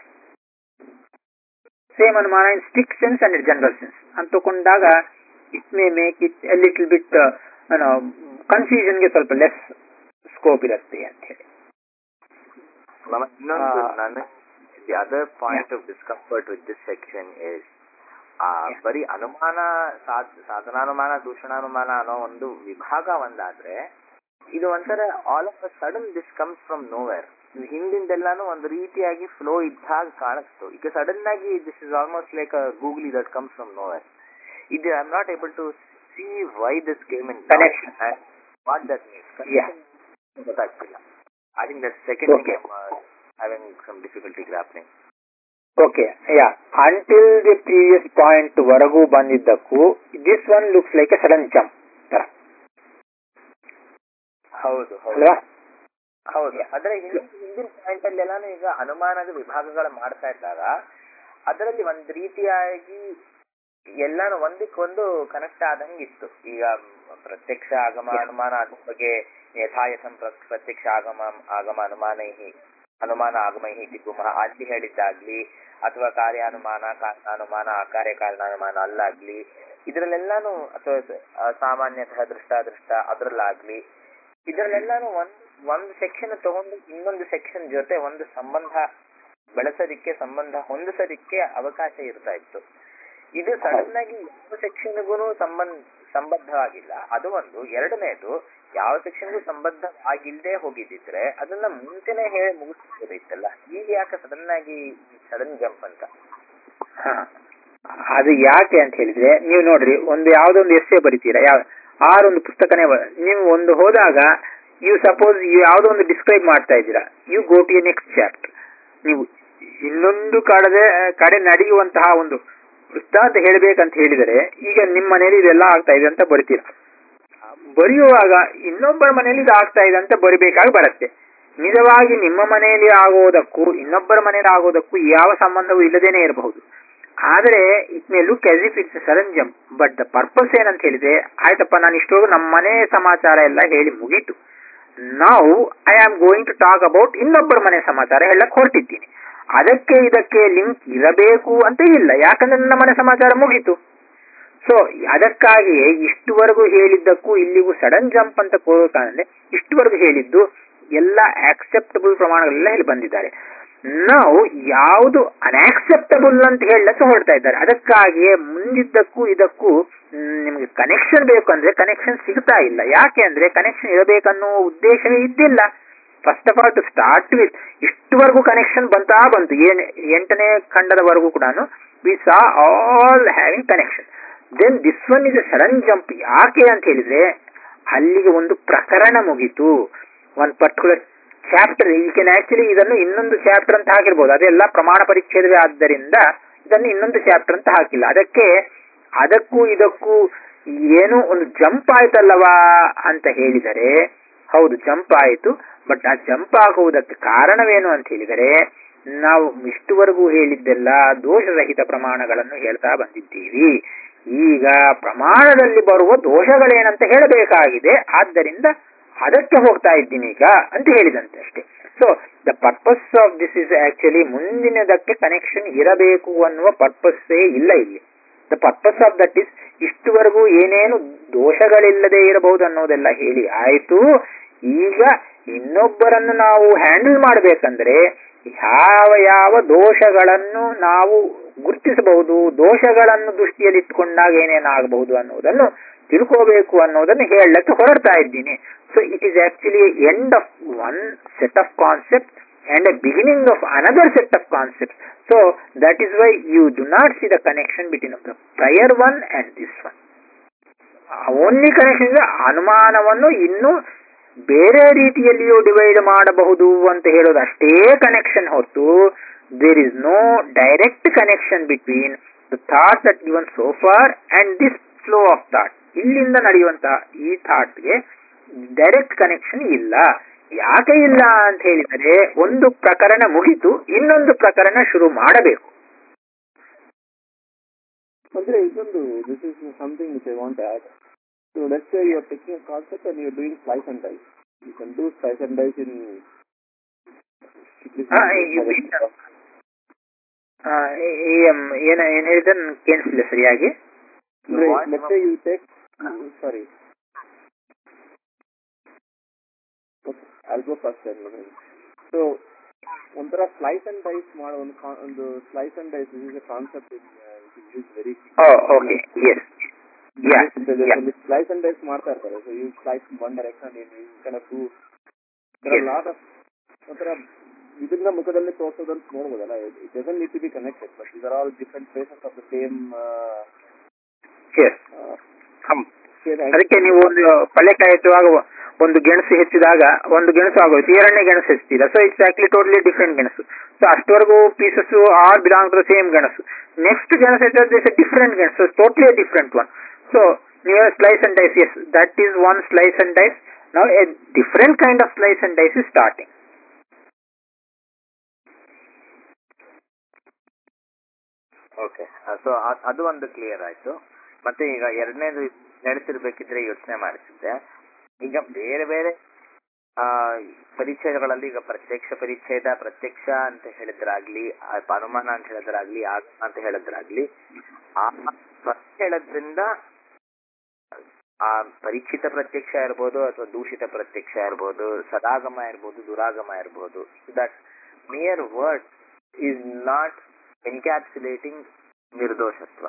same ಅನುಮಾನ in strict sense and it general sense ಅಂತ ತಗೊಂಡಾಗ it may make it a little bit ಕನ್ಫ್ಯೂಷನ್ಗೆ ಸ್ವಲ್ಪ ಲೆಸ್ ಸ್ಕೋಪ್ ಇರುತ್ತೆ ಅಂತ ಹೇಳಿ ನಮ್ಮ ಇನ್ನೊಂದು ಆ. ನನ್ನ the other point of discomfort with this section is ಆ Yeah. ಬರೀ ಅನುಮಾನ ಸಾಧ್- ಸಾಧನಾನುಮಾನ ದೂಷಣಾನುಮಾನ ಅನ್ನೋ ಒಂದು ವಿಭಾಗ ಒಂದಾದ್ರೆ ಇದು ಒಂಥರ all of a sudden this comes from nowhere ಹಿಂದಿಂದೆಲ್ಲಾನು ಒಂದು ರೀತಿಯಾಗಿ ಫ್ಲೋ ಇದ್ದಾಗ ಕಾಣಿಸ್ತು ಈಗ ಸಡನ್ ಆಗಿ this is almost like a googly that comes from nowhere ಇದು I am not able to see why this game in Connection. What that Yeah. Means ಗೊತ್ತಾಗ್ತಿಲ್ಲ I think that second Okay. having some difficulty grappling. Okay yeah until the previous point ವರೆಗೂ ಬಂದಿದ್ದಕ್ಕೂ this one looks like A sudden jump ತರ ಹೌದು ಅಲ್ವಾ ಹೌದು ಆದ್ರೆ ಹಿಂದಿನ ಹಿಂದಿನ ಪಾಯಿಂಟ್ ಅಲ್ಲೆಲ್ಲಾನು ಈಗ ಅನುಮಾನದ ವಿಭಾಗಗಳ ಮಾಡ್ತಾ ಇದ್ದಾಗ ಅದರಲ್ಲಿ ಒಂದ್ ರೀತಿಯಾಗಿ ಎಲ್ಲಾನು ಒಂದಕ್ಕೊಂದು ಕನೆಕ್ಟ್ ಆದಂಗೆ ಇತ್ತು ಈಗ ಪ್ರತ್ಯಕ್ಷ ಆಗಮ ಅನುಮಾನ ಅದ್ರ ಬಗ್ಗೆ ಯಥಾಯಥಂ ಪ್ರ- ಪ್ರತ್ಯಕ್ಷ ಆಗಮ ಆಗಮ ಅನುಮಾನೈ ಅನುಮಾನ ಆಗಮೈ ದಿಗುಮ ಅಲ್ಲಿ ಹೇಳಿದ್ದಾಗ್ಲಿ ಅಥವಾ ಕಾರ್ಯಾನುಮಾನ ಕಾರಣಾನುಮಾನ ಅಕಾರ್ಯ ಕಾರಣಾನುಮಾನ ಅಲ್ಲಾಗ್ಲಿ ಇದರಲ್ಲೆಲ್ಲಾನು ಅಥವಾ ಸ- ಆ, ಸಾಮಾನ್ಯತಃ ದೃಷ್ಟ ದೃಷ್ಟ ಅದರಲ್ಲಾಗ್ಲಿ ಇದರಲ್ಲೆಲ್ಲಾನು ಒಂದ್ ಒಂದು ಸೆಕ್ಷನ್ ತಗೊಂಡು ಇನ್ನೊಂದು ಸೆಕ್ಷನ್ ಜೊತೆ ಒಂದು ಸಂಬಂಧ ಬೆಳೆಸೋದಿಕ್ಕೆ ಸಂಬಂಧ ಹೊಂದಿಸೋದಿಕ್ಕೆ ಅವಕಾಶ ಇರ್ತಾ ಇತ್ತು ಇದು ಸಡನ್ ಆಗಿ ಯಾವ ಸೆಕ್ಷನ್ಗೂ ಸಂಬಂಧ ಸಂಬದ್ಧವಾಗಿಲ್ಲ ಅದು ಒಂದು ಎರಡನೇದು ಯಾವ ಸೆಕ್ಷನ್ಗೂ ಸಂಬದ್ಧ ಆಗಿಲ್ದೇ ಹೋಗಿದ್ದಿದ್ರೆ ಅದನ್ನ ಮುಂಚೆನೆ ಹೇಳಿ ಮುಗಿಸ್ಬೋದಿತ್ತಲ್ಲ ಈಗ ಯಾಕೆ ಸಡನ್ ಆಗಿ ಸಡನ್ ಜಂಪ್ ಅಂತ ಹಾ. ಅದು ಯಾಕೆ ಅಂತ ಹೇಳಿದ್ರೆ ನೀವು ನೋಡ್ರಿ ಒಂದು ಯಾವ್ದೋ ಒಂದು ಎಸ್ಸೆ ಬರಿತೀರಾ ಯಾವ ಆರೊಂದು ಪುಸ್ತಕನೇ ಬ- ನೀವು ಒಂದು ಹೋದಾಗ ಯು ಸಪೋಸ್ ಯಾವ್ದೋ ಒಂದು ಡಿಸ್ಕ್ರೈಬ್ ಮಾಡ್ತಾ ಇದ್ದೀರಾ you go to a next chapter ನೀವು ಇನ್ನೊಂದು ಕಡೆ ಕಡೆ ನಡೆಯುವಂತಹ ಒಂದು ವೃತ್ತಾಂತ ಹೇಳ್ಬೇಕಂತ ಹೇಳಿದರೆ ಈಗ ನಿಮ್ಮ ಮನೇಲಿ ಇದೆಲ್ಲ ಆಗ್ತಾ ಇದೆ ಅಂತ ಬರಿತೀರಾ ಬರೆಯುವಾಗ ಇನ್ನೊಬ್ಬರ ಮನೆಯಲ್ಲಿ ಇದು ಆಗ್ತಾ ಇದೆ ಅಂತ ಬರಿಬೇಕಾಗಿ ಬರುತ್ತೆ ನಿಜವಾಗಿ ನಿಮ್ಮ ಮನೆಯಲ್ಲಿ ಆಗೋದಕ್ಕೂ ಇನ್ನೊಬ್ಬರ ಮನೆಯಲ್ಲಿ ಆಗೋದಕ್ಕೂ ಯಾವ ಸಂಬಂಧವೂ ಇಲ್ಲದೇನೆ ಇರಬಹುದು ಆದರೆ it may look as if it's sudden jump but the purpose ಏನಂತ ಹೇಳಿದ್ರೆ ಆಯ್ತಪ್ಪ ನಾನು ಇಷ್ಟೊಳಗೆ ನಮ್ಮ ಮನೆ ಸಮಾಚಾರ ಎಲ್ಲ ಹೇಳಿ ಮುಗೀತು ನಾವು I am going to talk about ಇನ್ನೊಬ್ಬರ ಮನೆ ಸಮಾಚಾರ ಹೇಳಕ್ ಹೊರಟಿದ್ದೀನಿ ಅದಕ್ಕೆ ಇದಕ್ಕೆ ಲಿಂಕ್ ಇರಬೇಕು ಅಂತ ಇಲ್ಲ ಯಾಕಂದ್ರೆ ನನ್ನ ಮನೆ ಸಮಾಚಾರ ಮುಗೀತು ಸೊ ಅದಕ್ಕಾಗಿಯೇ ಇಷ್ಟುವರೆಗೂ ಹೇಳಿದ್ದಕ್ಕೂ ಇಲ್ಲಿಗೂ ಸಡನ್ ಜಂಪ್ ಅಂತ ಕೋರುತ್ತಾನೆ ಇಷ್ಟುವರೆಗೂ ಹೇಳಿದ್ದು ಎಲ್ಲ ಆಕ್ಸೆಪ್ಟಬಲ್ ಪ್ರಮಾಣಗಳೆಲ್ಲ ಇಲ್ಲಿ ಬಂದಿದ್ದಾರೆ ನಾವು ಯಾವುದು ಅನ್ಆಕ್ಸೆಪ್ಟಬಲ್ ಅಂತ ಹೇಳಕ್ಕೆ ಹೊರಡ್ತಾ ಇದ್ದಾರೆ ಅದಕ್ಕಾಗಿಯೇ ಮುಂದಿದ್ದಕ್ಕೂ ಇದಕ್ಕೂ ಮ್, ನಿಮಗೆ ಕನೆಕ್ಷನ್ ಬೇಕು ಅಂದ್ರೆ ಕನೆಕ್ಷನ್ ಸಿಗ್ತಾ ಇಲ್ಲ ಯಾಕೆ ಅಂದ್ರೆ ಕನೆಕ್ಷನ್ ಇರಬೇಕನ್ನೋ ಉದ್ದೇಶವೇ ಇದ್ದಿಲ್ಲ first of all to start with ಇಷ್ಟುವರೆಗೂ ಕನೆಕ್ಷನ್ ಬಂತಾ ಬಂತು ಏನ್ ಎಂಟನೇ ಖಂಡದವರೆಗೂ ಕೂಡ we saw all having connection then this one is sudden jump ಯಾಕೆ ಅಂತ ಹೇಳಿದ್ರೆ ಅಲ್ಲಿಗೆ ಒಂದು ಪ್ರಕರಣ ಮುಗೀತು ಒಂದು ಪರ್ಟಿಕ್ಯುಲರ್ ಚಾಪ್ಟರ್ ಈ ಕ್ಯಾನ್ ಆಕ್ಚುಲಿ ಇದನ್ನು ಇನ್ನೊಂದು ಚಾಪ್ಟರ್ ಅಂತ ಹಾಕಿರ್ಬೋದು ಅದೆಲ್ಲ ಪ್ರಮಾಣ ಪರಿಚ್ಛೇದವೇ ಆದ್ದರಿಂದ ಇದನ್ನು ಇನ್ನೊಂದು ಚಾಪ್ಟರ್ ಅಂತ ಹಾಕಿಲ್ಲ ಅದಕ್ಕೆ ಅದಕ್ಕೂ ಇದಕ್ಕೂ ಏನೋ ಒಂದು ಜಂಪ್ ಆಯ್ತಲ್ಲವಾ ಅಂತ ಹೇಳಿದರೆ ಹೌದು ಜಂಪ್ ಆಯಿತು ಬಟ್ ಆ ಜಂಪ್ ಆಗುವುದಕ್ಕೆ ಕಾರಣವೇನು ಅಂತ ಹೇಳಿದರೆ ನಾವು ಇಷ್ಟುವರೆಗೂ ಹೇಳಿದ್ದೆಲ್ಲ ದೋಷರಹಿತ ಪ್ರಮಾಣಗಳನ್ನು ಹೇಳ್ತಾ ಬಂದಿದ್ದೀವಿ ಈಗ ಪ್ರಮಾಣದಲ್ಲಿ ಬರುವ ದೋಷಗಳೇನಂತ ಹೇಳಬೇಕಾಗಿದೆ ಆದ್ದರಿಂದ ಅದಕ್ಕೆ ಹೋಗ್ತಾ ಇದ್ದೀನಿ ಈಗ ಅಂತ ಹೇಳಿದಂತೆ ಅಷ್ಟೇ so the purpose of this is actually ಮುಂದಿನದಕ್ಕೆ ಕನೆಕ್ಷನ್ ಇರಬೇಕು ಅನ್ನುವ ಪರ್ಪಸ್ಸೇ ಇಲ್ಲ ಇಲ್ಲಿ the purpose of that is ಇಷ್ಟುವರೆಗೂ ಏನೇನು ದೋಷಗಳಿಲ್ಲದೆ ಇರಬಹುದು ಅನ್ನೋದೆಲ್ಲ ಹೇಳಿ ಆಯ್ತು ಈಗ ಇನ್ನೊಬ್ಬರನ್ನು ನಾವು ಹ್ಯಾಂಡಲ್ ಮಾಡಬೇಕಂದ್ರೆ ಯಾವ ಯಾವ ದೋಷಗಳನ್ನು ನಾವು ಗುರುತಿಸಬಹುದು ದೋಷಗಳನ್ನು ದೃಷ್ಟಿಯಲ್ಲಿಟ್ಟುಕೊಂಡಾಗ ಏನೇನಾಗಬಹುದು ಅನ್ನೋದನ್ನು ತಿಳ್ಕೋಬೇಕು ಅನ್ನೋದನ್ನು ಹೇಳಕ್ಕೆ ಹೊರಡ್ತಾ ಇದ್ದೀನಿ so it is actually end of one set of concept and a beginning of another set of concepts. So that is why you do not see the connection between the prior one and this one. Only connection ಅನುಮಾನವನ್ನು ಇನ್ನೂ ಬೇರೆ ರೀತಿಯಲ್ಲಿಯೂ divide ಮಾಡಬಹುದು ಅಂತ ಹೇಳೋದು ಅಷ್ಟೇ connection ಹೊತ್ತು there is no direct connection between the thought that given so far and this flow of thought ಇಲ್ಲಿಂದ ನಡೆಯುವಂತಹ ಈ ಥಾಟ್ಗೆ ಡೈರೆಕ್ಟ್ ಕನೆಕ್ಷನ್ ಇಲ್ಲ ಯಾಕೆ ಇಲ್ಲ ಅಂತ ಹೇಳಿದರೆ ಒಂದು ಪ್ರಕರಣ ಮುಗಿತು ಇನ್ನೊಂದು ಪ್ರಕರಣ ಶುರು ಮಾಡಬೇಕು ಅಂದ್ರೆ ಇದೊಂದು this is something which I want add so let's say you are taking a concept and you are doing slice and dice you can do slice and dice in ಹಾ, you mean- ಆ, ಏ- ಏ- ಏನ ಏನ್ ಹೇಳಿದ್ರೆ ನನ್ಗೆ ಕೇಳಿಸಿಲ್ಲ ಸರಿಯಾಗಿ let's say you take sorry I'll go first then. So, ಒಂಥರ ಸ್ಲೈಸ್ ಅಂಡ್ ಡೈಸ್ ಮಾಡೋ ಒಂದು ಕಾ- ಒಂದು slice and dice is a concept use very okay yes Yeah, yeah. Slice and dice ಮಾಡ್ತಾ ಇರ್ತಾರೆ so you slice one direction you can to Yes. Lot of ಒಂಥರ ವಿಭಿನ್ನ ಮುಖದಲ್ಲಿ ತೋರಿಸೋದಂತ ನೋಡ್ಬೋದಲ್ಲ it doesn't need to be connected but either all different faces of the same S ಅದಕ್ಕೆ ನೀವು ಒಂದು ಪಲ್ಯಕಾಯಿ ಹೆಚ್ಚುವಾಗ ಒಂದು ಗೆಣಸು ಹೆಚ್ಚಿದಾಗ ಒಂದು ಗೆಣಸು ಆಗೋಯ್ತು ಎರಡನೇ ಗೆಣಸು ಹೆಚ್ಚಿಲ್ಲ so it's actually totally different genus so ಅಷ್ಟವರೆಗೂ pieces all belong to same genus next genus ಹೆಚ್ಚಾದ is different genus totally different one so ನೀವು slice and dice yes that is one slice and dice ನಾವು a different kind of slice and dice is starting okay so ಅದು ಒಂದು clear ಆಯ್ತು ಮತ್ತೆ ಈಗ ಎರಡನೇದು ನಡೆಸಿರ್ಬೇಕಿದ್ರೆ ಯೋಚನೆ ಮಾಡ್ತಿದ್ದೆ ಈಗ ಬೇರೆ ಬೇರೆ ಆ ಪರಿಚ್ಛೇದಗಳಲ್ಲಿ ಈಗ ಪ್ರತ್ಯಕ್ಷ ಪರಿಚ್ಛೇದ ಪ್ರತ್ಯಕ್ಷ ಅಂತ ಹೇಳಿದ್ರಾಗ್ಲಿ ಆ, ಅನುಮಾನ ಅಂತ ಹೇಳಿದ್ರಾಗ್ಲಿ ಆತ್ಮ ಅಂತ ಹೇಳಿದ್ರಾಗ್ಲಿ ಆ first ಹೇಳೋದ್ರಿಂದ ಆ ಪರೀಕ್ಷಿತ ಪ್ರತ್ಯಕ್ಷ ಇರ್ಬೋದು ಅಥವಾ ದೂಷಿತ ಪ್ರತ್ಯಕ್ಷ ಇರ್ಬೋದು ಸದಾಗಮ ಇರ್ಬೋದು ದುರಾಗಮ ಇರ್ಬೋದು that mere word is not encapsulating ನಿರ್ದೋಷತ್ವ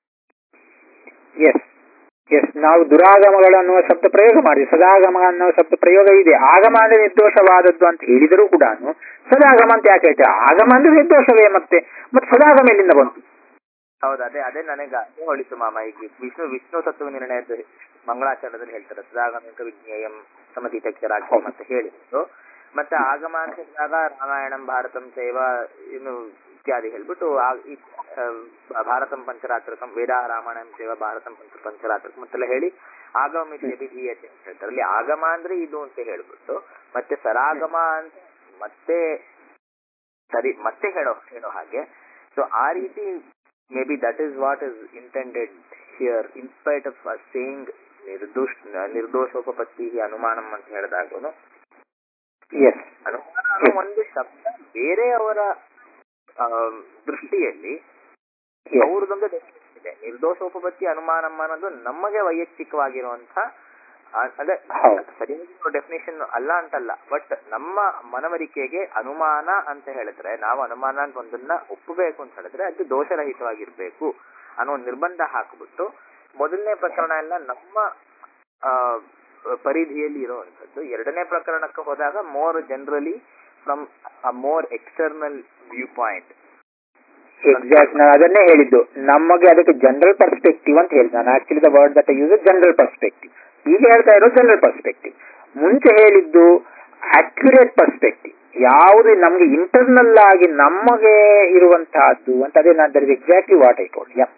ಎಸ್ ಎಸ್ ನಾವು ದುರಾಗಮಗಳು ಅನ್ನುವ ಶಬ್ದ ಪ್ರಯೋಗ ಮಾಡಿದ್ವಿ ಸದಾಗಮ ಅನ್ನುವ ಶಬ್ದ ಪ್ರಯೋಗ ಇದೆ ಆಗಮ ಅಂದ್ರೆ ನಿರ್ದೋಷವಾದದ್ದು ಅಂತ ಹೇಳಿದರೂ ಕೂಡ ಸದಾಗಮ ಅಂತ ಯಾಕೆ ಹೇಳ್ತಾರೆ ಆಗಮ ಅಂದ್ರೆ ನಿರ್ದೋಷವೇ ಮತ್ತೆ ಮತ್ತೆ ಸದಾಗಮ ಎಲ್ಲಿಂದ ಬಂತು ಹೌದು ಅದೇ ಅದೇ ನನಗೆ ಅದೇ ಹೊಳಿತು ಮಾಮ ಈಗ ವಿಷ್ಣು ವಿಷ್ಣು ತತ್ವ ನಿರ್ಣಯದ ಮಂಗಳಾಚರಣದಲ್ಲಿ ಹೇಳ್ತಾರೆ ಸದಾಗಮಿಕ ವಿಜ್ಞೇಯಂ ಸಮತೀತಕ್ಷರಾಗ್ಯಂ ಅಂತ ಹೇಳಿದ್ರು ಮತ್ತೆ ಆಗಮ ಅಂತ ಹೇಳಿದಾಗ ರಾಮಾಯಣಂ ಭಾರತಂ ಚೈವ ಇನ್ನು ಇತ್ಯಾದಿ ಹೇಳ್ಬಿಟ್ಟು ಆ- ಈ, ಆ, ಭಾರತಂ ಪಂಚರಾತ್ರಕಂ ವೇದ ರಾಮಾಯಣಂ ಚೈವ ಭಾರತಂ ಪಂಚ ಪಂಚರಾತ್ರಕಂ ಅಂತೆಲ್ಲ ಹೇಳಿ ಆಗಮ ವಿಧೀಯತೆ ಅಂತ ಹೇಳ್ತಾರೆ ಅಲ್ಲಿ ಆಗಮ ಅಂದ್ರೆ ಇದು ಅಂತ ಹೇಳ್ಬಿಟ್ಟು ಮತ್ತೆ ಸರಾಗಮ ಅಂತ ಮತ್ತೆ ಸರಿ ಮತ್ತೆ ಹೇಳೋ ಹೇಳೋ ಹಾಗೆ ಸೊ ಆ ರೀತಿ maybe that is what is intended here in spite of saying ನಿರ್ದೋಷ ನಿರ್ದೋಷೋಪಪತ್ತಿ ಅನುಮಾನಂ ಅಂತ ಹೇಳಿದಾಗನು ಎಸ್ ಅನುಮಾನ ಅನ್ನೋ ಒಂದು ಶಬ್ದ ಬೇರೆಯವರ ಆ, ದೃಷ್ಟಿಯಲ್ಲಿ ಅವ್ರದೊಂದು definition ಇದೆ ನಿರ್ದೋಷೋಪಪತ್ತಿ ಅನುಮಾನಂ ಅನ್ನೋದು ನಮಗೆ ವೈಯಕ್ತಿಕವಾಗಿರುವಂತ ಆ- ಅದೇ ಹೌದು. ಸರಿಯಾಗಿರೋ ಡೆಫಿನೇಷನ್ ಅಲ್ಲ ಅಂತಲ್ಲ ಬಟ್ ನಮ್ಮ ಮನವರಿಕೆಗೆ ಅನುಮಾನ ಅಂತ ಹೇಳಿದ್ರೆ ನಾವು ಅನುಮಾನ ಅಂತ ಒಂದನ್ನ ಒಪ್ಪಬೇಕು ಅಂತ ಹೇಳಿದ್ರೆ ಅದು ದೋಷರಹಿತವಾಗಿರ್ಬೇಕು ಅನ್ನೋ ಒಂದು ನಿರ್ಬಂಧ ಹಾಕ್ಬಿಟ್ಟು ಮೊದಲನೇ ಪ್ರಕರಣ ಎಲ್ಲ ನಮ್ಮ ಆ, ಪರಿಧಿಯಲ್ಲಿ ಇರುವಂತದ್ದು ಎರಡನೇ ಪ್ರಕರಣಕ್ಕೆ ಹೋದಾಗ more generally from more external view point exact ನಾನು ಅದನ್ನೇ ಹೇಳಿದ್ದು ನಮಗೆ ಅದಕ್ಕೆ ಜನರಲ್ ಪರ್ಸ್ಪೆಕ್ಟಿವ್ ಅಂತ ಹೇಳಿದ್ದು ನಾನು actually the word that use general perspective ಈಗ ಹೇಳ್ತಾ ಇರೋದು ಜನರಲ್ ಪರ್ಸ್ಪೆಕ್ಟಿವ್ ಮುಂಚೆ ಹೇಳಿದ್ದು ಅಕ್ಯುರೇಟ್ ಪರ್ಸ್ಪೆಕ್ಟಿವ್ ಯಾವುದು ನಮಗೆ ಇಂಟರ್ನಲ್ ಆಗಿ ನಮಗೆ ಇರುವಂತಹದ್ದು ಅಂತ ಅದೇ ನಾನು there is exactly what I told yeah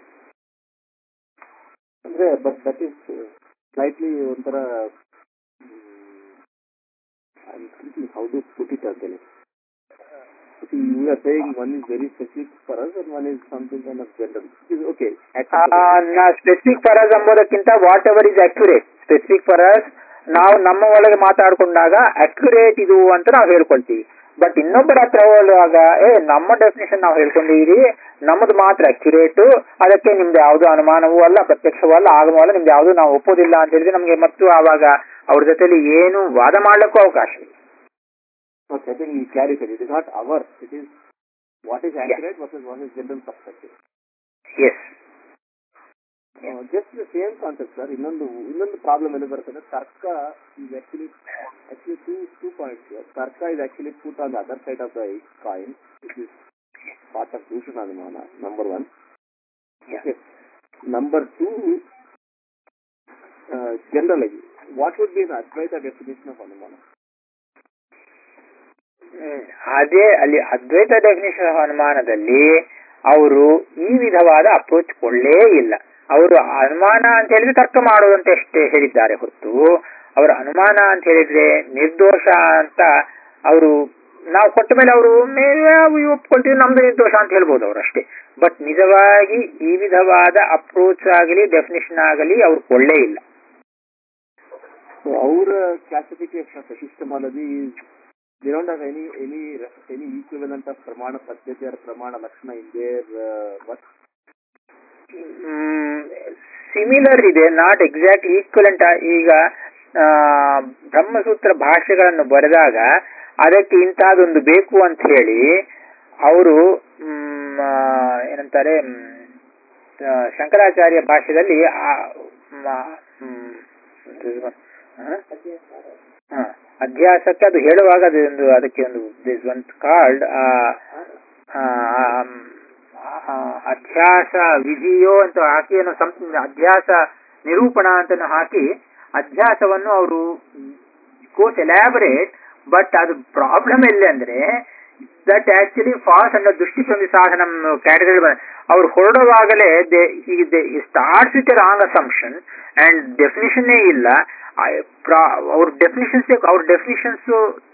ಅಂದ್ರೆ ಬಟ್ ದಟ್ ಈಸ್ ಸ್ಲೈಟ್ಲಿ ಒಂಥರ ಹೌ ಡು ಪುಟ್ ಇಟ್ ಅಂತೇಳಿ you are saying one is very specific for us and one is something kind of general okay specific for us ಎಂಬುದಕ್ಕಿಂತ whatever is accurate specific for us ನಾವು ನಮ್ಮ ಒಳಗೆ ಮಾತಾಡ್ಕೊಂಡಾಗ accurate ಇದು ಅಂತ ನಾವು ಹೇಳ್ಕೊಳ್ತೀವಿ but ಇನ್ನೊಬ್ಬರ ಹತ್ರ ಹೋಗುವಾಗ ಏ ನಮ್ಮ ಡೆಫಿನೇಷನ್ ನಾವು ಹೇಳ್ಕೊಂಡಿದ್ದೀರಿ ನಮ್ಮದು ಮಾತ್ರ ಅಕ್ಯುರೇಟ್ ಅದಕ್ಕೆ ನಿಮ್ದು ಯಾವುದು ಅನುಮಾನವೂ ಅಲ್ಲ ಪ್ರತ್ಯಕ್ಷವೂ ಅಲ್ಲ ಆಗಮೂ ಅಲ್ಲ ನಿಮ್ದು ಯಾವುದು ನಾವು ಒಪ್ಪೋದಿಲ್ಲ ಅಂತ ಹೇಳಿದ್ರೆ ನಮಗೆ ಮತ್ತು ಆವಾಗ ಅವ್ರ ಜೊತೆಲಿ ಏನು ವಾದ ಮಾಡ್ಲಿಕ್ಕೂ ಅವಕಾಶ ಇಲ್ಲ Okay, I think he clarified. It is not our. It is what is accurate versus what is general perspective. Yes Uh, just the same concept, sir. ಇನ್ನೊಂದು ಇನ್ನೊಂದು ಪ್ರಾಬ್ಲಮ್ ಎಲ್ಲಿ ಬರ್ತದೆ ತರ್ಕ is actually actually two two points here. ತರ್ಕ is actually put on the other side of the coin, which is part of Dushan Anumana, number one. Yeah. Okay. Number two, uh, generally, what would be the Advaita definition of Anumana? ಹ್ಮ್. ಅದೇ ಅಲ್ಲಿ ಅದ್ವೈತ definition ಅನುಮಾನದಲ್ಲಿ ಅವರು ಈ ವಿಧವಾದ approach ಕೊಳ್ಳೇ ಇಲ್ಲ ಅವರು ಅನುಮಾನ ಅಂತ ಹೇಳಿದ್ರೆ ತರ್ಕ ಮಾಡೋದಂತ ಅಷ್ಟೇ ಹೇಳಿದ್ದಾರೆ ಹೊರತು ಅವರ ಅನುಮಾನ ಅಂತ ಹೇಳಿದ್ರೆ ನಿರ್ದೋಷ ಅಂತ ಅವರು ನಾವು ಕೊಟ್ಟ ಮೇಲೆ ಅವರು ಒಪ್ಕೊಳ್ತೀವಿ ನಮ್ದು ನಿರ್ದೋಷ ಅಂತ ಹೇಳ್ಬೋದು ಅವರು ಅಷ್ಟೇ ಬಟ್ ನಿಜವಾಗಿ ಈ ವಿಧವಾದ ಅಪ್ರೋಚ್ ಆಗಲಿ ಡೆಫಿನೇಷನ್ ಆಗಲಿ ಅವ್ರು ಕೊಳ್ಳೇ ಇಲ್ಲ So our uh, classification of epistemology is they don't have any any any equivalent of pramana paddhati or pramana lakshana in their uh, work. Similar ಇದೆ ನಾಟ್ ಎಕ್ಸಾಕ್ಟ್ ಈಕ್ವಲೆಂಟ್ ಈಗ ಆ, ಬ್ರಹ್ಮಸೂತ್ರ ಭಾಷೆಗಳನ್ನು ಬರೆದಾಗ ಅದಕ್ಕೆ ಇಂತಹದೊಂದು ಬೇಕು ಅಂತ ಹೇಳಿ ಅವರು ಏನಂತಾರೆ ಮ್, ಆ, ಶಂಕರಾಚಾರ್ಯ ಭಾಷೆಯಲ್ಲಿ ಆ, ಮ- ಮ್, ಹ? ಹ, ಅಧ್ಯಾಸಕ್ಕೆ ಅದು ಹೇಳುವಾಗ ಅದು ಒಂದು ಅದಕ್ಕೆ ಒಂದು ದಿಸ್ ಒನ್ ಕಾರ್ಡ್ ಅಧ್ಯಾಸ ವಿಧಿಯೋ ಅಂತ ಹಾಕಿ ಏನೋ ಸಮಥಿಂಗ್ ಅಧ್ಯಾಸ ನಿರೂಪಣ ಅಂತ ಹಾಕಿ ಅಧ್ಯಾಸವನ್ನು ಅವರು ಕೋರ್ಸ್ ಎಲಾಬರೇಟ್ ಬಟ್ ಅದು ಪ್ರಾಬ್ಲಮ್ ಎಲ್ಲಿ ಅಂದ್ರೆ ದಟ್ ಆಕ್ಚುಲಿ ಫಾಸ್ಟ್ ಅನ್ನೋ ದೃಷ್ಟಿ ಸಂವಿಸಾಧನ ಕ್ಯಾಟಗರಿ ಅವ್ರು ಹೊರಡುವಾಗಲೇ starts with wrong assumption and ಡೆಫಿನಿಷನ್ನೇ ಇಲ್ಲ ಅವ್ರ ಡೆಫಿನಿಷನ್ಸ್ ಅವ್ರ definitions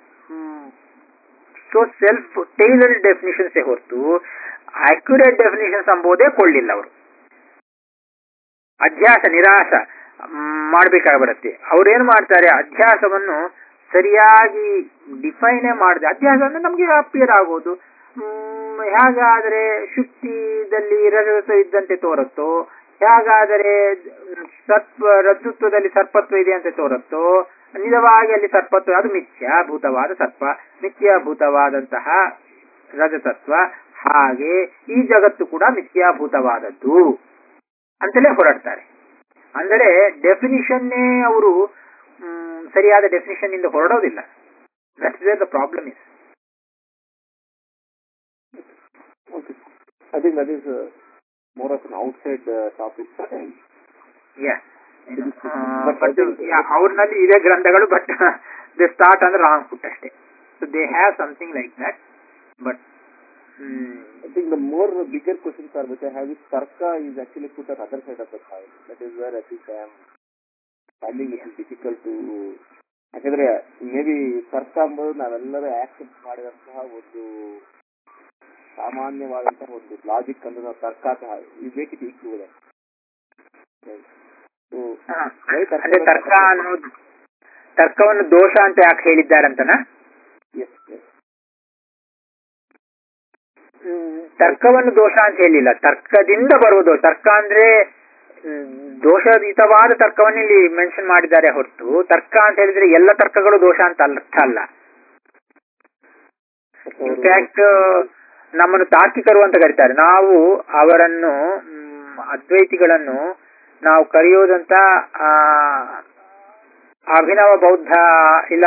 so self tailor definitions ಹೊರತು ಅಕ್ಯುರೇಟ್ ಡೆಫಿನಿಷನ್ಸ್ ಎಂಬುದೇ ಕೊಳ್ಳಿಲ್ಲ ಅವರು ಅಧ್ಯಾಸ ನಿರಾಸ ಮಾಡಬೇಕಾಗಿ ಬರುತ್ತೆ ಅವ್ರೇನ್ ಮಾಡ್ತಾರೆ ಅಧ್ಯಾಸವನ್ನು ಸರಿಯಾಗಿ ಡಿಫೈನೇ ಮಾಡಿದೆ ಅಧ್ಯಾಸ ಅಂದ್ರೆ ನಮಗೆ ಅಪಿಯರ್ ಆಗೋದು ಮ್, ಹೇಗಾದರೆ ಶುಕ್ತಿದಲ್ಲಿ ರಜತತ್ವ ಇದ್ದಂತೆ ತೋರುತ್ತೋ ಹೇಗಾದರೆ ಸತ್ವ ರಜತ್ವದಲ್ಲಿ ಸರ್ಪತ್ವ ಇದೆ ಅಂತ ತೋರುತ್ತೋ ನಿಜವಾಗಿ ಅಲ್ಲಿ ಸರ್ಪತ್ವ ಅದು ಮಿಥ್ಯಾಭೂತವಾದ ಸರ್ಪ ಮಿಥ್ಯಾಭೂತವಾದಂತಹ ರಜತತ್ವ ಹಾಗೆ ಈ ಜಗತ್ತು ಕೂಡ ಮಿಥ್ಯಾಭೂತವಾದದ್ದು ಅಂತಲೇ ಹೊರಡ್ತಾರೆ ಅಂದರೆ ಡೆಫಿನಿಷನ್ನೇ ಅವರು ಮ್, ಸರಿಯಾದ ಡೆಫಿನಿಷನ್ ಇಂದ ಹೊರಡೋದಿಲ್ಲ that's where the problem is Okay. I think that is uh, more of an outside uh, topic. But ಅವ್ರನಲ್ಲಿ ಇದೆ ಗ್ರಂಥಗಳು ಬಟ್ ದೇ ಸ್ಟಾರ್ಟ್ ಅಂದ್ರೆ ರಾಂಗ್ ಫುಟ್ ಅಷ್ಟೇ so they have something like that but I think the more bigger questions are which I have is Tarka is actually put on other side of the coin. That is where I think I am finding it difficult to ಯಾಕಂದ್ರೆ may be ತರ್ಕ ಅಂಬೋದು ನಾವೆಲ್ಲರೂ accept ಮಾಡಿದಂತಹ ಒಂದು ಸಾಮಾನ್ಯವಾದಂತಹ ಒಂದು logic ಅಂದ್ರೆ ನಾವು ತರ್ಕ ಯು ಮೇಕ್ ಇಟ್ ಈಕ್ವಲ್ ಅಂದ್ರೆ ತರ್ಕ ಅನ್ನೋದು ತರ್ಕವನ್ನು ದೋಷ ಅಂತ ಯಾಕೆ ಹೇಳಿದ್ದಾರಂತನಾ ಎಸ್ ಎಸ್ ಹ್ಮ್, ತರ್ಕವನ್ನು ದೋಷ ಅಂತ ಹೇಳಿಲ್ಲ ತರ್ಕದಿಂದ ಬರುವುದು ತರ್ಕ ಅಂದ್ರೆ ಹ್ಮ್, ದೋಷಯುತವಾದ ತರ್ಕವನ್ನು ಇಲ್ಲಿ ಮೆನ್ಷನ್ ಮಾಡಿದ್ದಾರೆ ಹೊರತು ತರ್ಕ ಅಂತ ಹೇಳಿದ್ರೆ ಎಲ್ಲ ತರ್ಕಗಳು ದೋಷ ಅಂತ ಅರ್ಥ ಅಲ್ಲ ಇನ್ಫ್ಯಾಕ್ಟ್ ನಮ್ಮನ್ನು ತಾರ್ಕಿಕರು ಅಂತ ಕರೀತಾರೆ ನಾವು ಅವರನ್ನು ಮ್, ಅದ್ವೈತಿಗಳನ್ನು ನಾವು ಕರೆಯೋದಂತ ಆ, ಅಭಿನವ ಬೌದ್ಧ ಇಲ್ಲ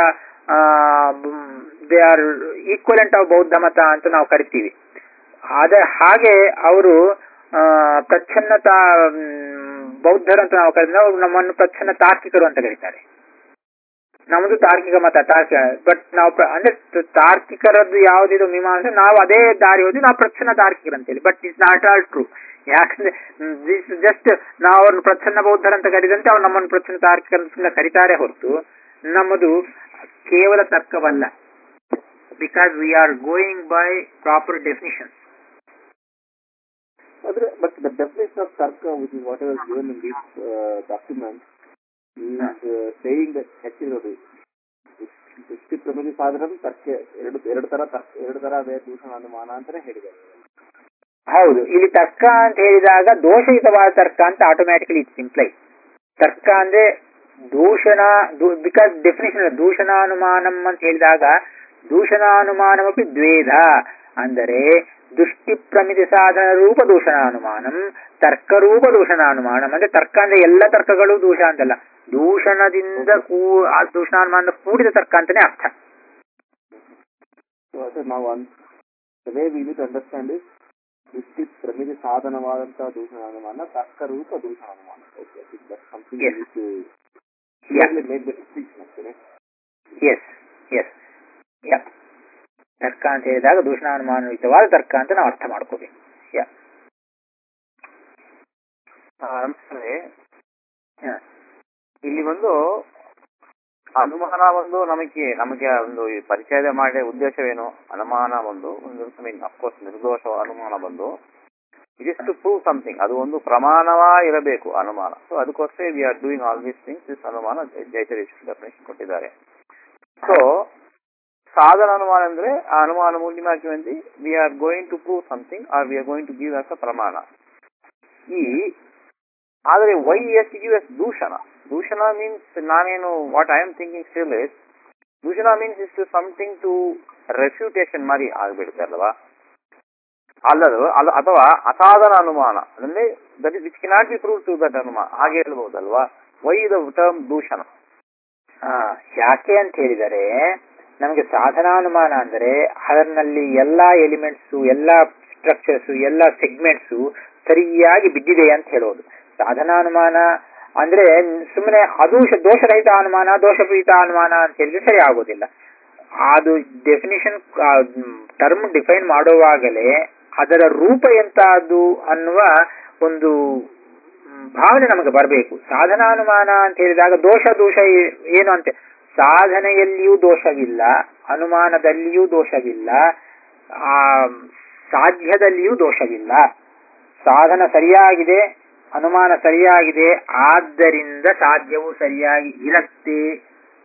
ದೇ ಆರ್ ಈಕ್ವಲೆಂಟ್ ಆಫ್ ಬೌದ್ಧ ಮತ ಅಂತ ನಾವು ಕರಿತೀವಿ ಆದ ಹಾಗೆ ಅವರು ಪ್ರಚ್ಛನ್ನತಾ ಮ್, ಬೌದ್ಧರು ಅಂತ ನಾವು ಕರೀತೀವಿ ಅವರು ನಮ್ಮನ್ನು ಪ್ರಚ್ಛನ್ನ ತಾರ್ಕಿಕರು ಅಂತ ಕರೀತಾರೆ ನಮ್ಮದು ತಾರ್ಕಿಕ ಮತ ತಾರ್ಕಿಕ ಬಟ್ ನಾವು ಪ್ರ- ಅಂದ್ರೆ ತ- ತಾರ್ಕಿಕರದ್ದು ಯಾವ್ದಿದು ಮೀಮಾಂಸೆ ನಾವು ಅದೇ ದಾರಿ ಹೋಗಿ ನಾವು ಪ್ರಚ್ಛನ್ನ ತಾರ್ಕಿಕರು ಅಂತೇಳಿ but it's not all true ಯಾಕಂದ್ರೆ ದಿಸ್ ಜಸ್ಟ್ ನಾವು ಅವ್ರನ್ನ ಪ್ರಚ್ಛನ್ನ ಬೌದ್ಧರು ಅಂತ ಕರೆದಂತೆ ಅವ್ರು ನಮ್ಮನ್ನು ಪ್ರಚ್ಛನ್ನ ತಾರ್ಕಿಕರು ಅಂತ ಸುಮ್ನೆ ಕರೀತಾರೆ ಹೊರತು ನಮ್ಮದು ಕೇವಲ ತರ್ಕವಲ್ಲ because we are going by proper definition Other, but the definition of tarka, which is whatever is given in this uh, document, is uh, saying that actually ದೃಷ್ಟಿ ಪ್ರಮಿತಿ ಸಾಧನ ತರ್ಕ ಎರಡು ಎರಡು ತರ ತರ್ಕ ಎರಡು ತರ ಅದೇ ದೂಷಣ ಅನುಮಾನ ಅಂತಾನೆ ಹೇಳಿದ್ದಾರೆ ಹೌದು ಇಲ್ಲಿ ತರ್ಕ ಅಂತ ಹೇಳಿದಾಗ ದೋಷಯುತವಾದ ತರ್ಕ ಅಂತ ಆಟೋಮ್ಯಾಟಿಕಲಿ ಇಟ್ಸ್ ಇಂಪ್ಲೈ ತರ್ಕ ಅಂದ್ರೆ ದೂಷಣ ಬಿಕಾಸ್ ಡೆಫಿನೇಷನ್ ದೂಷಣಾನುಮಾನಂ ಅಂತ ಹೇಳಿದಾಗ ದೂಷಣಾನುಮಾನಮಪಿ ದ್ವೇಧ ಅಂದರೆ ದೃಷ್ಟಿ ಪ್ರಮಿತಿ ಸಾಧನ ರೂಪ ದೂಷಣಾನುಮಾನಂ ತರ್ಕರೂಪ ದೂಷಣಾನುಮಾನಂ ಅಂದ್ರೆ ತರ್ಕ ಅಂದ್ರೆ ಎಲ್ಲ ತರ್ಕಗಳು ದೂಷ ಅಂತಲ್ಲ ದೂಷಣದಿಂದ ಕೂ ಆ ದೂಷಣಾನುಮಾನದ ಕೂಡಿದ ತರ್ಕ ಅಂತಾನೆ ಅರ್ಥ ಸೊ ಅದು ನಾವು way we need understand is ದೃಷ್ಟಿ ಪ್ರಮಿತಿ ಸಾಧನವಾದಂತಹ ದೂಷಣ ಅನುಮಾನ ತರ್ಕ ರೂಪ ದೂಷಣ ಅನುಮಾನ okay something Yes. Clearly make the distinction ಆಗ್ತದೆ ಎಸ್ ಎಸ್ ಯ ತರ್ಕ ಅಂತ ಹೇಳಿದಾಗ ದೂಷಣಾನುಮಾನಯುತವಾದ ತರ್ಕ ಅಂತ ನಾವು ಅರ್ಥ ಮಾಡ್ಕೋಬೇಕು ಯ ನಮಸ್ತೆ ಹ. ಇಲ್ಲಿ ಒಂದು ಅನುಮಾನ ಒಂದು ನಮಗೆ ನಮಗೆ ಒಂದು ಈ ಪರಿಚಯದ ಮಾಡೋ ಉದ್ದೇಶವೇನು ಅನುಮಾನ ಒಂದು ಒಂದು ಐ ಮೀನ್ ಅಫ್ಕೋರ್ಸ್ ನಿರ್ದೋಷ ಅನುಮಾನ ಬಂದು it is to prove something ಅದು ಒಂದು ಪ್ರಮಾಣವಾ ಇರಬೇಕು ಅನುಮಾನ ಸೊ ಅದಕ್ಕೋಸ್ಕರ we are doing all these things this ಅನುಮಾನ ಜೈತರೇಶ್ವರ ಡೆಫಿನೇಷನ್ ಕೊಟ್ಟಿದ್ದಾರೆ ಸೊ ಸಾಧನ ಅನುಮಾನ ಅಂದ್ರೆ ಆ ಅನುಮಾನ ಮೂಲ್ಯಮಾಕಿವಂತೆ we are going to prove something or we are going to give us a ಪ್ರಮಾಣ ಈ ಆದರೆ ವೈ ಎಸ್ ಗಿವ್ ಎಸ್ ದೂಷಣ ದೂಷಣ ಮೀನ್ಸ್ ನಾನೇನು what I am thinking still is ದೂಷಣ means is to something to refutation ಮಾಡಿ ಆಗ್ಬಿಡುತ್ತೆ ಅಲ್ವಾ ಅಲ್ಲದು ಅಲ್ಲ ಅಥವಾ ಅಸಾಧನ ಅನುಮಾನ ಅಂದ್ರೆ that is which cannot be prove to that ಅನುಮಾನ ಹಾಗೆ ಹೇಳ್ಬಹುದಲ್ವಾ ವೈ ದ ಟರ್ಮ್ ದೂಷಣ ಆ, ಯಾಕೆ ಅಂತ ಹೇಳಿದರೆ ನಮಗೆ ಸಾಧನಾನುಮಾನ ಅಂದರೆ ಅದರಲ್ಲಿ ಎಲ್ಲಾ ಎಲಿಮೆಂಟ್ಸ್ ಎಲ್ಲಾ ಸ್ಟ್ರಕ್ಚರ್ಸ್ ಎಲ್ಲಾ ಸೆಗ್ಮೆಂಟ್ಸ್ ಸರಿಯಾಗಿ ಬಿದ್ದಿದೆ ಅಂತ ಹೇಳೋದು ಸಾಧನಾನುಮಾನ ಅಂದ್ರೆ ಸುಮ್ಮನೆ ಅದು ಶ- ದೋಷರಹಿತ ಅನುಮಾನ ದೋಷಪೀಡಿತ ಅನುಮಾನ ಅಂತ ಹೇಳಿದ್ರೆ ಸರಿ ಆಗೋದಿಲ್ಲ ಅದು ಡೆಫಿನಿಷನ್ ಟರ್ಮ್ ಡಿಫೈನ್ ಮಾಡುವಾಗಲೇ ಅದರ ರೂಪ ಎಂತದ್ದು ಅನ್ನುವ ಒಂದು ಮ್, ಭಾವನೆ ನಮಗೆ ಬರಬೇಕು ಸಾಧನಾನುಮಾನ ಅಂತ ಹೇಳಿದಾಗ ದೋಷ ದೋಷ ಏ- ಏನು ಅಂತ ಸಾಧನೆಯಲ್ಲಿಯೂ ದೋಷವಿಲ್ಲ ಅನುಮಾನದಲ್ಲಿಯೂ ದೋಷವಿಲ್ಲ ಆ ಸಾಧ್ಯದಲ್ಲಿಯೂ ದೋಷವಿಲ್ಲ ಸಾಧನ ಸರಿಯಾಗಿದೆ ಅನುಮಾನ ಸರಿಯಾಗಿದೆ ಆದ್ದರಿಂದ ಸಾಧ್ಯವು ಸರಿಯಾಗಿ ಇರತ್ತೆ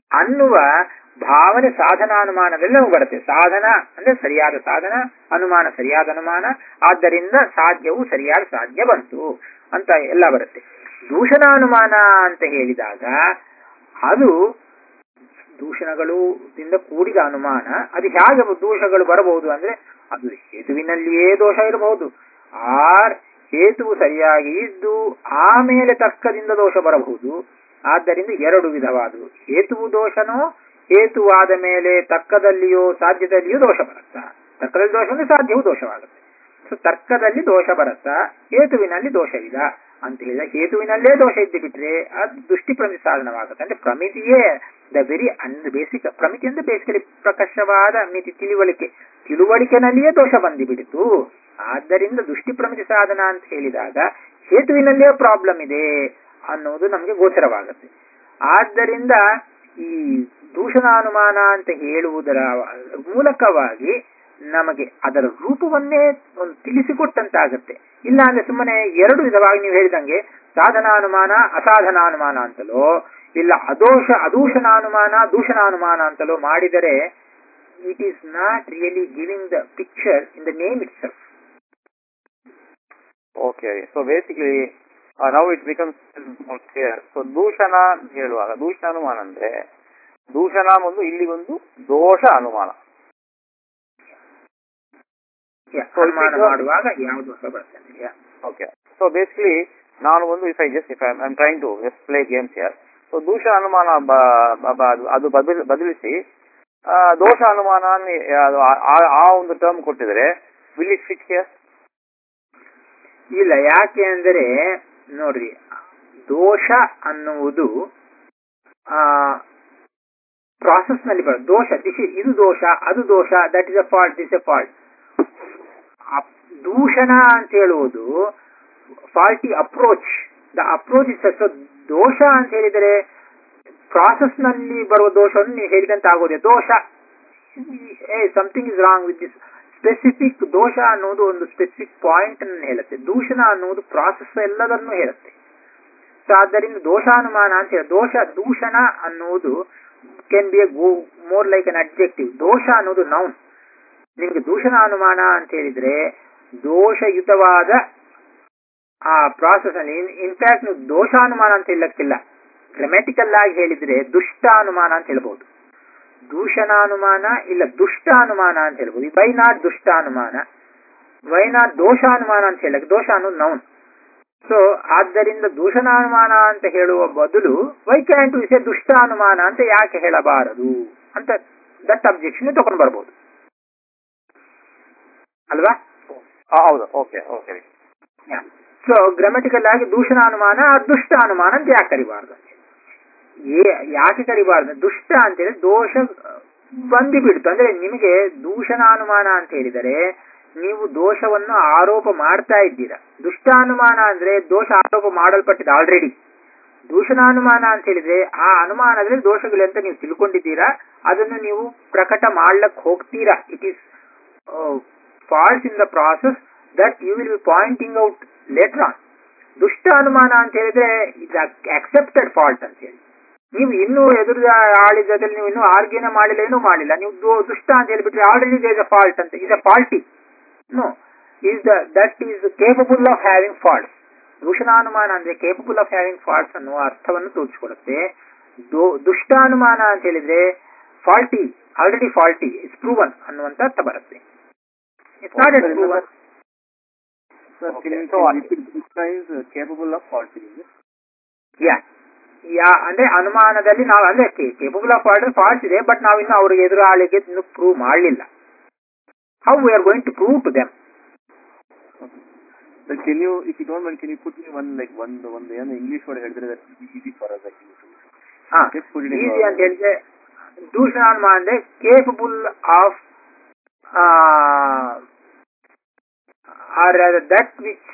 ಅನ್ನುವ ಭಾವನೆ ಸಾಧನಾನುಮಾನದಲ್ಲೂ ಬರುತ್ತೆ ಸಾಧನ ಅಂದ್ರೆ ಸರಿಯಾದ ಸಾಧನ ಅನುಮಾನ ಸರಿಯಾದ ಅನುಮಾನ ಆದ್ದರಿಂದ ಸಾಧ್ಯವು ಸರಿಯಾದ ಸಾಧ್ಯ ಬಂತು ಅಂತ ಎಲ್ಲ ಬರುತ್ತೆ ದೂಷಣಾನುಮಾನ ಅಂತ ಹೇಳಿದಾಗ ಅದು ದೂಷಣಗಳು ದಿಂದ ಕೂಡಿದ ಅನುಮಾನ ಅದು ಹೇಗೆ ದೋಷಗಳು ಬರಬಹುದು ಅಂದ್ರೆ ಅದು ಹೇತುವಿನಲ್ಲಿಯೇ ದೋಷ ಇರಬಹುದು ಆರ್ ಹೇತುವು ಸರಿಯಾಗಿ ಇದ್ದು ಆಮೇಲೆ ತರ್ಕದಿಂದ ದೋಷ ಬರಬಹುದು ಆದ್ದರಿಂದ ಎರಡು ವಿಧವಾದವು ಹೇತುವು ದೋಷನೋ ಹೇತುವಾದ ಮೇಲೆ ತರ್ಕದಲ್ಲಿಯೋ ಸಾಧ್ಯದಲ್ಲಿಯೂ ದೋಷ ಬರುತ್ತಾ ತರ್ಕದಲ್ಲಿ ದೋಷ ಅಂದ್ರೆ ಸಾಧ್ಯವು ದೋಷವಾಗುತ್ತೆ ಸೊ ತರ್ಕದಲ್ಲಿ ದೋಷ ಬರುತ್ತಾ ಹೇತುವಿನಲ್ಲಿ ದೋಷವಿದ ಅಂತ ಹೇಳಿದ ಹೇತುವಿನಲ್ಲೇ ದೋಷ ಇದ್ದು ಬಿಟ್ರೆ ಅದು ದೃಷ್ಟಿ ಪ್ರಮಿತಿ ಸಾಧನವಾಗುತ್ತೆ ಅಂದ್ರೆ ಪ್ರಮಿತಿಯೇ ದ ವೆರಿ ಅಂಡ್ ಬೇಸಿಕ್ ಪ್ರಮಿತಿ ಅಂದ್ರೆ ಬೇಸಿಕಲಿ ಪ್ರಕರ್ಷವಾದ ಮಿತಿ ತಿಳುವಳಿಕೆ ತಿಳುವಳಿಕೆನಲ್ಲಿಯೇ ದೋಷ ಬಂದು ಬಿಡಿತು ಆದ್ದರಿಂದ ದೃಷ್ಟಿ ಪ್ರಮಿತಿ ಸಾಧನ ಅಂತ ಹೇಳಿದಾಗ ಹೇತುವಿನಲ್ಲೇ ಪ್ರಾಬ್ಲಮ್ ಇದೆ ಅನ್ನೋದು ನಮಗೆ ಗೋಚರವಾಗುತ್ತೆ ಆದ್ದರಿಂದ ಈ ದೂಷಣಾನುಮಾನ ಅಂತ ಹೇಳುವುದರ ಮೂಲಕವಾಗಿ ನಮಗೆ ಅದರ ರೂಪವನ್ನೇ ಒಂದು ತಿಳಿಸಿಕೊಟ್ಟಂತಾಗತ್ತೆ ಇಲ್ಲ ಅಂದ್ರೆ ಸುಮ್ಮನೆ ಎರಡು ವಿಧವಾಗಿ ನೀವು ಹೇಳಿದಂಗೆ ಸಾಧನಾನುಮಾನ ಅಸಾಧನಾನುಮಾನ ಅಂತಲೋ ಇಲ್ಲ ಅದೋಷ ಅದೂಷಣಾನುಮಾನ ದೂಷಣಾನುಮಾನ ಅಂತಲೋ ಮಾಡಿದರೆ it is not really giving the picture in the name itself okay so basically now it becomes clear so ದೂಷಣ ಅಂತ ಹೇಳುವಾಗ ದೂಷಣ ಅನುಮಾನ ಅಂದ್ರೆ ದೂಷಣ ಒಂದು ಇಲ್ಲಿ ಒಂದು ದೋಷ ಅನುಮಾನ ಅನುಮಾನ ಮಾಡುವಾಗ ಯಾವ ದೋಷ ಬರ್ತದೆ ಓಕೆ ಸೊ ಬೇಸಿಕಲಿ ನಾನು ಒಂದು if I just if I am trying to just play games here so ದೂಷ ಅನುಮಾನ ಬ- ಬ- ಬ- ಅದು ಬದಲಿ ಬದಲಿಸಿ ಆ, ದೋಷ ಅನುಮಾನ ಅನ್ನಿ- ಅದು ಆ- ಆ- ಆ ಒಂದು ಟರ್ಮ್ ಕೊಟ್ಟಿದ್ರೆ ವಿಲ್ ಇಟ್ ಫಿಟ್ ಹಿಯರ್ ಇಲ್ಲ ಯಾಕೆ ಅಂದರೆ ನೋಡ್ರಿ ದೋಷ ಅನ್ನುವುದು ಆ ಪ್ರಾಸೆಸ್ ನಲ್ಲಿ ಬರುತ್ತೆ ದೋಷ ದಿಸ್ ಇದು ದೋಷ ಅದು ದೋಷ that is a fault this a fault ದೂಷಣ ಅಂತ ಹೇಳುವುದು faulty approach the approach is so ದೋಷ ಅಂತ ಹೇಳಿದರೆ ಪ್ರಾಸೆಸ್ ನಲ್ಲಿ ಬರುವ ದೋಷವನ್ನು ನೀವು ಹೇಳಿದಂತ ಆಗೋದೆ ದೋಷ something is wrong with this specific ದೋಷ ಅನ್ನೋದು ಒಂದು ಸ್ಪೆಸಿಫಿಕ್ ಪಾಯಿಂಟ್ ಅನ್ನು ಹೇಳುತ್ತೆ ದೂಷಣ ಅನ್ನುವುದು ಪ್ರಾಸೆಸ್ ಎಲ್ಲದನ್ನು ಹೇಳುತ್ತೆ ಸೊ ಆದ್ದರಿಂದ ದೋಷಾನುಮಾನ ಅಂತ ಹೇಳಿ ದೋಷ ದೂಷಣ ಅನ್ನುವುದು can be a go more like an objective ದೋಷ ಅನ್ನೋದು ನೌನ್ ನಿಮಗೆ ದೂಷಣ ಅನುಮಾನ ಅಂತ ಹೇಳಿದ್ರೆ ದೋಷಯುತವಾದ ಆ ಪ್ರಾಸೆಸ್ ಅಲ್ಲಿ ಇನ್ಫ್ಯಾಕ್ಟ್ ನೀವು ದೋಷಾನುಮಾನ ಅಂತ ಹೇಳಕ್ಕಿಲ್ಲ ಗ್ರಾಮ್ಯಾಟಿಕಲ್ ಆಗಿ ಹೇಳಿದ್ರೆ ದುಷ್ಟಾನುಮಾನ ಅಂತ ಹೇಳ್ಬಹುದು ದೂಷಣಾನುಮಾನ ಇಲ್ಲ ದುಷ್ಟಾನುಮಾನ ಅಂತ ಹೇಳ್ಬೋದು ವೈ ನಾಟ್ ದುಷ್ಟಾನುಮಾನ ವೈ ನಾಟ್ ದೋಷಾನುಮಾನ ಅಂತ ಹೇಳಕ್ ದೋಷ ಅನ್ನೋದು ನೌನ್ ಸೊ ಆದ್ದರಿಂದ ದೂಷಣಾನುಮಾನ ಅಂತ ಹೇಳುವ ಬದಲು ವೈ ಕ್ಯಾನ್ ಟು ಇಸೆ ದುಷ್ಟಾನುಮಾನ ಅಂತ ಯಾಕೆ ಹೇಳಬಾರದು ಅಂತ ದಟ್ ಅಬ್ಜೆಕ್ಷನ್ ತಗೊಂಡು ಬರ್ಬೋದು ಅಲ್ವಾ ಹೌದು ಓಕೆ ಓಕೆ ಸೊ ಗ್ರಾಮೆಟಿಕಲ್ ಆಗಿ ದೂಷಣಾನುಮಾನ ದುಷ್ಟ ಅನುಮಾನ ಅಂತ ಯಾಕೆ ಕರಿಬಾರ್ದು ಏ ಯಾಕೆ ಕರಿಬಾರ್ದು ದುಷ್ಟ ಅಂತ ಹೇಳಿ ದೋಷ ಬಂದು ಬಿಡ್ತು ಅಂದ್ರೆ ನಿಮಗೆ ದೂಷಣಾನುಮಾನ ಅಂತ ಹೇಳಿದರೆ ನೀವು ದೋಷವನ್ನು ಆರೋಪ ಮಾಡ್ತಾ ಇದ್ದೀರಾ ದುಷ್ಟಾನುಮಾನ ಅಂದ್ರೆ ದೋಷ ಆರೋಪ ಮಾಡಲ್ಪಟ್ಟಿದೆ ಆಲ್ರೆಡಿ ದೂಷಣಾನುಮಾನ ಅಂತ ಹೇಳಿದ್ರೆ ಆ ಅನುಮಾನದಲ್ಲಿ ದೋಷಗಳು ಅಂತ ನೀವು ತಿಳ್ಕೊಂಡಿದ್ದೀರಾ ಅದನ್ನು ನೀವು ಪ್ರಕಟ ಮಾಡ್ಲಕ್ ಹೋಗ್ತೀರಾ it is false in the process that you will be pointing out later on ದುಷ್ಟ ಅನುಮಾನ ಅಂತ ಹೇಳಿದ್ರೆ ಇಸ್ ಅಕ್ಸೆಪ್ಟೆಡ್ ಫಾಲ್ಟ್ ಅಂತ ಹೇಳಿ ನೀವು ಇನ್ನೂ ಎದುರು ಆಳಿ ಜೊತೆಲಿ ನೀವು ಇನ್ನೂ ಆರ್ಗ್ಯನ ಮಾಡಿಲ್ಲ ಏನೂ ಮಾಡಿಲ್ಲ ನೀವು ದೋ- ದುಷ್ಟ ಅಂತ ಹೇಳಿಬಿಟ್ರೆ ಆಲ್ರೆಡಿ ಇಸ್ ಅ ಫಾಲ್ಟ್ ಅಂತ is a faulty no is the that is capable of having faults ದೂಷಣಾನುಮಾನ ಅಂದ್ರೆ ಕೇಪಬಲ್ ಆಫ್ ಹ್ಯಾವಿಂಗ್ ಫಾಲ್ಟ್ಸ್ ಅನ್ನುವ ಅರ್ಥವನ್ನು ತೋರಿಸಿಕೊಡುತ್ತೆ ದೋ- ದುಷ್ಟಾನುಮಾನ ಅಂತ ಹೇಳಿದ್ರೆ faulty already faulty it's proven ಅನ್ನುವಂತ ಅರ್ಥ ಬರುತ್ತೆ it's not yet proven Sir, Okay, can you so can what- you repeat this guy is uh, capable of faulting? Yeah yeah ಅಂದ್ರೆ ಅನುಮಾನದಲ್ಲಿ ನಾವು ಅಂದ್ರೆ ಕೇಪಬಲ್ ಆಫ್ ಫಾಲ್ಟ್ ಫಾಲ್ಟ್ ಇದೆ but ನಾವು ಇನ್ನು ಅವ್ರಿಗೆ ಎದುರಾಳಿಗೆ ಇನ್ನು ಪ್ರೂವ್ ಮಾಡಲಿಲ್ಲ how we are going to prove to them Like, can you, if you don't mind, can you put me one like one the one the ಏನು English word ಹೇಳಿದ್ರೆ that will be easy for us actually. ಹಾ Just put it in easy our- ಅಂತ ಹೇಳಿದ್ರೆ ದೂಷಣಾನುಮಾನ ಅಂದ್ರೆ capable of are that which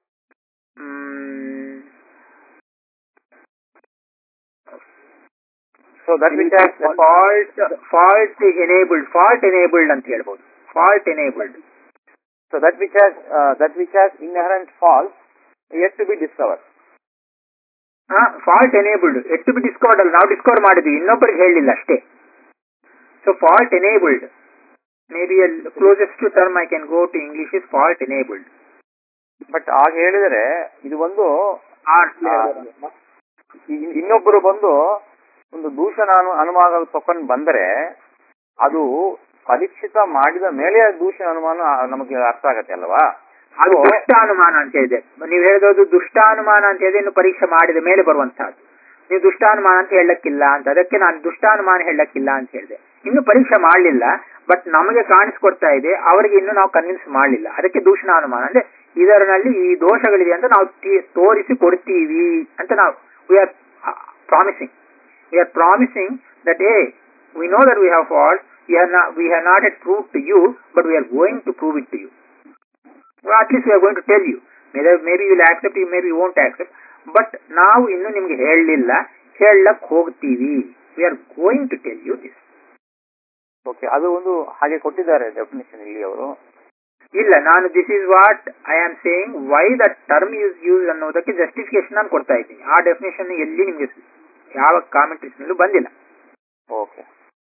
so that which has fault fault enabled fault enabled ಅಂತ ಹೇಳ್ಬೋದು fault enabled so that which has uh, that which has inherent faults yet to be discovered fault enabled yet to be discovered ಅಲ್ಲ ನಾವು discover ಮಾಡಿದ್ವಿ ಇನ್ನೊಬ್ಬರಿಗೆ ಹೇಳಲಿಲ್ಲ ಅಷ್ಟೇ so fault enabled may be closest term I can go to English is fault enabled but ಆಗ ಹೇಳಿದರೆ ಇದು ಒಂದು ಆ, ಇನ್- ಇನ್ನೊಬ್ಬರು ಬಂದು ಒಂದು ದೂಷಣ ಅನು ಅನುಮಾನ ತಕೊಂಡು ಬಂದರೆ ಅದು ಪರೀಕ್ಷಿತ ಮಾಡಿದ ಮೇಲೆ ಅದು ದೂಷಣ ಅನುಮಾನ ನಮಗೆ ಅರ್ಥ ಆಗತ್ತೆ ಅಲ್ವಾ ಅದು So, ದುಷ್ಟಾನುಮಾನ ಅಂತ ಹೇಳಿದೆ ನೀವು ಹೇಳಿದದು ದುಷ್ಟಾನುಮಾನ ಅಂತ ಹೇಳಿದ್ರೆ ಇನ್ನು ಪರೀಕ್ಷೆ ಮಾಡಿದ ಮೇಲೆ ಬರುವಂತಹದ್ದು ನೀವು ದುಷ್ಟಾನುಮಾನ ಅಂತ ಹೇಳಕ್ಕಿಲ್ಲ ಅಂತ ಅದಕ್ಕೆ ನಾನು ದುಷ್ಟಾನುಮಾನ ಹೇಳಕ್ಕಿಲ್ಲ ಅಂತ ಹೇಳಿದೆ ಇನ್ನು ಪರೀಕ್ಷೆ ಮಾಡಲಿಲ್ಲ ಬಟ್ ನಮಗೆ ಕಾಣಿಸ್ಕೊಡ್ತಾ ಇದೆ ಅವರಿಗೆ ಇನ್ನು ನಾವು ಕನ್ವಿನ್ಸ್ ಮಾಡಲಿಲ್ಲ ಅದಕ್ಕೆ ದೂಷಣಾನುಮಾನ ಅಂದ್ರೆ ಇದರಲ್ಲಿ ಈ ದೋಷಗಳಿದೆ ಅಂತ ನಾವು ತಿ- ತೋರಿಸಿ ಕೊಡ್ತೀವಿ ಅಂತ ನಾವು we are promising we are promising that eh we know that we have fault we have we have not yet prove to you but we are going to prove it to you or at least we are going to tell you. Maybe, maybe you will accept, you maybe you won't accept. But ನಾವು ಇನ್ನು ನಿಮ್ಗೆ ಹೇಳಲಿಲ್ಲ ಹೇಳಕ್ ಹೋಗ್ತೀವಿ we are going to tell you this okay ಅದು ಒಂದು ಹಾಗೆ ಕೊಟ್ಟಿದ್ದಾರೆ ಡೆಫಿನೇಷನ್ ಇಲ್ಲಿ ಅವರು ಇಲ್ಲ ನಾನು this is what I am saying why the term use use ಅನ್ನೋದಕ್ಕೆ ಜಸ್ಟಿಫಿಕೇಶನ್ ನಾನು ಕೊಡ್ತಾ ಇದ್ದೀನಿ ಆ ಡೆಫಿನೇಷನ್ ಎಲ್ಲಿ ನಿಮ್ಗೆ ಯಾವ ಕಾಮೆಂಟ್ರೀಸ್ ನಲ್ಲೂ ಬಂದಿಲ್ಲ okay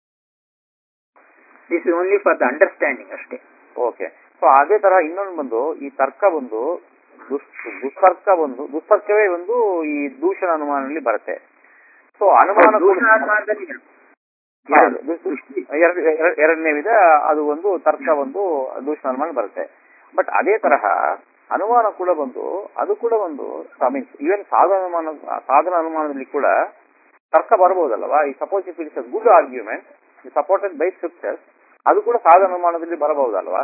this is only for the understanding ಅಷ್ಟೇ ಓಕೆ ಸೊ ಅದೇ ತರ ಇನ್ನೊಂದು ಬಂದು ಈ ತರ್ಕ ಬಂದು ದುಸ್ ದುಸ್ತರ್ಕ ಬಂದು ದುಸ್ತರ್ಕವೇ ಒಂದು ಈ ದೂಷಣ ಅನುಮಾನದಲ್ಲಿ ಬರುತ್ತೆ ಸೊ ಅನುಮಾನ ಕೂಡ- ದೂಷಣ ಅನುಮಾನದಲ್ಲಿ ಹೌದು. ದುಸ್- ಎರಡು- ಎರಡು- ಎರಡನೇ ವಿಧ ಅದು ಒಂದು ತರ್ಕ ಒಂದು ದೂಷಣ ಅನುಮಾನ ಬರುತ್ತೆ ಬಟ್ ಅದೇ ತರಹ ಅನುಮಾನ ಕೂಡ ಬಂದು ಅದು ಕೂಡ ಒಂದು ಐ ಮೀನ್ ಈವನ್ ಸಾಧನ ಅನುಮಾನ ಸಾಧನ ಅನುಮಾನದಲ್ಲಿ ಕೂಡ ತರ್ಕ ಬರಬಹುದಲ್ವಾ ಈ suppose if it's a good argument supported by scriptures ಅದು ಕೂಡ ಸಾಧನ ಅನುಮಾನದಲ್ಲಿ ಬರಬಹುದಲ್ವಾ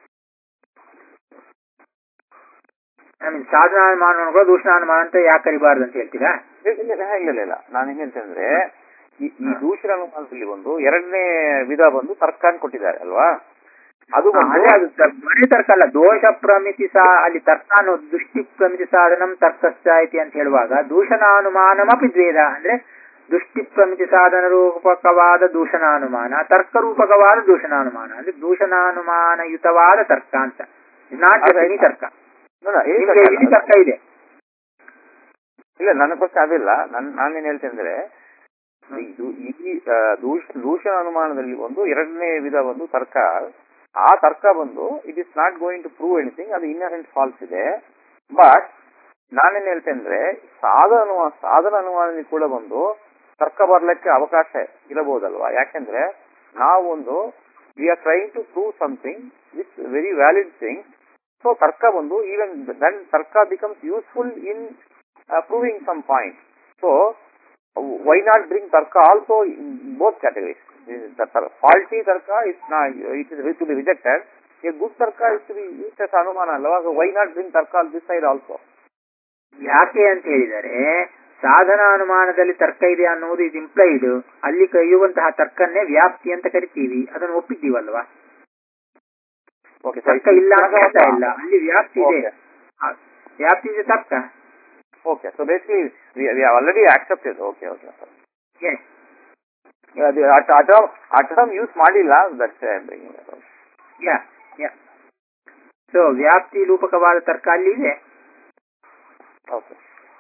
ಐ ಮೀನ್ ಸಾಧನಾನುಮಾನ ಕೂಡ ದೂಷಣಾನುಮಾನ ಅಂತ ಯಾಕೆ ಕರಿಬಾರ್ದು ಅಂತ ಹೇಳ್ತೀರಾ ಇಲ್ಲ ಇಲ್ಲ, ಇಲ್ಲ ಇಲ್ಲ ಇಲ್ಲ ನಾನು ಏನ್ ಹೇಳ್ತೇನೆ ಈ ಈ ದೂಷಣ ಅನುಮಾನದಲ್ಲಿ ಒಂದು ಎರಡನೇ ವಿಧ ಬಂದು ತರ್ಕ ಅಂತ ಕೊಟ್ಟಿದ್ದಾರೆ ಅಲ್ವಾ ಅದು ಹಾ, ಬಂದು ಅದೇ ಅದು ತ- ಬರೀ ತರ್ಕ ಅಲ್ಲ ದೋಷ ಪ್ರಮಿತಿ ಸಾ ಅಲ್ಲಿ ತರ್ಕ ಅನ್ನೋದು ದೃಷ್ಟಿ ಪ್ರಮಿತಿ ಸಾಧನಂ ತರ್ಕಶ್ಚಾಯಿತಿ ಅಂತ ಹೇಳುವಾಗ ದೂಷಣಾನುಮಾನಮಪಿ ದ್ವೇದ ಅಂದ್ರೆ ದೃಷ್ಟಿ ಪ್ರಮಿತಿ ಸಾಧನ ರೂಪಕವಾದ ದೂಷಣಾನುಮಾನ ತರ್ಕ ರೂಪಕವಾದ ದೂಷಣಾನುಮಾನ ಅಂದ್ರೆ ದೂಷಣಾನುಮಾನಯುತವಾದ ತರ್ಕ ಅಂತ ನಾಟ್ ಅದೇ. ಎನಿ ತರ್ಕ ನೋಡ, ಏನ್ ನಿಮ್ಗೆ ತರ್ಕ ಇಲ್ಲಿ ಅಲ್ಲ? ತರ್ಕ ಇದೆ ಇಲ್ಲ ನನ್ನ ಪ್ರಶ್ನೆ ಅದಿಲ್ಲ ನನ್ ನಾನೇನ್ ಹೇಳ್ತೇನೆ ಅಂದ್ರೆ ಇದು ಈ ಆ, ದೂಷ ದೂಷಣ ಅನುಮಾನದಲ್ಲಿ ಒಂದು ಎರಡನೇ ವಿಧ ಒಂದು ತರ್ಕ ಆ ತರ್ಕ ಬಂದು it is not going to prove anything ಅದು ಇನ್ನರೆಂಟ್ ಫಾಲ್ಸ್ ಇದೆ ಬಟ್ ನಾನೇನ್ ಹೇಳ್ತೇನೆ ಅಂದ್ರೆ ಸಾಧನ ಅನುಮಾನ ಸಾಧನ ಅನುಮಾನದಲ್ಲಿ ಕೂಡ ಬಂದು ತರ್ಕ ಬರ್ಲಿಕ್ಕೆ ಅವಕಾಶ ಇರಬಹುದಲ್ವಾ ಯಾಕೆಂದ್ರೆ ನಾವು ಒಂದು we are trying to prove something with very valid thing so ತರ್ಕ ಬಂದು ಈವನ್ ದೆನ್ ತರ್ಕ becomes useful in proving some point so why not bring tarka also in both categories? The tar- faulty tarka is not, it is to be rejected. A good tarka is to be used as anumana. ಅಲ್ವಾ why not bring tarka on this side also? ಯಾಕೆ ಅಂತ ಹೇಳಿದರೆ ಸಾಧನ ಅನುಮಾನದಲ್ಲಿ ತರ್ಕ ಇದೆ ಅನ್ನೋದು ಇದು implied ಅಲ್ಲಿ ಕರೆಯುವಂತಹ ತರ್ಕನ್ನೇ ವ್ಯಾಪ್ತಿ ಅಂತ ಕರಿತೀವಿ ಅದನ್ನು ಒಪ್ಪಿದ್ದೀವಲ್ವಾ Okay, so ತರ್ಕ ಇಲ್ಲ ಅಂತ ಹೇಳ್ತಾ ಇಲ್ಲ ಅಲ್ಲಿ ವ್ಯಾಪ್ತಿ ಇದೆ Okay. ಆ, ವ್ಯಾಪ್ತಿ ಇದೆ ತರ್ಕ Okay, so basically we, we have already accepted. Okay, okay. Yes. ಅದು ಆ- ಆ term- ಆ term use ಮಾಡಿಲ್ಲ ದಟ್ಸ್ ಯಾ ಯಾ ಸೊ ವ್ಯಾಪ್ತಿ ರೂಪಕವಾದ ತರ್ಕ ಅಲ್ಲಿ ಇದೆ ಓಕೆ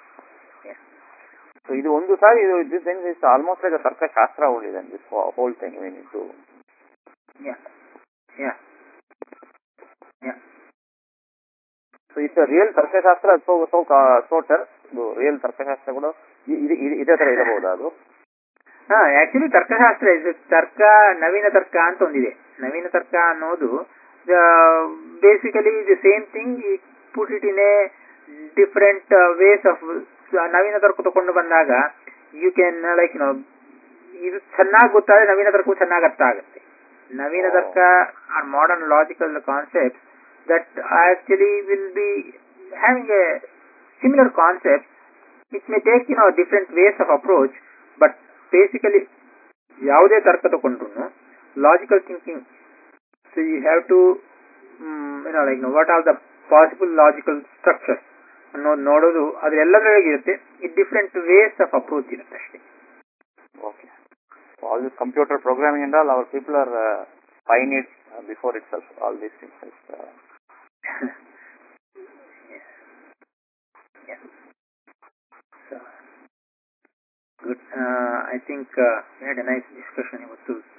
ಸೊ ಇದು ಒಂದು ಸಾರಿ ಇದು ದಿಸ್ ಇಸ್ ಆಲ್ಮೋಸ್ಟ್ ಲೈಕ್ ತರ್ಕಶಾಸ್ತ್ರ ಉಳಿದೆ this whole thing mean to yeah yeah yeah so it's real ತರ್ಕಶಾಸ್ತ್ರ ಸೊ ಸೊ ಸೊ ಟರ್ ರಿಯಲ್ ತರ್ಕಶಾಸ್ತ್ರ ಕೂಡ ಇ- ಇ- ಇ- ಇದೇ ತರ ಇರಬಹುದಾ ಅದು ಹಾ ಆಕ್ಚುಲಿ ತರ್ಕಶಾಸ್ತ್ರ ಇದು ತರ್ಕ ನವೀನ ತರ್ಕ ಅಂತ ಒಂದಿದೆ ನವೀನ ತರ್ಕ ಅನ್ನೋದು basically the same thing put it in a different ways of ನವೀನ ತರ್ಕ ತಗೊಂಡು ಬಂದಾಗ ಯು ಕ್ಯಾನ್ ಲೈಕ್ ನೋ ಇದು ಚೆನ್ನಾಗಿ ಗೊತ್ತಾದ್ರೆ ನವೀನ ತರ್ಕವು ಚೆನ್ನಾಗಿ ಅರ್ಥ ಆಗುತ್ತೆ ನವೀನ ತರ್ಕ or modern logical concept that actually will be having a similar concept it may take you know different ways of approach but basically ಯಾವುದೇ ತರ್ಕ ತಗೊಂಡ್ರು logical thinking so you have to ಏನೋ like what are the possible logical structure ಅನ್ನೋದು ನೋಡೋದು ಅದೆಲ್ಲದರೊಳಗೆ ಇರುತ್ತೆ ಈ different ways of approach ಇರುತ್ತೆ ಅಷ್ಟೇ Okay. So all this computer programming and all, our people are uh, buying it uh, before itself. All these things. Is, uh, yes. Yes. So, good I think we'd nice discussion ಇವತ್ತು so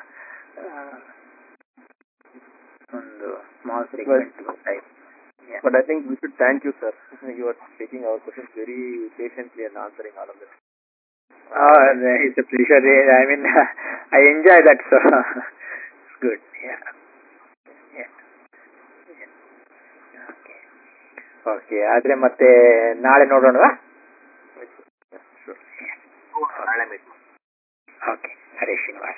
ಒಂದು small segment ಗೊತ್ತಾಯ್ತು But I think we should thank you, sir. You are taking our questions very patiently and answering all of them. Oh, it's a pleasure. I mean, I enjoy that, so it's good. Yeah. Yeah. Yeah. Okay. Okay. ಆದ್ರೆ ಮತ್ತೆ ನಾಳೆ ನೋಡೋಣವಾ Sure. ನಾಳೆ meet okay Hare Srinivasa